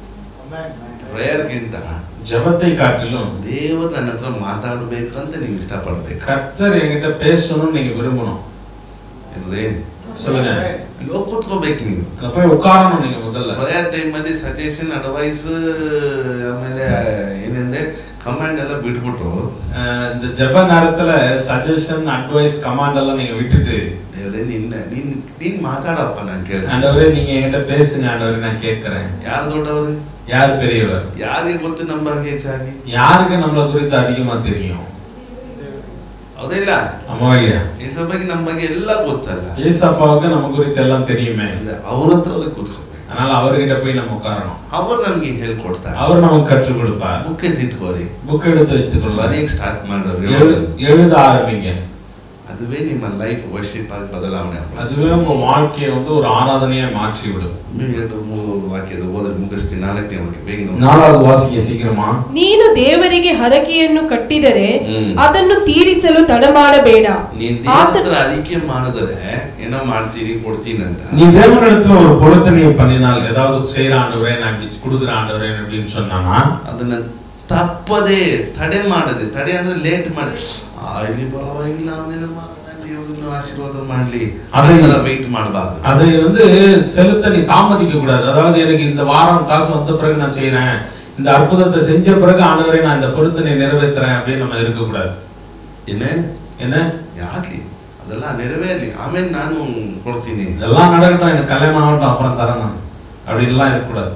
ಪ್ರೇಯರ್ಗಿಂತ ஜெபத்தை காட்டிலும் ದೇವರು ನನ್ನ ಹತ್ರ ಮಾತಾಡ್ಬೇಕಂತ ನೀವು ಇಷ್ಟಪಡ್ಬೇಕು கர்த்தர் என்கிட்ட பேசணும்னு நீங்க விரும்பணும் ಇಲ್ರಿ சொல்லுங்க ಅಲ್ಲಿ ಹೋಗಿ ಕೂತ್ಕೋಬೇಕು ನೀವು அங்க போய் உட்காரணும் நீங்க முதல்ல ಪ್ರೇಯರ್ ಟೈಮ್ ಅಲ್ಲಿ ಸಜೆಷನ್ ಅಡ್ವೈಸ್ ಆಮೇಲೆ ಏನಂದ್ರೆ ಕಮಾಂಡ್ ಎಲ್ಲ ಬಿಟ್ಬಿಟ್ಟು அஹ் இந்த ஜெப நேரத்துல சஜஷன் அட்வைஸ் கமாண்ட் எல்லாம் நீங்க விட்டுட்டு ದೇವ್ರ ದೇವರೇ ನಿನ್ನ ನೀನ್ ನೀನ್ ಮಾತಾಡಪ್ಪ ನಾನು ಕೇಳ್ತೀನಿ ஆண்டவரே நீங்க என்கிட்ட பேசுங்க ஆண்டவரே நான் கேட்கிறேன் ಯಾರು ದೊಡ್ಡವರು யார் பெரியவர் ಯಾರಿಗೆ ಗೊತ್ತು ನಮ್ಮ ಬಗ್ಗೆ ಹೆಚ್ಚಾಗಿ யாருக்கு நம்மள குறித்து அதிகமா தெரியும் ಹೌದಾ ಇಲ್ಲ ஆமா இல்லையா ಈ ಬಗ್ಗೆ ನಮ್ಮ ಬಗ್ಗೆ ಎಲ್ಲ ಗೊತ್ತಲ್ಲ ஏசப்பாவுக்கு நம்ம குறித்து எல்லாம் தெரியுமே ಅಂದ್ರೆ ಅವ್ರ ಹತ್ರ ಹೋಗಿ ಕೂತ್ಕೋಬೇಕು அதனால அவர்கிட்ட போய் நம்ம உட்காரணும் ಅವ್ರು ನಮ್ಗೆ ಹೇಳ್ಕೊಡ್ತಾರೆ அவர் நமக்கு கற்றுக் கொடுப்பார் ಬುಕ್ಕೆ ತಿಟ್ಕೋರಿ புக் எடுத்து வைத்துக்கொள்ளலாம் ಬರೆಯಕ್ ಸ್ಟಾರ್ಟ್ ಮಾಡೋದು எழு- எழுத ಆರಂಭಿங்க ಅದುವೇ ನಿಮ್ಮ ಲೈಫ್ ವರ್ಷಿಪ್ ಆಗಿ ಬದಲಾವಣೆ ಆಗ್ಬೋದು. அதுவே உங்க வாழ்க்கையை வந்து ஒரு ஆராதனையா மாற்றி விடும் ಇನ್ನು ಎರಡು ಮೂರು ವಾಕ್ಯದ ಓದಲು ಮುಗಿಸ್ತೀನಿ ನಾಲ್ಕನೇ ವಾಕ್ಯ ಬೇಗ நாலாவது வாசிக்க சீக்கிரமா ನೀನು ದೇವರಿಗೆ ಹರಕೆಯನ್ನು ಕಟ್ಟಿದರೆ ಹ್ಮ್. ಅದನ್ನು ತೀರಿಸಲು ತಡಮಾಡಬೇಡ ನೀನ್ ಆತ ದೇವರ ಹತ್ರ ಅರಿಕೆ ಮಾಡಿದ್ರೆ ಏನೋ ಮಾಡ್ತೀನಿ ಕೊಡ್ತೀನಿ ಅಂತ நீ தேவனிடத்துல ஒரு பொருத்தனையை பண்ணினால் ஏதாவது செய்யற ஆண்டவரே நான் இப்படி கொடுக்குற ஆண்டவரே அப்படின்னு சொன்னானா ಅದನ್ನ ತಪ್ಪದೆ ತಡೆ ಮಾಡದೆ ತಡೆ ಅಂದ್ರೆ ಲೇಟ್ ಮಾಡಿ ಆ, ಇಲ್ಲಿ ಪರವಾಗಿಲ್ಲ ಅವನೇನ ಮಾಡೋಣ ದೇವ್ರನ್ನ ಆಶೀರ್ವಾದ ಮಾಡ್ಲಿ ಅದೇ- ಅದೆಲ್ಲ ವೆಯ್ಟ್ ಮಾಡಬಾರ್ದು அதை வந்து செலுத்த நீ தாமதிக்க கூடாது அதாவது எனக்கு இந்த வாரம் காசு வந்த பிறகு நான் செய்யறேன் இந்த அற்புதத்தை செஞ்ச பிறகு ஆண்டவரே நான் இந்த பொருத்தனை நிறைவேற்றுறேன் அப்படின்னு நம்ம இருக்கக்கூடாது ಏನೇ என்ன ಯಾಕ್ಲಿ ಅದೆಲ್ಲ ನೆರವೇರ್ಲಿ ಆಮೇಲೆ ನಾನು ಕೊಡ್ತೀನಿ இதெல்லாம் நடக்கட்டும் எனக்கு கல்யாணம் ஆகட்டும் அப்புறம் தரேன் நான் அப்படின்லாம் இருக்கக்கூடாது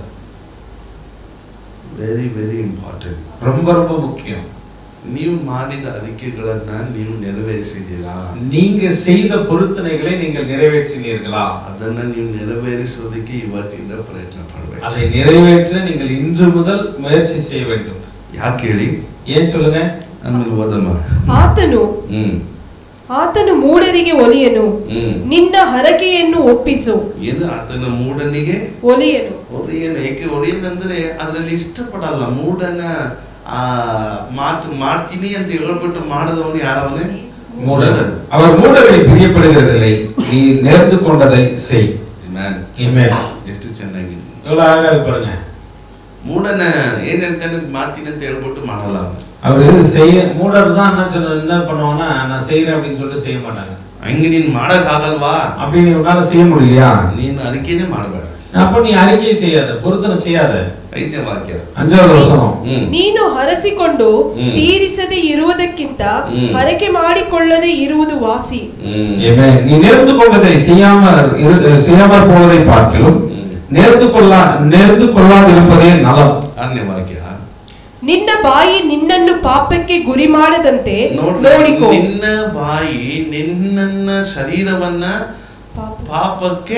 ವೆರಿ ವೆರಿ ಇಂಪಾರ್ಟೆಂಟ್ ரொம்ப ரொம்ப முக்கியம் ನೀವು ಮಾಡಿದ ಅರಿಕೆಗಳನ್ನ ನೀವು ನೆರವೇರಿಸಿದ್ದೀರಾ நீங்க செய்த பொருத்தனைகளை நீங்கள் நிறைவேற்றினீர்களா ಅದನ್ನ ನೀವು ನೆರವೇರಿಸೋದಕ್ಕೆ ಇವತ್ತಿಂದ ಪ್ರಯತ್ನ ಪಡಬೇಕು அதை நிறைவேற்ற நீங்கள் இன்று முதல் முயற்சி செய்ய வேண்டும் ಯಾಕೆ ಹೇಳಿ ஏன் சொல்லுங்க ಆಮೇಲೆ ಓದಮ್ಮ ಆತನು ಹ್ಮ್ ಆತನು ಮೂಢರಿಗೆ ಒಲಿಯನು ಹ್ಮ್ ನಿನ್ನ ಹರಕೆಯನ್ನು ಒಪ್ಪಿಸು ಏನು ಆತನ ಮೂಡನಿಗೆ ಒಲಿಯನು ಒಡೆಯನು ಏಕೆ ಒಡೆಯನಂದ್ರೆ ಅದರಲ್ಲಿ ಇಷ್ಟಪಡಲ್ಲ ಮೂಡನ ಆ ಮಾತು ಮಾಡ್ತೀನಿ ಅಂತ ಹೇಳ್ಬಿಟ್ಟು ಮಾಡದವನು ಯಾರವನೇ மூடர் அவர் மூடரை பிரியப்படுகிறதில்லை நீ நேர்ந்து கொண்டதை செய் Amen. Amen. ಎಷ್ಟು ಚೆನ್ನಾಗಿ எவ்வளவு அழகா இருக்கு பாருங்க ಮೂಡನ ಏನ್ ಹೇಳ್ತಾನೆ ಮಾಡ್ತೀನಿ ಅಂತ ಹೇಳ್ಬಿಟ್ಟು ಮಾಡಲ್ಲ ಅವನು அவரு செய்ய மூடர் தான் என்ன சொன்ன என்ன பண்ணுவாங்கன்னா நான் செய்யறேன் அப்படின்னு சொல்லிட்டு செய்ய மாட்டாங்க ಹಂಗೆ ನೀನ್ ಮಾಡಕ್ ಆಗಲ್ವಾ அப்படி நீ உன்னால செய்ய முடியலையா ನೀನು ಅದಕ್ಕೇನೆ ಮಾಡಬೇಡ அப்ப நீ அறிக்கையை செய்யாத பொருத்தனை செய்யாத ಐದನೇ ವಾಕ್ಯ அஞ்சாவது வசனம் ಹ್ಮ್ ನೀನು ಹರಸಿಕೊಂಡು ಹ್ಮ್. ತೀರಿಸದೆ ಇರುವುದಕ್ಕಿಂತ ಹ್ಮ್. ಹರಕೆ ಮಾಡಿಕೊಳ್ಳದೆ ಇರುವುದು ವಾಸಿ ಹ್ಮ್ Amen. நீ நேர்ந்து கொண்டதை செய்யாமல் இரு- செய்யாமல் போவதை பார்க்கிலும் நேர்ந்து கொள்ளா நேர்ந்து கொள்ளாதிருப்பதே நலம் ಆರನೇ ವಾಕ್ಯ ನಿನ್ನ ಬಾಯಿ ನಿನ್ನನ್ನು ಪಾಪಕ್ಕೆ ಗುರಿ ಮಾಡದಂತೆ ನೋಡ್ರಿ, ನೋಡಿಕೋ ನಿನ್ನ ಬಾಯಿ ನಿನ್ನ ಶರೀರವನ್ನ ಪಾಪ. ಪಾಪಕ್ಕೆ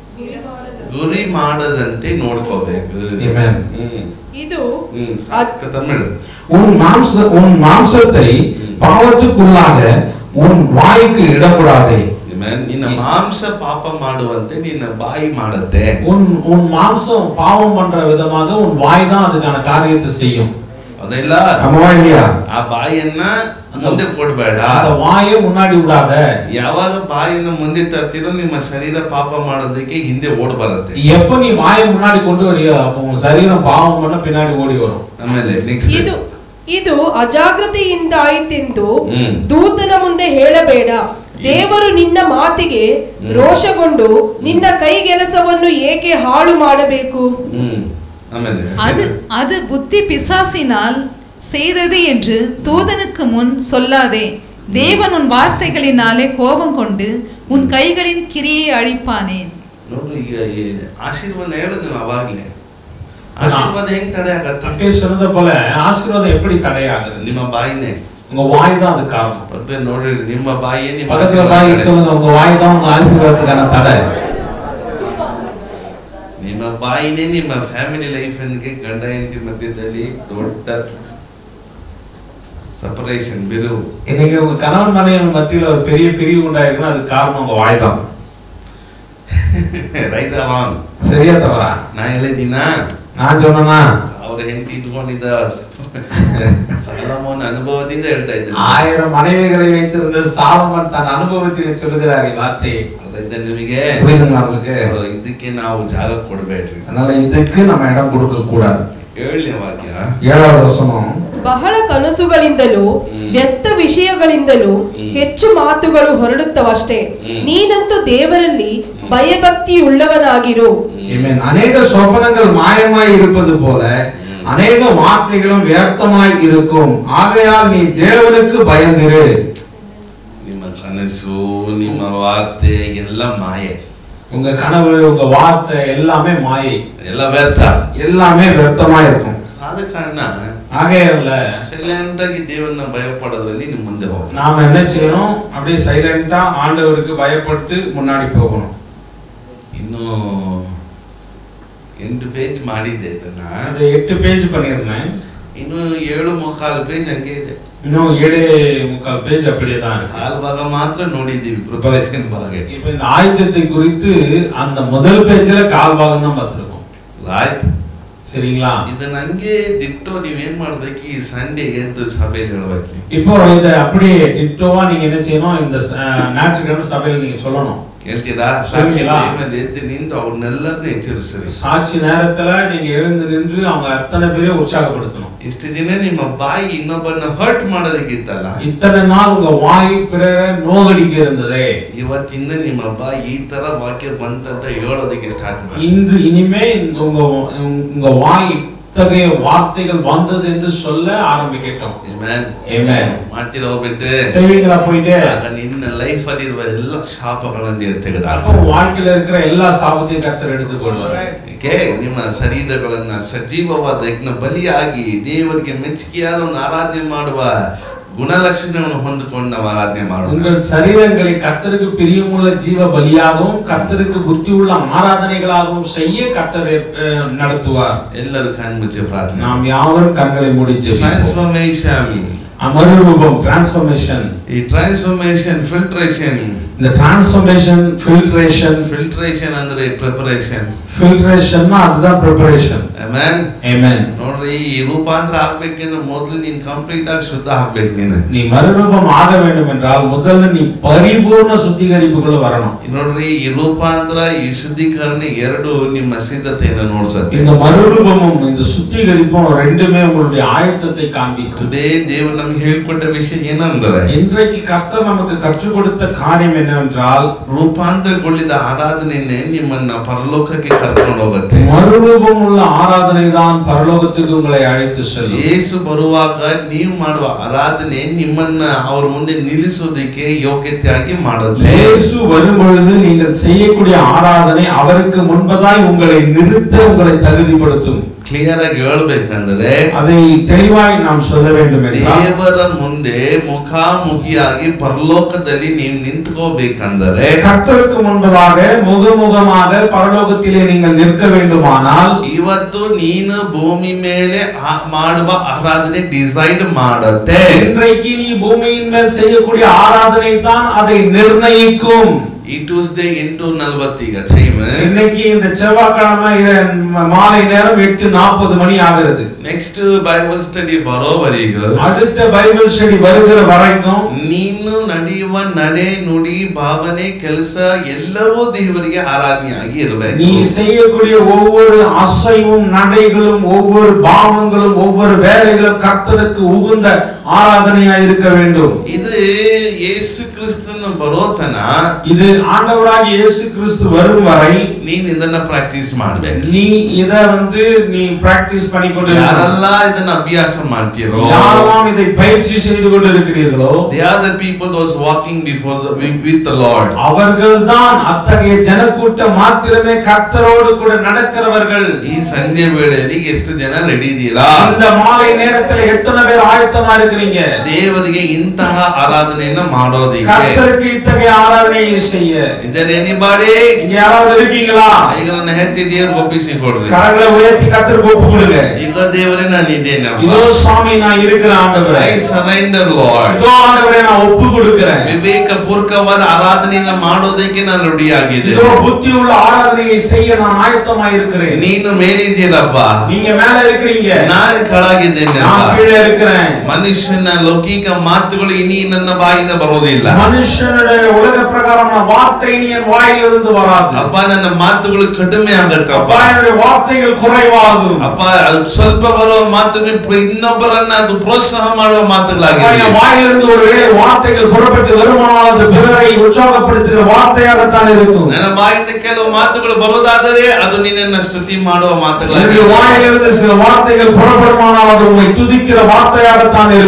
ಗುರಿ ಮಾಡದಂತೆ ನೋಡ್ಕೋಬೇಕು Amen. ಹ್ಮ್ ಇದು ಹ್ಮ್ ಅದ್- ಸಾಕು ತಮಿಳು உன் மாம்ச உன் மாம்சத்தை பாவத்துக்குள்ளாக உன் வாய்க்கு இடக்கூடாதே Amen. ನಿನ್ನ ಮಾಂಸ ಪಾಪ ಮಾಡುವಂತೆ ನಿನ್ನ ಬಾಯಿ ಮಾಡುತ್ತೆ உன் உன் மாம்சம் பாவம் பண்ற விதமாக உன் வாய் தான் அதுக்கான காரியத்தை செய்யும் ಅದೆಲ್ಲ ஆமாவா இல்லையா ಆ ಬಾಯಿಯನ್ನ ಮುಂದೆ ಕೊಡ್ಬೇಡ அந்த வாயை முன்னாடி விடாத ಯಾವಾಗ ಬಾಯಿಯನ್ನ ಮುಂದೆ ತರ್ತೀರೋ ನಿಮ್ಮ ಶರೀರ ಪಾಪ ಮಾಡೋದಕ್ಕೆ ಹಿಂದೆ ಓಡ್ ಬರುತ್ತೆ எப்ப நீ வாயை முன்னாடி கொண்டு வரியோ அப்போ உன் சரீரம் பாவம் பண்ண பின்னாடி ஓடி வரும் ಆಮೇಲೆ ನೆಕ್ಸ್ಟ್ ಇದು ಇದು ಅಜಾಗ್ರತೆಯಿಂದಾಯಿತೆಂದು ಹ್ಮ್. ದೂತನ ಮುಂದೆ ಹೇಳಬೇಡ ದೇವರು ನಿನ್ನ ಮಾತಿಗೆ ರೋಷಗೊಂಡು ನಿನ್ನ ಕೈಗೆಲಸವನ್ನು ಏಕೆ ಹಾಳು ಮಾಡಬೇಕು ಹ್ಮ್ ಆಮೇಲೆ அது அது புத்தி பிசாசினால் செய்தது என்று தூதனுக்கு முன் சொல்லாதே தேவன் உன் வார்த்தைகளினாலே கோபம் கொண்டு உன் கைகளின் கிரியை அழிப்பானேன் ನೋಡ್ರಿ ಈಗ ಈ ಆಶೀರ್ವಾದ ಹೇಳಿದ್ನು ಅವಾಗ್ಲೇ ಆಶೀರ್ವಾದ ಹೆಂಗ್ ತಡೆ ಆಗತ್ತ அப்படியே சொன்னதை போல ஆசீர்வாதம் எப்படி தடையாகுது ನಿಮ್ಮ ಬಾಯಿನೇ உங்க வாய் தான் அது காரணம் ಮತ್ತೆ ನೋಡ್ರಿ ನಿಮ್ಮ ಬಾಯಿಯೇ ನಿಮ್ಮ பக்கத்துல ಆಶೀರ್ವಾದ வாய் ತಡೆ. சொல்லுங்க உங்க வாய் தான் உங்க ஆசீர்வாதத்துக்கான தடை ನಿಮ್ಮ ಬಾಯಿನೇ ನಿಮ್ಮ ಫ್ಯಾಮಿಲಿ ಲೈಫ್ ಗಂಡ ಹೆಂಡತಿ ಮಧ್ಯದಲ್ಲಿ ದೊಡ್ಡ ಸಪರೇಷನ್ ಬಿರು இன்னைக்கு உங்க கணவன் மனைவி மத்தியில ஒரு பெரிய பிரிவு உண்டாயிருக்குன்னா அது காரணம் உங்க வாய் தான் ರೈಟ್ ರಾಂಗ್ சரியா தவறா ನಾ ಹೇಳಿದ್ದೀನ நான் சொன்னேன்னா ಅವ್ರ ಹೆಂಡತಿ ಇಟ್ಕೊಂಡಿದ್ದ ಸಲಮೋನ್ ಅನುಭವದಿಂದ ಹೇಳ್ತಾ ಇದ್ದೆ ஆயிரம் மனைவிகளை வைத்திருந்த சாலமன் தன் அனுபவத்தில் சொல்லுகிறார் வார்த்தை ಅದರಿಂದ ನಿಮಗೆ புரியுதுங்களா உங்களுக்கு So, ಇದಕ್ಕೆ ನಾವು ಜಾಗ ಕೊಡ್ಬೇಡ್ರಿ அதனால இதுக்கு நம்ம இடம் கொடுக்க கூடாது ಏಳನೇ ವಾಕ್ಯ ஏழாவது வசனம் ಬಹಳ ಕನಸುಗಳಿಂದಲೂ ಹ್ಮ್. ವ್ಯರ್ಥ ವಿಷಯಗಳಿಂದಲೂ ಹ್ಮ್. ಹೆಚ್ಚು ಮಾತುಗಳು ಹೊರಡುತ್ತವಷ್ಟೇ ಹ್ಮ್. ನೀನಂತೂ ದೇವರಲ್ಲಿ ಭಯಭಕ್ತಿಯುಳ್ಳವನಾಗಿರು Amen. அநேக சொப்பனங்கள் மாயமாய் இருப்பது போல அநேக வார்த்தைகளும் வியர்த்தமாய் இருக்கும் ஆகையால் நீ தேவனுக்கு பயந்திரு ನಿಮ್ಮ ಕನಸು ಕನಸು ನಿಮ್ಮ ವಾರ್ತೆ ಎಲ್ಲ ಮಾಯೆ உங்க கனவு உங்க வார்த்தை எல்லாமே மாயை ಎಲ್ಲ ವ್ಯರ್ಥ எல்லாமே விரத்தமா இருக்கும் ಆದ ಕಾರಣ ஆகையால ಸೈಲೆಂಟ್ ಆಗಿ ದೇವರನ್ನ ಭಯಪಡೋದ್ರಲ್ಲಿ ನೀವು ಮುಂದೆ ಹೋಗಿ நாம என்ன செய்யணும் அப்படியே சைலண்டா ஆண்டவருக்கு பயப்பட்டு முன்னாடி போகணும் ಇನ್ನು ಎಂಟು ಪೇಜ್ ಮಾಡಿದ್ದೆ ಇದನ್ನ அது எட்டு பேஜ் பண்ணியிருந்தேன் ಇನ್ನು ಏಳು ಮುಕ್ಕಾಲು ಪೇಜ್ ಹಂಗೆ ಇದೆ இன்னும் ஏழே முக்கால் பேஜ் அப்படியே தான் இருக்கு ಕಾಲು ಭಾಗ ಮಾತ್ರ ನೋಡಿದ್ದೀವಿ ಪ್ರಿಪರೇಷನ್ ಭಾಗ இப்ப இந்த ஆயுதத்தை குறித்து அந்த முதல் பேஜ்ல கால் பாகம் தான் பார்த்திருக்கோம் ಆಯ್ತು சரிங்களா ಇದನ್ನ ಹಂಗೆ ದಿಟ್ಟು ನೀವೇನ್ ಮಾಡ್ಬೇಕು ಈ ಸಂಡೇ ಎದ್ದು ಸಭೆಯಲ್ಲಿ ಹೇಳ್ಬೇಕು ನೀವು. இப்போ இதை அப்படியே டிட்டோவா நீங்க என்ன செய்யணும் இந்த ச- ஞாயிற்றுக்கிழமை சபையில நீங்க சொல்லணும் ಕೇಳ್ತೀರಾ ಸಾಕ್ಷಿ ಹೇಳ್ತೀರಾ? ಮೇಲೆ ಎದ್ದು ನಿಂತು ಅವ್ರನ್ನೆಲ್ಲರನ್ನೂ ಎಚ್ಚರಿಸ್ರಿ சாட்சி நேரத்துல நீங்க எழுந்து நின்று அவங்க அத்தனை பேரையும் உற்சாகப்படுத்தணும் ಇಷ್ಟು ದಿನ ನಿಮ್ಮ ಬಾಯಿ ಇನ್ನೊಬ್ಬರನ್ನ ಹರ್ಟ್ ಮಾಡೋದಕ್ಕಿತ್ತಲ್ಲ இத்தனை நாள் உங்க வாய் பிறரை நோகடிக்க இருந்ததே ಇವತ್ತಿಂದ ನಿಮ್ಮ ಬಾಯಿ ಈ ತರ ವಾಕ್ಯ ಬಂತಂತ ಹೇಳೋದಕ್ಕೆ ಸ್ಟಾರ್ಟ್ ಮಾಡಿ இன்று இனிமே உங்க உங்க வாய் இத்தகைய வார்த்தைகள் வந்தது என்று சொல்ல ஆரம்பிக்கட்டும் Amen. Amen. ಮಾಡ್ತೀರ ಹೋಗ್ಬಿಟ್ಟು செய்வீங்களா போயிட்டு ಆಗ ನಿನ್ನ ಲೈಫ್ ಅಲ್ಲಿ ಇರುವ ಎಲ್ಲ ಶಾಪಗಳನ್ನು அப்போ ತೆಗೆದಾಕ உங்க வாழ்க்கையில இருக்கிற எல்லா சாபத்தையும் கத்தர் எடுத்துக்கொள்வார் ಏಕೆ ನಿಮ್ಮ ಶರೀರಗಳನ್ನ ಸಜೀವವಾದ ಯಜ್ಞ ಬಲಿಯಾಗಿ ದೇವರಿಗೆ ಮೆಚ್ಚುಗೆಯಾದ ಒಂದು ಆರಾಧನೆ ಮಾಡುವ ಗುಣಲಕ್ಷಣವನ್ನು ಹೊಂದಿಕೊಂಡು ನಾವು ಆರಾಧನೆ ಮಾಡೋಣ உங்கள் சரீரங்களை கர்த்தருக்கு பிரியமுள்ள ஜீவ பலியாகவும் கர்த்தருக்கு புத்தி உள்ள ஆராதனைகளாகவும் செய்ய கர்த்தர் அஹ், நடத்துவார் ಎಲ್ಲರೂ ಕಣ್ಮುಚ್ಚಿ ಪ್ರಾರ್ಥನೆ நாம் யாவரும் கண்களை மூடி ஜெபிப்போம். ಟ್ರಾನ್ಸ್ಫಾರ್ಮೇಶನ್ மறுரூபம் டிரான்ஸ்ஃபர்மேஷன் ಈ ಟ್ರಾನ್ಸ್ಫಾರ್ಮೇಶನ್ ಫಿಲ್ಟ್ರೇಷನ್ இந்த டிரான்ஸ்ஃபர்மேஷன் ஃபில்ட்ரேஷன் ಫಿಲ್ಟ್ರೇಷನ್ ಅಂದ್ರೆ ಪ್ರಿಪರೇಷನ್ ஃபில்ட்ரேஷன்னா அதுதான் ப்ரிப்பரேஷன் ಆಮೇನ್ ஆமென் ನೋಡ್ರಿ ಈ ರೂಪಾಂತರ ಆಗ್ಬೇಕಂದ್ರೆ ಮೊದಲು ನೀನ್ ಕಂಪ್ಲೀಟ್ ಆಗಿ ಶುದ್ಧ ಆಗ್ಬೇಕು ನೀನು நீ மறுரூபம் ஆக வேண்டும் என்றால் முதல்ல நீ பரிபூர்ண சுத்திகரிப்புக்குள்ள வரணும் ನೋಡ್ರಿ ಈ ರೂಪಾಂತರ ಈ ಶುದ್ಧೀಕರಣ ಎರಡು ನಿಮ್ಮ ಸಿದ್ಧತೆಯನ್ನು ನೋಡ್ಸತ್ತೆ இந்த மறுரூபமும் இந்த சுத்திகரிப்பும் ரெண்டுமே உங்களுடைய ஆயத்தத்தை காண்பிக்கும் ಟುಡೇ ದೇವರು ನಮ್ಗೆ ಹೇಳ್ಕೊಟ್ಟ ವಿಷಯ ಏನಂದ್ರೆ இன்றைக்கு கர்த்தர் நமக்கு கற்றுக் கொடுத்த காரியம் என்னவென்றால் ರೂಪಾಂತರಗೊಳ್ಳಿದ ಆರಾಧನೆಯನ್ನೇ ನಿಮ್ಮನ್ನ ಪರಲೋಕಕ್ಕೆ ಕರ್ಕೊಂಡು ಹೋಗುತ್ತೆ மறுரூபம் உள்ள ஆராதனை தான் பரலோகத்துக்கு உங்களை அழைத்து செல்லும் ಯೇಸು ಬರುವಾಗ ನೀವು ಮಾಡುವ ಆರಾಧನೆ ನಿಮ್ಮನ್ನ ಅವ್ರ ಮುಂದೆ ನಿಲ್ಲಿಸೋದಕ್ಕೆ ಯೋಗ್ಯತೆಯಾಗಿ ಮಾಡುತ್ತೆ இயேசு வரும் பொழுது நீங்கள் செய்யக்கூடிய ஆராதனை அவருக்கு முன்பதாய் உங்களை நிறுத்த உங்களை தகுதிப்படுத்தும் ಕ್ಲಿಯರ್ ಆಗಿ ಹೇಳ್ಬೇಕಂದ್ರೆ அதை தெளிவாய் நாம் சொல்ல வேண்டும் என்றால் ದೇವರ ಮುಂದೆ ಮುಖಾಮುಖಿಯಾಗಿ ಪರಲೋಕದಲ್ಲಿ ನೀವು ನಿಂತ್ಕೋಬೇಕಂದರೆ கர்த்தருக்கு முன்பதாக முகமுகமாக பரலோகத்திலே நீங்கள் நிற்க வேண்டுமானால் ಇವತ್ತು ನೀನು ಭೂಮಿ ಮೇಲೆ ಆ- ಮಾಡುವ ಆರಾಧನೆ ಡಿಸೈಡ್ ಮಾಡುತ್ತೆ இன்றைக்கு நீ பூமியின் மேல் செய்யக்கூடிய ஆராதனை தான் அதை நிர்ணயிக்கும் ಈ ಟ್ಯೂಸ್ಡೇ ಎಂಟು ನಲ್ವತ್ತೀಗ ಟೈಮ್ இன்னைக்கு இந்த செவ்வாய்க்கிழமை இர- மாலை நேரம் எட்டு நாற்பது மணி ஆகிறது ನೆಕ್ಸ್ಟ್ ಬೈಬಲ್ ಸ್ಟಡಿ ಬರೋವರೆಗೂ அடுத்த பைபிள் ஸ்டடி வருகிற வரைக்கும் ನೀನು ನಡೆಯುವ ನಡೆ ನುಡಿ ಭಾವನೆ ಕೆಲಸ ಎಲ್ಲವೂ ದೇವರಿಗೆ ಆರಾಧನೆಯಾಗಿ நீ ಇರಬೇಕು செய்யக்கூடிய ஒவ்வொரு அசைவும் நடைகளும் ஒவ்வொரு பாவங்களும் ஒவ்வொரு வேலைகளும் கர்த்தருக்கு உகுந்த ஆராதனையா இருக்க வேண்டும் ಇದು ಯೇಸು ಕ್ರಿಸ್ತನ ಬರೋತನ இது ஆண்டவராகிய இயேசு கிறிஸ்து வரும் வரை ನೀನ್ ಇದನ್ನ ಪ್ರಾಕ್ಟೀಸ್ ಮಾಡ್ಬೇಕು நீ இத வந்து நீ பிராக்டிஸ் பண்ணி கொண்டு ಯಾರೆಲ್ಲ ಇದನ್ನ ಅಭ್ಯಾಸ ಮಾಡ್ತಿರೋ யாரெல்லாம் இதை பயிற்சி செய்து கொண்டிருக்கிறீர்களோ they are the people those walking before with the Lord அவர்கள்தான் அத்தகைய ஜனக்கூட்டம் மாத்திரமே கர்த்தரோடு கூட நடக்கிறவர்கள் ಈ ಸಂಜೆ ವೇಳೆಯಲ್ಲಿ ಎಷ್ಟು ಜನ ರೆಡಿ ಇದೀರಾ இந்த மாலை நேரத்துல எத்தனை பேர் ஆயத்தமா இருக்கிறீங்க ದೇವರಿಗೆ ಇಂತಹ ಆರಾಧನೆಯನ್ನ ಮಾಡೋದಿಕ್ಕೆ கர்த்தருக்கு இத்தகைய ஆராதனையை செய்ய ಇದರ ಎನಿಬಾಡಿ இங்க யாராவது இருக்கீங்களா ಈಗಲನ್ನ ಹೆಚ್ಚಿ ದೇವ್ರಿಗೆ ಒಪ್ಪಿಸಿಕೊಡ್ರಿ கரங்களை உயர்த்தி கர்த்தருக்கு ஒப்பு கொடுங்க ಈಗ ದೇವರೇ ನಾನು ಇದ್ದೇನಪ್ಪ இதோ சாமி நான் இருக்கிறேன் ஆண்டவரே ಐ ಸರೆಂಡರ್ ಲಾರ್ಡ್ இதோ ஆண்டவரே நான் ஒப்பு கொடுக்கிறேன் ವಿವೇಕ ಪೂರ್ವಕವಾದ ಆರಾಧನೆಯನ್ನ ಮಾಡೋದಕ್ಕೆ ನಾನು ರೆಡಿ ಆಗಿದೆ இதோ புத்தி உள்ள ஆராதனையை செய்ய நான் ஆயத்தமா இருக்கிறேன் ನೀನು ಮೇಲಿದ್ದೀರಪ್ಪ நீங்க மேல இருக்கிறீங்க ನಾನು ಕೆಳಗಿದ್ದೇನಪ್ಪ நான் கீழே இருக்கிறேன் ಮನುಷ್ಯನ ಲೌಕಿಕ ಮಾತುಗಳು ಇನಿ ನನ್ನ ಬಾಯಿಂದ ಬರೋದಿಲ್ಲ மனுஷனுடைய உலக பிரகாரமான வார்த்தை இனி என் வாயிலிருந்து வராது ಅಪ್ಪ ನನ್ನ ಮಾತುಗಳು ಕಡಿಮೆ ಆಗತ್ತಪ್ಪ அப்பா என்னுடைய வார்த்தைகள் குறைவாகும் ಅಪ್ಪ ಅದು ಸ್ವಲ್ಪ ಬರುವ ಮಾತು ಇನ್ನೊಬ್ಬರನ್ನ ಅದು ಪ್ರೋತ್ಸಾಹ ಮಾಡುವ அப்பா, ಮಾತುಗಳಾಗಿದೆ என் வாயிலிருந்து ஒரு வேளை வார்த்தைகள் புறப்பட்டு வருமானால் அது பிறரை உற்சாகப்படுத்துகிற வார்த்தையாகத்தான் இருக்கும் ನನ್ನ ಬಾಯಿಂದ ಕೆಲವು ಮಾತುಗಳು ಬರುವುದಾದರೆ ಅದು ನಿನ್ನನ್ನ ಸ್ತುತಿ ಮಾಡುವ என்னுடைய ಮಾತುಗಳಾಗಿದೆ வாயிலிருந்து சில வார்த்தைகள் புறப்படுமானால் அது உங்களை துதிக்கிற வார்த்தையாகத்தான் இருக்கும்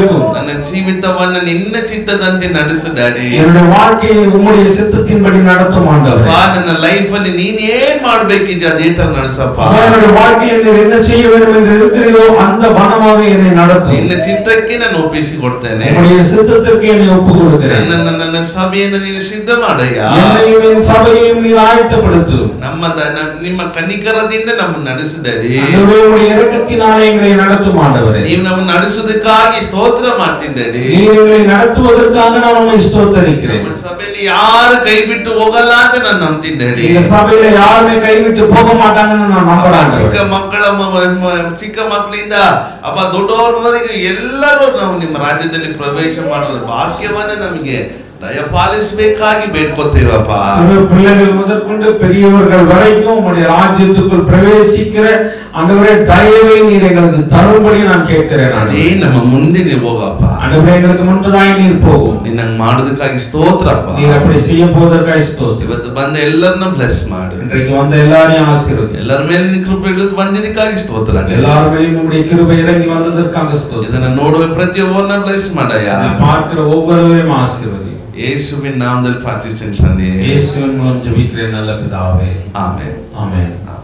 இருக்கும் ನನ್ನ ಜೀವಿತವನ್ನ ನಿನ್ನ ಚಿತ್ತದಂತೆ ನಡೆಸು ಡ್ಯಾಡಿ என்னுடைய வாழ்க்கையை உம்முடைய சித்தத்தின்படி நடத்தும் ஆண்டவரே ಅಪ್ಪ ನನ್ನ ಲೈಫ್ ಅಲ್ಲಿ ನೀನ್ ಏನ್ ಮಾಡ್ಬೇಕಿದ್ಯೋ ಅದೇ ತರ ನಡೆಸಪ್ಪ அப்பா, என்னுடைய வாழ்க்கையில் நீர் என்ன செய்ய வேண்டும் என்று இருக்கிறீரோ அந்த வனமாக என்னை நடத்தும் ನಿನ್ನ ಚಿತ್ತಕ್ಕೆ ನಾನು ಒಪ್ಪಿಸಿ ಕೊಡ್ತೇನೆ உம்முடைய சித்தத்திற்கு என்னை ஒப்பு கொடுக்கிறேன் ನನ್ನ ನನ್ನ ಸಭೆಯನ್ನು ನೀನು ಸಿದ್ಧ ಮಾಡಯ್ಯ என்னையும் என் சபையையும் நீர் ஆயத்தப்படுத்து ನಮ್ಮ ದ- ನ- ನಿಮ್ಮ ಕನಿಕರದಿಂದ ನಮ್ಮನ್ನು ನಡೆಸಿದರಿ ஆண்டவரே, உம்முடைய இரக்கத்தினாலே எங்களை நடத்தும் ஆண்டவரே ನೀವು ನಮ್ಮನ್ನು ನಡೆಸೋದಕ್ಕಾಗಿ ಸ್ತೋತ್ರ ಮಾಡ್ತಿದ್ದೀರಿ நீர் எங்களை நடத்துவதற்காக நான் உண்மை ஸ்தோத்தரிக்கிறேன் ನಮ್ಮ ಸಭೆಯಲ್ಲಿ ಯಾರು ಕೈ ಬಿಟ್ಟು ಹೋಗಲ್ಲ ಅಂತ ನಾನು ನಂಬ್ತಿದ್ದೇನೆ இந்த சபையில யாருமே கைவிட்டு போக மாட்டாங்கன்னு நான் நம்புறேன் ಚಿಕ್ಕ ஆண்டவரே. ಮಕ್ಕಳ ಮ- ಮ- ಮ- ಚಿಕ್ಕ ಮಕ್ಕಳಿಂದ ಅಪ್ಪ ದೊಡ್ಡವರವರೆಗೆ ಎಲ್ಲರೂ ನಾವು ನಿಮ್ಮ ರಾಜ್ಯದಲ್ಲಿ ಪ್ರವೇಶ ಮಾಡುವ ಭಾಗ್ಯವನ್ನ ನಮಗೆ ದಯಪಾಲಿಸಬೇಕಾಗಿ ಬೇಡ್ಕೊತೇವಪ್ಪ சிறு பிள்ளைகள் முதற்கொண்டு பெரியவர்கள் வரைக்கும் உம்முடைய ராஜ்யத்துக்குள் பிரவேசிக்கிற ஆண்டவரே தயவை நீர் எங்களுக்கு தரும்படி நான் கேட்கிறேன் ಅದೇ ஆண்டவரே. ನಮ್ಮ ಮುಂದೆ ನೀವು ಹೋಗಪ್ಪ ஆண்டவரே எங்களுக்கு முன்பதாய் நீர் போகும் ನೀನ್ ಹಂಗ್ ಮಾಡೋದಕ್ಕಾಗಿ ಸ್ತೋತ್ರಪ್ಪ நீர் அப்படி செய்ய போவதற்காக ஸ்தோத்திரம் ಇವತ್ತು ಬಂದ ಎಲ್ಲರನ್ನ ಬ್ಲೆಸ್ ಮಾಡು இன்றைக்கு வந்த எல்லாரையும் ஆசீர்வதி ಎಲ್ಲರ ಮೇಲೆ ನಿನ್ ಕೃಪೆ ಇಳಿದು ಬಂದಿದ್ದಕ್ಕಾಗಿ ಸ್ತೋತ್ರ எல்லார் மேலேயும் உம்முடைய கிருபை இறங்கி வந்ததற்காக ஸ்தோத்திரம் ಇದನ್ನ ನೋಡುವ ಪ್ರತಿಯೊಬ್ಬರನ್ನ ಬ್ಲೆಸ್ ಮಾಡಯ್ಯ இதை பார்க்கிற ஒவ்வொருவரையும் ஆசீர்வதி ಯೇಸುವಿನ ನಾಮದಲ್ಲಿ ಪ್ರಾರ್ಥಿಸ್ತೇನೆ ತಂದೆ இயேசுவின் மூலம் ஜெபிக்கிறேன் நல்ல பிதாவே ಆಮೇಲೆ ஆமென் ಆಮೇಲೆ